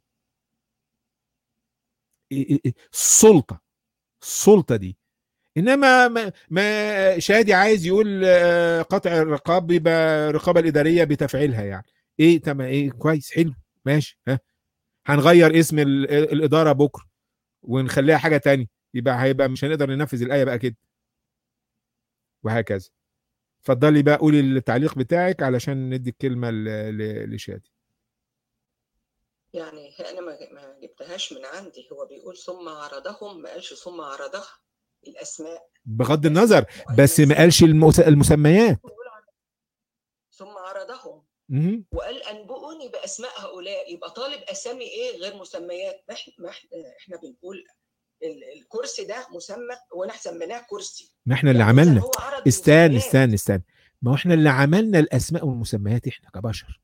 إيه- إيه- إيه، السلطه السلطه دي انما ما, ما شادي عايز يقول آه، قطع الرقاب يبقى الرقابه الاداريه بتفعيلها يعني ايه تمام ايه كويس حلو ماشي ها هنغير اسم ال- الاداره بكره ونخليها حاجه تانية يبقى هيبقى مش هنقدر ننفذ الايه بقى كده وهكذا اتفضلي بقى قولي التعليق بتاعك علشان ندي الكلمه ل- ل- لشادي يعني انا ما ما جبتهاش من عندي هو بيقول ثم عرضهم ما قالش ثم عرضها الاسماء بغض النظر بس ما قالش المس- المسميات ثم عرضهم مهم. وقال انبئوني باسماء هؤلاء يبقى طالب اسامي ايه غير مسميات ما احنا ما احنا احنا بنقول ال- الكرسي ده مسمى وانا سميناه كرسي ما احنا اللي يعني إذا عملنا هو عرض استنى المسميات. استنى استنى ما هو احنا اللي عملنا الاسماء والمسميات احنا كبشر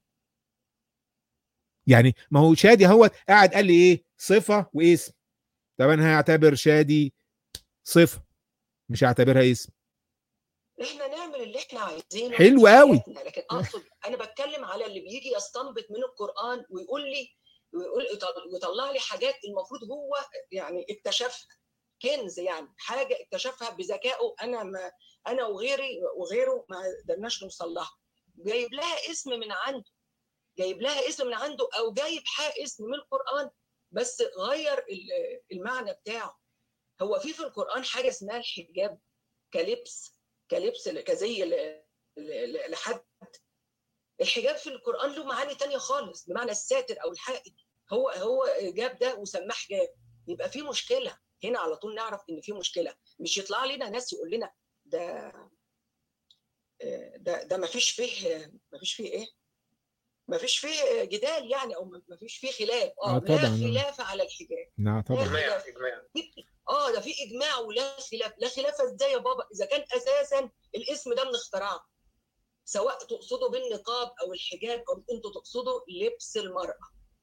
يعني ما هو شادي هو قاعد قال لي ايه صفه واسم طب انا هعتبر شادي صفه مش هعتبرها اسم احنا نعمل اللي احنا عايزينه حلو في قوي. حياتنا، لكن اقصد انا بتكلم على اللي بيجي يستنبط من القران ويقول لي ويقول يطل- ويطلع لي حاجات المفروض هو يعني اكتشفها كنز يعني حاجه اكتشفها بذكائه انا ما انا وغيري وغيره ما قدرناش نوصل لها جايب لها اسم من عنده جايب لها اسم من عنده او جايب حق اسم من القران بس غير ال- المعنى بتاعه هو في في القران حاجه اسمها الحجاب كلبس كلبس كزي ل- ل- ل- لحد الحجاب في القران له معاني تانية خالص بمعنى الساتر او الحائط هو هو جاب ده وسماه حجاب يبقى في مشكله هنا على طول نعرف ان في مشكله مش يطلع لنا ناس يقول لنا ده ده ده ما فيش فيه ما فيش فيه ايه ما فيش فيه جدال يعني او ما فيش فيه خلاف آه اه لا طبعاً. خلاف على الحجاب نعم طبعا اجماع اجماع اه ده في اجماع ولا خلاف لا خلاف ازاي يا بابا اذا كان اساسا الاسم ده من اختراع سواء تقصدوا بالنقاب او الحجاب او انتوا تقصدوا لبس المراه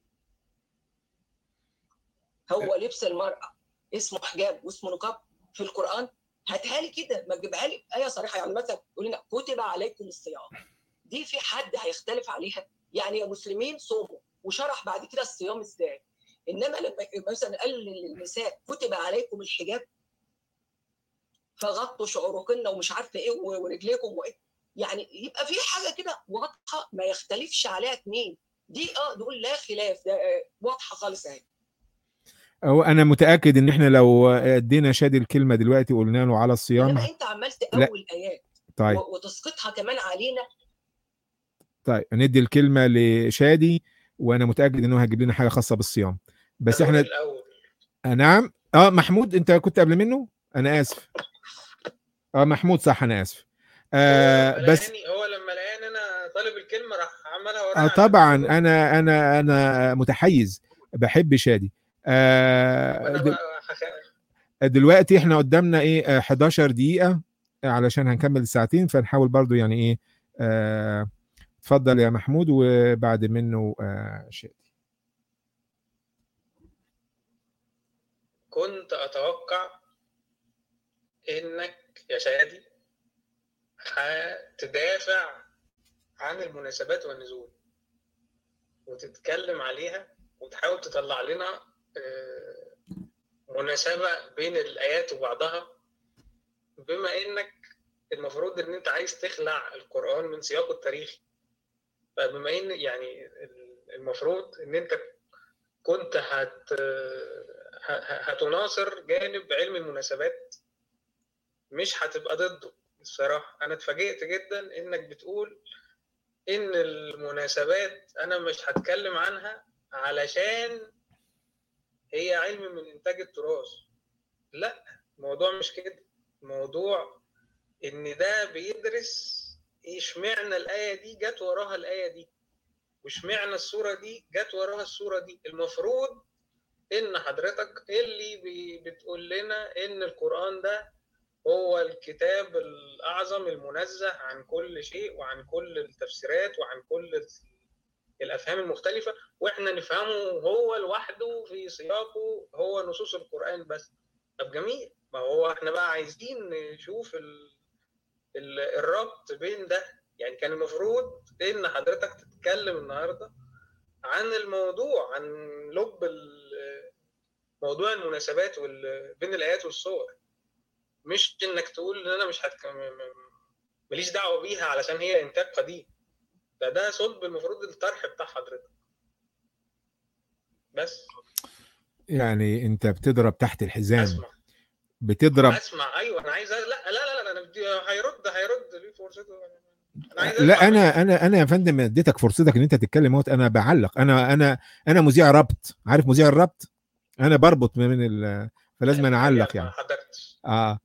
هو لبس المراه اسمه حجاب واسمه نقاب في القران هاتها لي كده ما تجيبها لي ايه صريحه يعني مثلا يقول لنا كتب عليكم الصيام دي في حد هيختلف عليها يعني يا مسلمين صوموا وشرح بعد كده الصيام ازاي انما لما مثلا قال للنساء كتب عليكم الحجاب فغطوا شعوركن ومش عارفه ايه ورجليكم وايه يعني يبقى في حاجه كده واضحه ما يختلفش عليها اثنين دي اه نقول لا خلاف ده آه، واضحه خالص اهي هو انا متاكد ان احنا لو ادينا شادي الكلمه دلوقتي وقلنا له على الصيام انما انت عمال تقوي ايات طيب و- وتسقطها كمان علينا طيب ندي الكلمه لشادي وانا متاكد انه هيجيب لنا حاجه خاصه بالصيام بس احنا الاول آه، نعم اه محمود انت كنت قبل منه انا اسف اه محمود صح انا اسف آه هو بس لقاني- هو لما لقاني انا طالب الكلمه راح عملها ورايا آه عشان طبعا أقول. انا انا انا متحيز بحب شادي آه وانا دل- بقى هخ- دلوقتي احنا قدامنا ايه آه، 11 دقيقة علشان هنكمل الساعتين فنحاول برضو يعني ايه آه، اتفضل يا محمود وبعد منه آه، شادي كنت اتوقع انك يا شادي هتدافع عن المناسبات والنزول وتتكلم عليها وتحاول تطلع لنا آه، مناسبة بين الآيات وبعضها بما إنك المفروض إن أنت عايز تخلع القرآن من سياقه التاريخي فبما إن يعني المفروض إن أنت كنت هت ه- ه- هتناصر جانب علم المناسبات مش هتبقى ضده الصراحة أنا اتفاجئت جدا إنك بتقول إن المناسبات أنا مش هتكلم عنها علشان هي علم من إنتاج التراث لا الموضوع مش كده الموضوع إن ده بيدرس إشمعنى الآية دي جت وراها الآية دي واشمعنى الصورة دي جت وراها الصورة دي المفروض إن حضرتك اللي بي- بتقول لنا إن القرآن ده هو الكتاب الأعظم المنزه عن كل شيء وعن كل التفسيرات وعن كل الأفهام المختلفة وإحنا نفهمه هو لوحده في سياقه هو نصوص القرآن بس طب جميل ما هو إحنا بقى عايزين نشوف ال... ال... الربط بين ده يعني كان المفروض إن حضرتك تتكلم النهاردة عن الموضوع عن لب ال- موضوع المناسبات وال... بين الآيات والصور مش انك تقول ان انا مش هتك... م- م- ماليش دعوه بيها علشان هي انتاج قديم ده ده صلب المفروض الطرح بتاع حضرتك بس يعني انت بتضرب تحت الحزام اسمع بتضرب اسمع ايوه انا عايز أ- لا لا لا لا انا بدي هيرد هيرد ليه فرصته انا عايز لا أسمع انا انا انا يا فندم اديتك فرصتك ان انت تتكلم اهوت انا بعلق انا انا انا مذيع ربط عارف مذيع الربط انا بربط من ال فلازم انا اعلق ما يعني حضرتش آه.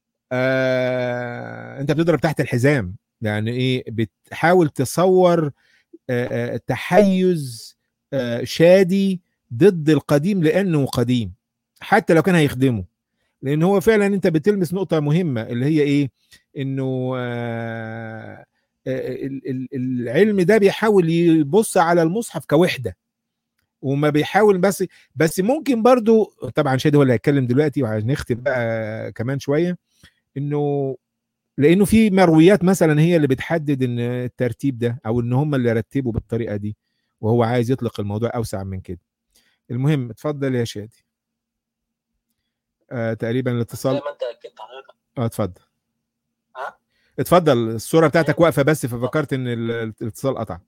آه انت بتضرب تحت الحزام يعني ايه بتحاول تصور آه آه تحيز آه شادي ضد القديم لانه قديم حتى لو كان هيخدمه لان هو فعلا انت بتلمس نقطه مهمه اللي هي ايه انه آه آه، ال- ال- العلم ده بيحاول يبص على المصحف كوحده وما بيحاول بس بس ممكن برضو طبعا شادي هو اللي هيتكلم دلوقتي وهنختم بقى كمان شويه انه لانه في مرويات مثلا هي اللي بتحدد ان الترتيب ده او ان هم اللي رتبوا بالطريقه دي وهو عايز يطلق الموضوع اوسع من كده المهم اتفضل يا شادي آه تقريبا زي الاتصال ما انت اكدت حضرتك اه اتفضل ها اتفضل الصوره بتاعتك واقفه بس ففكرت ان ال- الاتصال قطع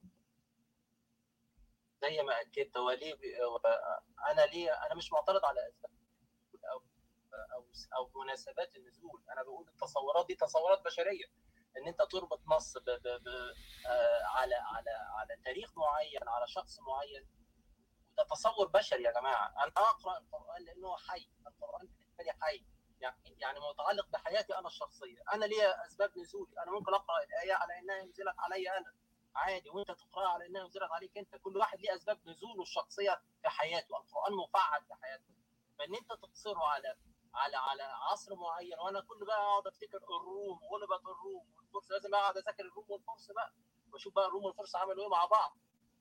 زي ما اكدت هو ليه بي- هو انا ليه انا مش معترض على اسباب او او او مناسبات النزول انا بقول التصورات دي تصورات بشريه ان انت تربط نص ب ب ب آه على على على تاريخ معين على شخص معين ده تصور بشري يا جماعه انا اقرا القران لانه حي القران بالنسبه لي حي يعني يعني متعلق بحياتي انا الشخصيه انا ليا اسباب نزولي انا ممكن اقرا الايه على انها نزلت علي انا عادي وانت تقراها على انها نزلت عليك انت كل واحد ليه اسباب نزوله الشخصيه في حياته القران مفعل في حياته فان انت تقصره على على على عصر معين وانا كل بقى اقعد افتكر الروم غلبت الروم والفرس لازم اقعد اذاكر الروم والفرس بقى واشوف بقى الروم والفرس عملوا ايه مع بعض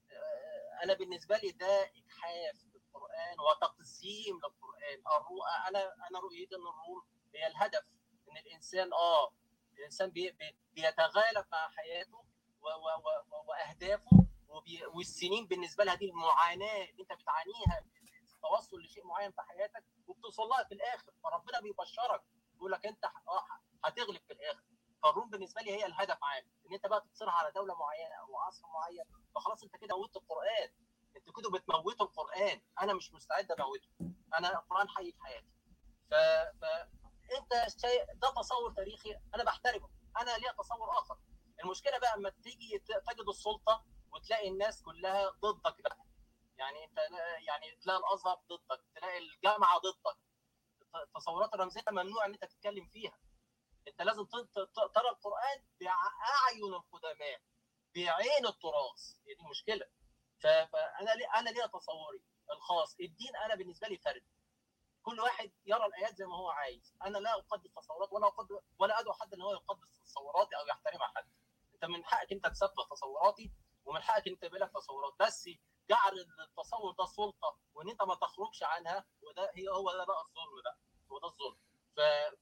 آه، انا بالنسبه لي ده اجحاف للقران وتقزيم للقران الرؤى انا انا رؤيتي ان الروم هي الهدف ان الانسان اه الانسان بي بي بيتغالب مع حياته و و و واهدافه وبي والسنين بالنسبه لها دي المعاناه اللي انت بتعانيها في التوصل لشيء معين في حياتك وبتوصل لها في الاخر فربنا بيبشرك يقول لك انت ح- آه هتغلب في الاخر فالروم بالنسبه لي هي الهدف عام ان انت بقى تقصرها على دوله معينه او عصر معين فخلاص انت كده موتت القران انتوا كده بتموتوا القران انا مش مستعد اموته انا القران حي في حياتي ف... ف... انت شيء ده تصور تاريخي انا بحترمه انا ليا تصور اخر المشكله بقى اما تيجي ت- تجد السلطه وتلاقي الناس كلها ضدك بقى يعني انت يعني تلاقي الازهر ضدك تلاقي الجامعه ضدك التصورات الرمزيه ممنوع ان انت تتكلم فيها انت لازم ت- ت- ترى القران باعين القدماء بعين التراث هي دي المشكله ف- فانا لي انا ليا تصوري الخاص الدين انا بالنسبه لي فرد كل واحد يرى الايات زي ما هو عايز انا لا اقدس تصورات ولا اقدس ولا ادعو حد ان هو يقدس تصوراتي او يحترمها حد انت من حقك انت تسفه تصوراتي ومن حقك انت يبقى لك تصورات بس جعل التصور ده سلطه وان انت ما تخرجش عنها وده هي هو ده بقى الظلم بقى هو ده الظلم ف, ف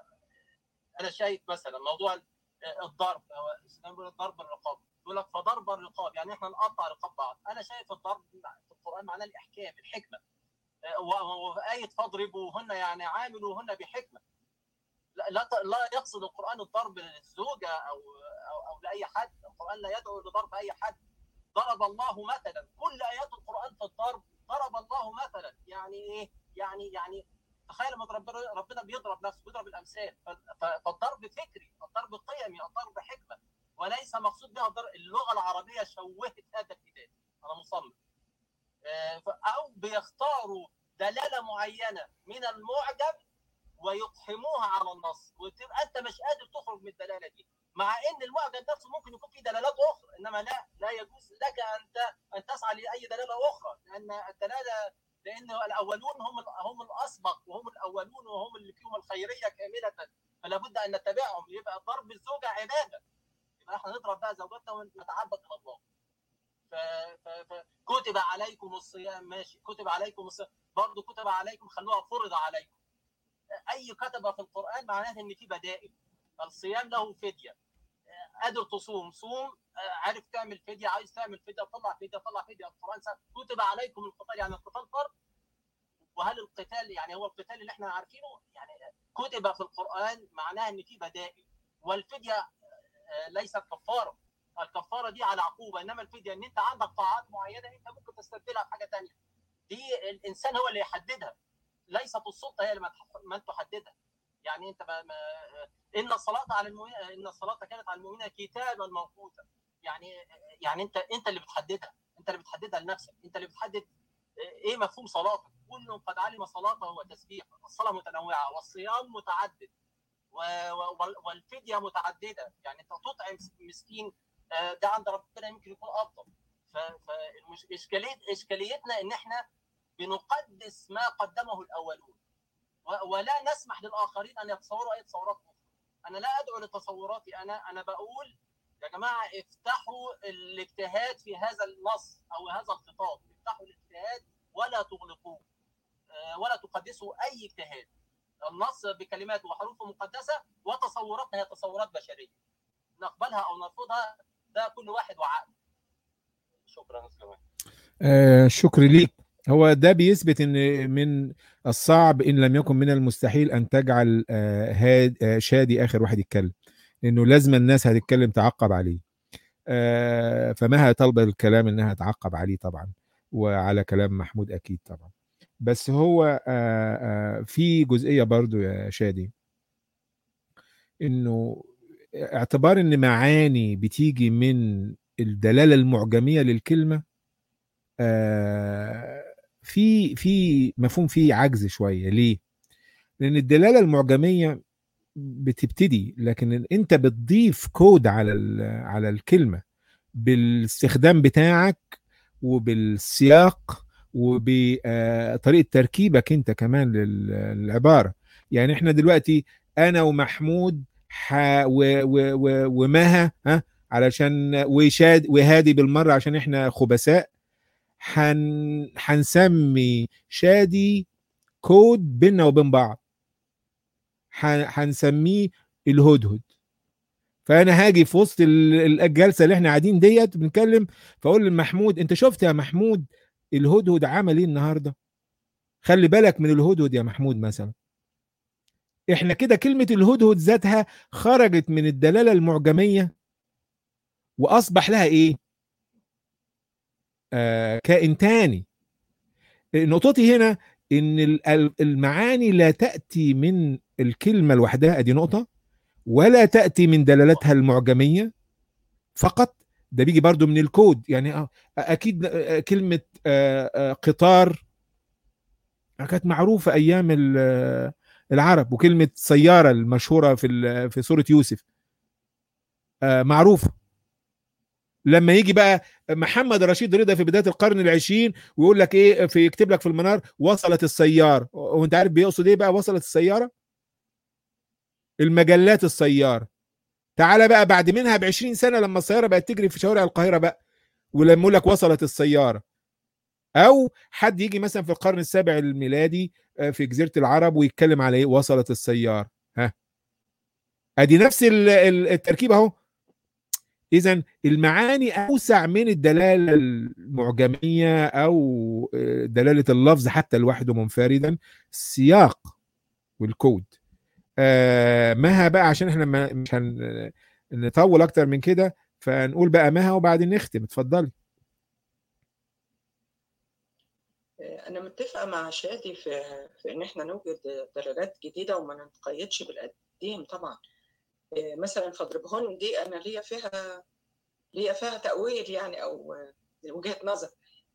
انا شايف مثلا موضوع الضرب هو الاسلام بيقول الضرب الرقاب يقول لك فضرب الرقاب يعني احنا نقطع رقاب بعض انا شايف الضرب في القران معناه الاحكام الحكمه و- وفي آية فاضربوهن يعني عاملوهن بحكمة لا لا ت- لا يقصد القرآن الضرب للزوجة أو أو, أو لأي حد القرآن لا يدعو لضرب أي حد ضرب الله مثلا كل آيات القرآن في الضرب ضرب الله مثلا يعني إيه يعني يعني تخيل لما ربنا ربنا بيضرب نفسه بيضرب الأمثال ف- ف- فالضرب فكري الضرب قيمي الضرب حكمة وليس مقصود بها الضرب اللغة العربية شوهت هذا الكتاب أنا مصمم آه، ف- او بيختاروا دلاله معينه من المعجم ويقحموها على النص وتبقى انت مش قادر تخرج من الدلاله دي مع ان المعجم نفسه ممكن يكون فيه دلالات اخرى انما لا لا يجوز لك ان ت- ان تسعى لاي دلاله اخرى لان الدلاله لان الاولون هم ال- هم الاسبق وهم الاولون وهم اللي فيهم الخيريه كامله فلا بد ان نتبعهم يبقى ضرب الزوجه عباده يبقى احنا نضرب بقى زوجاتنا ونتعبد الى الله ف... ف... ف... كتب عليكم الصيام ماشي كتب عليكم الصيام برضه كتب عليكم خلوها فرض عليكم اي كتب في القران معناه ان في بدائل الصيام له فديه قادر تصوم صوم عارف تعمل فديه عايز تعمل فديه طلع فديه طلع فديه القران سأل. كتب عليكم القتال يعني القتال فرض وهل القتال يعني هو القتال اللي احنا عارفينه يعني كتب في القران معناها ان في بدائل والفديه آه، ليست كفاره الكفاره دي على عقوبه انما الفديه ان انت عندك طاعات معينه انت ممكن تستبدلها بحاجه ثانيه دي الانسان هو اللي يحددها ليست السلطه هي اللي ما تح- من تحددها يعني انت ما ما ان الصلاه على المؤمنين ان الصلاه كانت على المؤمنين كتابا موقوتا يعني يعني انت انت اللي بتحددها انت اللي بتحددها لنفسك انت اللي بتحدد ايه مفهوم صلاتك كل قد علم صلاته وتسبيحه الصلاه متنوعه والصيام متعدد و- و- والفديه متعدده يعني انت تطعم مسكين آه، ده عند ربنا يمكن يكون افضل فاشكاليه اشكاليتنا ان احنا بنقدس ما قدمه الاولون و- ولا نسمح للاخرين ان يتصوروا اي تصورات اخرى انا لا ادعو لتصوراتي انا انا بقول يا جماعه افتحوا الاجتهاد في هذا النص او هذا الخطاب افتحوا الاجتهاد ولا تغلقوه آه، ولا تقدسوا اي اجتهاد النص بكلماته وحروفه مقدسه وتصوراتنا هي تصورات بشريه نقبلها او نرفضها ده كل واحد وعقله شكرا استاذ جمال آه شكر ليك هو ده بيثبت ان من الصعب ان لم يكن من المستحيل ان تجعل آه، هاد آه، شادي اخر واحد يتكلم لانه لازم الناس هتتكلم تعقب عليه آه، فمها طالبه الكلام انها تعقب عليه طبعا وعلى كلام محمود اكيد طبعا بس هو آه، آه، في جزئيه برضو يا شادي انه اعتبار ان معاني بتيجي من الدلاله المعجميه للكلمه آه، في في مفهوم فيه عجز شويه ليه؟ لان الدلاله المعجميه بتبتدي لكن انت بتضيف كود على ال- على الكلمه بالاستخدام بتاعك وبالسياق وبطريقه تركيبك انت كمان لل- للعباره يعني احنا دلوقتي انا ومحمود ح... و... و... و... ومها ها علشان وشاد وهادي بالمره عشان احنا خبثاء حن... حنسمي شادي كود بيننا وبين بعض ح- هنسميه الهدهد فانا هاجي في وسط ال- الجلسه اللي احنا قاعدين ديت بنتكلم فاقول لمحمود انت شفت يا محمود الهدهد عمل ايه النهارده خلي بالك من الهدهد يا محمود مثلا احنا كده كلمه الهدهد ذاتها خرجت من الدلاله المعجميه واصبح لها ايه آه كائن تاني نقطتي هنا ان ال- ال- المعاني لا تاتي من الكلمه لوحدها ادي نقطه ولا تاتي من دلالتها المعجميه فقط ده بيجي برضو من الكود يعني آه، اكيد آه، كلمه آه، آه، قطار كانت معروفه ايام ال- آه، العرب وكلمه سياره المشهوره في ال- في سوره يوسف آه، معروفه لما يجي بقى محمد رشيد رضا في بدايه القرن العشرين ويقول لك ايه في يكتب لك في المنار وصلت السياره وانت عارف بيقصد ايه بقى وصلت السياره المجلات السياره تعالى بقى بعد منها ب 20 سنه لما السياره بقت تجري في شوارع القاهره بقى ولما يقول لك وصلت السياره او حد يجي مثلا في القرن السابع الميلادي آه، في جزيره العرب ويتكلم على ايه وصلت السياره ها ادي نفس ال- ال- التركيب اهو اذا المعاني اوسع من الدلاله المعجميه او آه، دلاله اللفظ حتى لوحده منفردا السياق والكود آه، مها بقى عشان احنا ما- مش هن- نطول اكتر من كده فنقول بقى مها وبعدين نختم اتفضلي أنا متفقة مع شادي في في إن إحنا نوجد دلالات جديدة وما نتقيدش بالقديم طبعا إيه، مثلا فضربهن دي أنا ليا فيها ليا فيها تأويل يعني أو وجهة نظر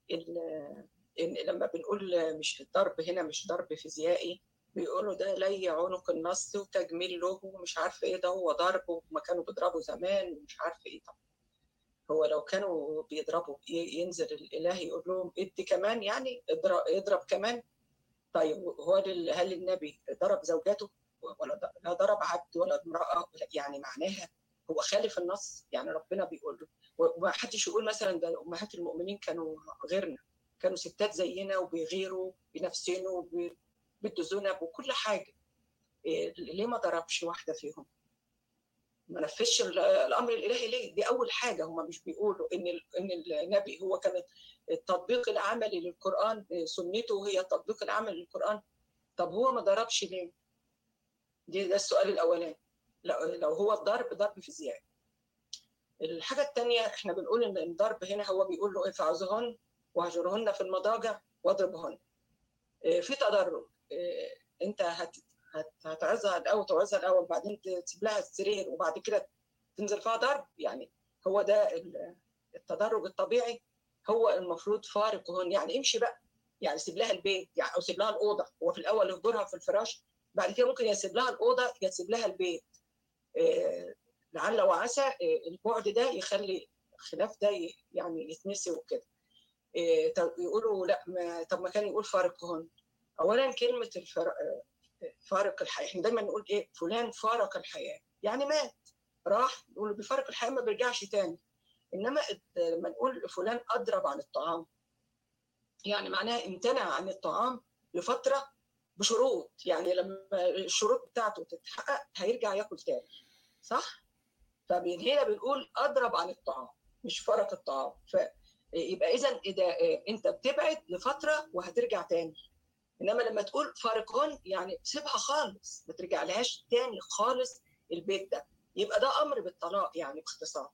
ال- إن لما بنقول مش الضرب هنا مش ضرب فيزيائي بيقولوا ده لي عنق النص وتجميل له ومش عارفة إيه ده هو ضرب وما كانوا بيضربوا زمان ومش عارفة إيه طبعا هو لو كانوا بيضربوا ي- ينزل الاله يقول لهم ادي كمان يعني اضرب, اضرب كمان طيب هو لل- هل النبي ضرب زوجته ولا ض- لا ضرب عبد ولا امراه ولا- يعني معناها هو خالف النص يعني ربنا بيقول له وما حدش يقول مثلا ده امهات المؤمنين كانوا غيرنا كانوا ستات زينا وبيغيروا بنفسنا وبيدوا ذنب وكل حاجه إيه، ليه ما ضربش واحده فيهم؟ ما نفذش ال- الامر الالهي ليه؟ دي اول حاجه هم مش بيقولوا ان ال- ان النبي هو كان التطبيق العملي للقران سنته هي التطبيق العملي للقران طب هو ما ضربش ليه؟ دي ده السؤال الاولاني لو لو هو الضرب ضرب فيزيائي الحاجه الثانيه احنا بنقول ان الضرب هنا هو بيقول له افعظهن واهجرهن في المضاجع واضربهن إيه، في تدرج إيه، انت هت هت- هتعظها الاول تعوزها الاول بعدين تسيب لها السرير وبعد كده تنزل فيها ضرب يعني هو ده ال- التدرج الطبيعي هو المفروض فارقهن يعني امشي بقى يعني سيب لها البيت يعني او سيب لها الاوضه هو في الاول يهجرها في الفراش بعد كده ممكن يسيب لها الاوضه يسيب لها البيت إيه، لعل وعسى إيه، البعد ده يخلي الخلاف ده ي- يعني يتنسي وكده إيه، طب يقولوا لا ما طب ما كان يقول فارقهن اولا كلمه الفرق فارق الحياه احنا دايما نقول ايه فلان فارق الحياه يعني مات راح نقول بفارق الحياه ما بيرجعش تاني انما لما نقول فلان اضرب عن الطعام يعني معناها امتنع عن الطعام لفتره بشروط يعني لما الشروط بتاعته تتحقق هيرجع ياكل تاني صح؟ فمن هنا بنقول اضرب عن الطعام مش فرق الطعام ف يبقى اذا اذا انت بتبعد لفتره وهترجع تاني انما لما تقول فارقان يعني سيبها خالص ما ترجع لهاش تاني خالص البيت ده يبقى ده امر بالطلاق يعني باختصار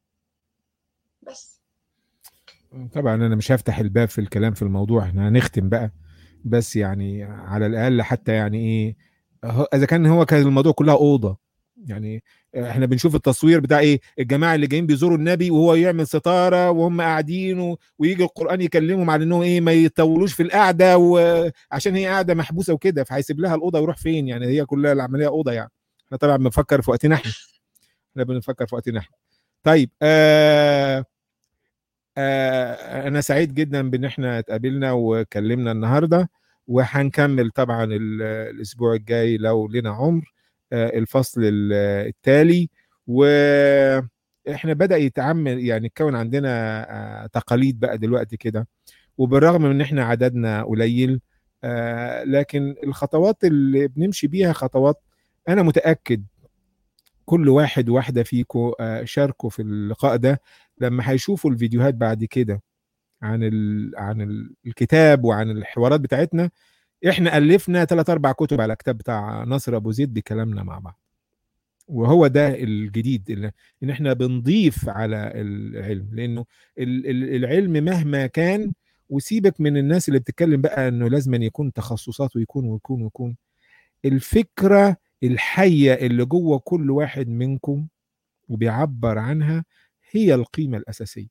بس طبعا انا مش هفتح الباب في الكلام في الموضوع احنا هنختم بقى بس يعني على الاقل حتى يعني ايه هو- اذا كان هو كان الموضوع كلها اوضه يعني احنا بنشوف التصوير بتاع ايه الجماعه اللي جايين بيزوروا النبي وهو يعمل ستاره وهم قاعدين و- ويجي القران يكلمهم على انهم ايه ما يطولوش في القعده وعشان هي قاعده محبوسه وكده فهيسيب لها الاوضه ويروح فين يعني هي كلها العمليه اوضه يعني احنا طبعا بنفكر في وقتنا احنا احنا بنفكر في وقتنا احنا طيب آه آه انا سعيد جدا بان احنا اتقابلنا وكلمنا النهارده وهنكمل طبعا ال- الاسبوع الجاي لو لنا عمر آه الفصل ال- التالي واحنا بدا يتعمل يعني يتكون عندنا آه تقاليد بقى دلوقتي كده وبالرغم من ان احنا عددنا قليل آه لكن الخطوات اللي بنمشي بيها خطوات انا متاكد كل واحد واحده فيكم آه شاركوا في اللقاء ده لما هيشوفوا الفيديوهات بعد كده عن ال... عن ال- الكتاب وعن الحوارات بتاعتنا احنا الفنا ثلاث اربع كتب على كتاب بتاع ناصر ابو زيد بكلامنا مع بعض وهو ده الجديد اللي ان احنا بنضيف على العلم لانه ال- ال- العلم مهما كان وسيبك من الناس اللي بتتكلم بقى انه لازم أن يكون تخصصات ويكون ويكون ويكون الفكره الحيه اللي جوه كل واحد منكم وبيعبر عنها هي القيمه الاساسيه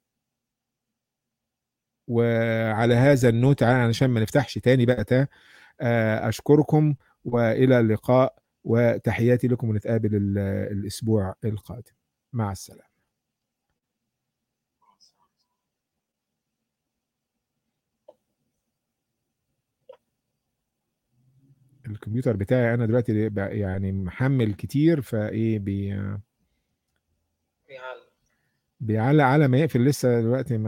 وعلى هذا النوت علشان ما نفتحش تاني بقى تا آه، اشكركم والى اللقاء وتحياتي لكم ونتقابل ال- الاسبوع القادم مع السلامه الكمبيوتر بتاعي انا دلوقتي بقى- يعني محمل كتير فايه بي بيعلق بيعلق على ما يقفل لسه دلوقتي ما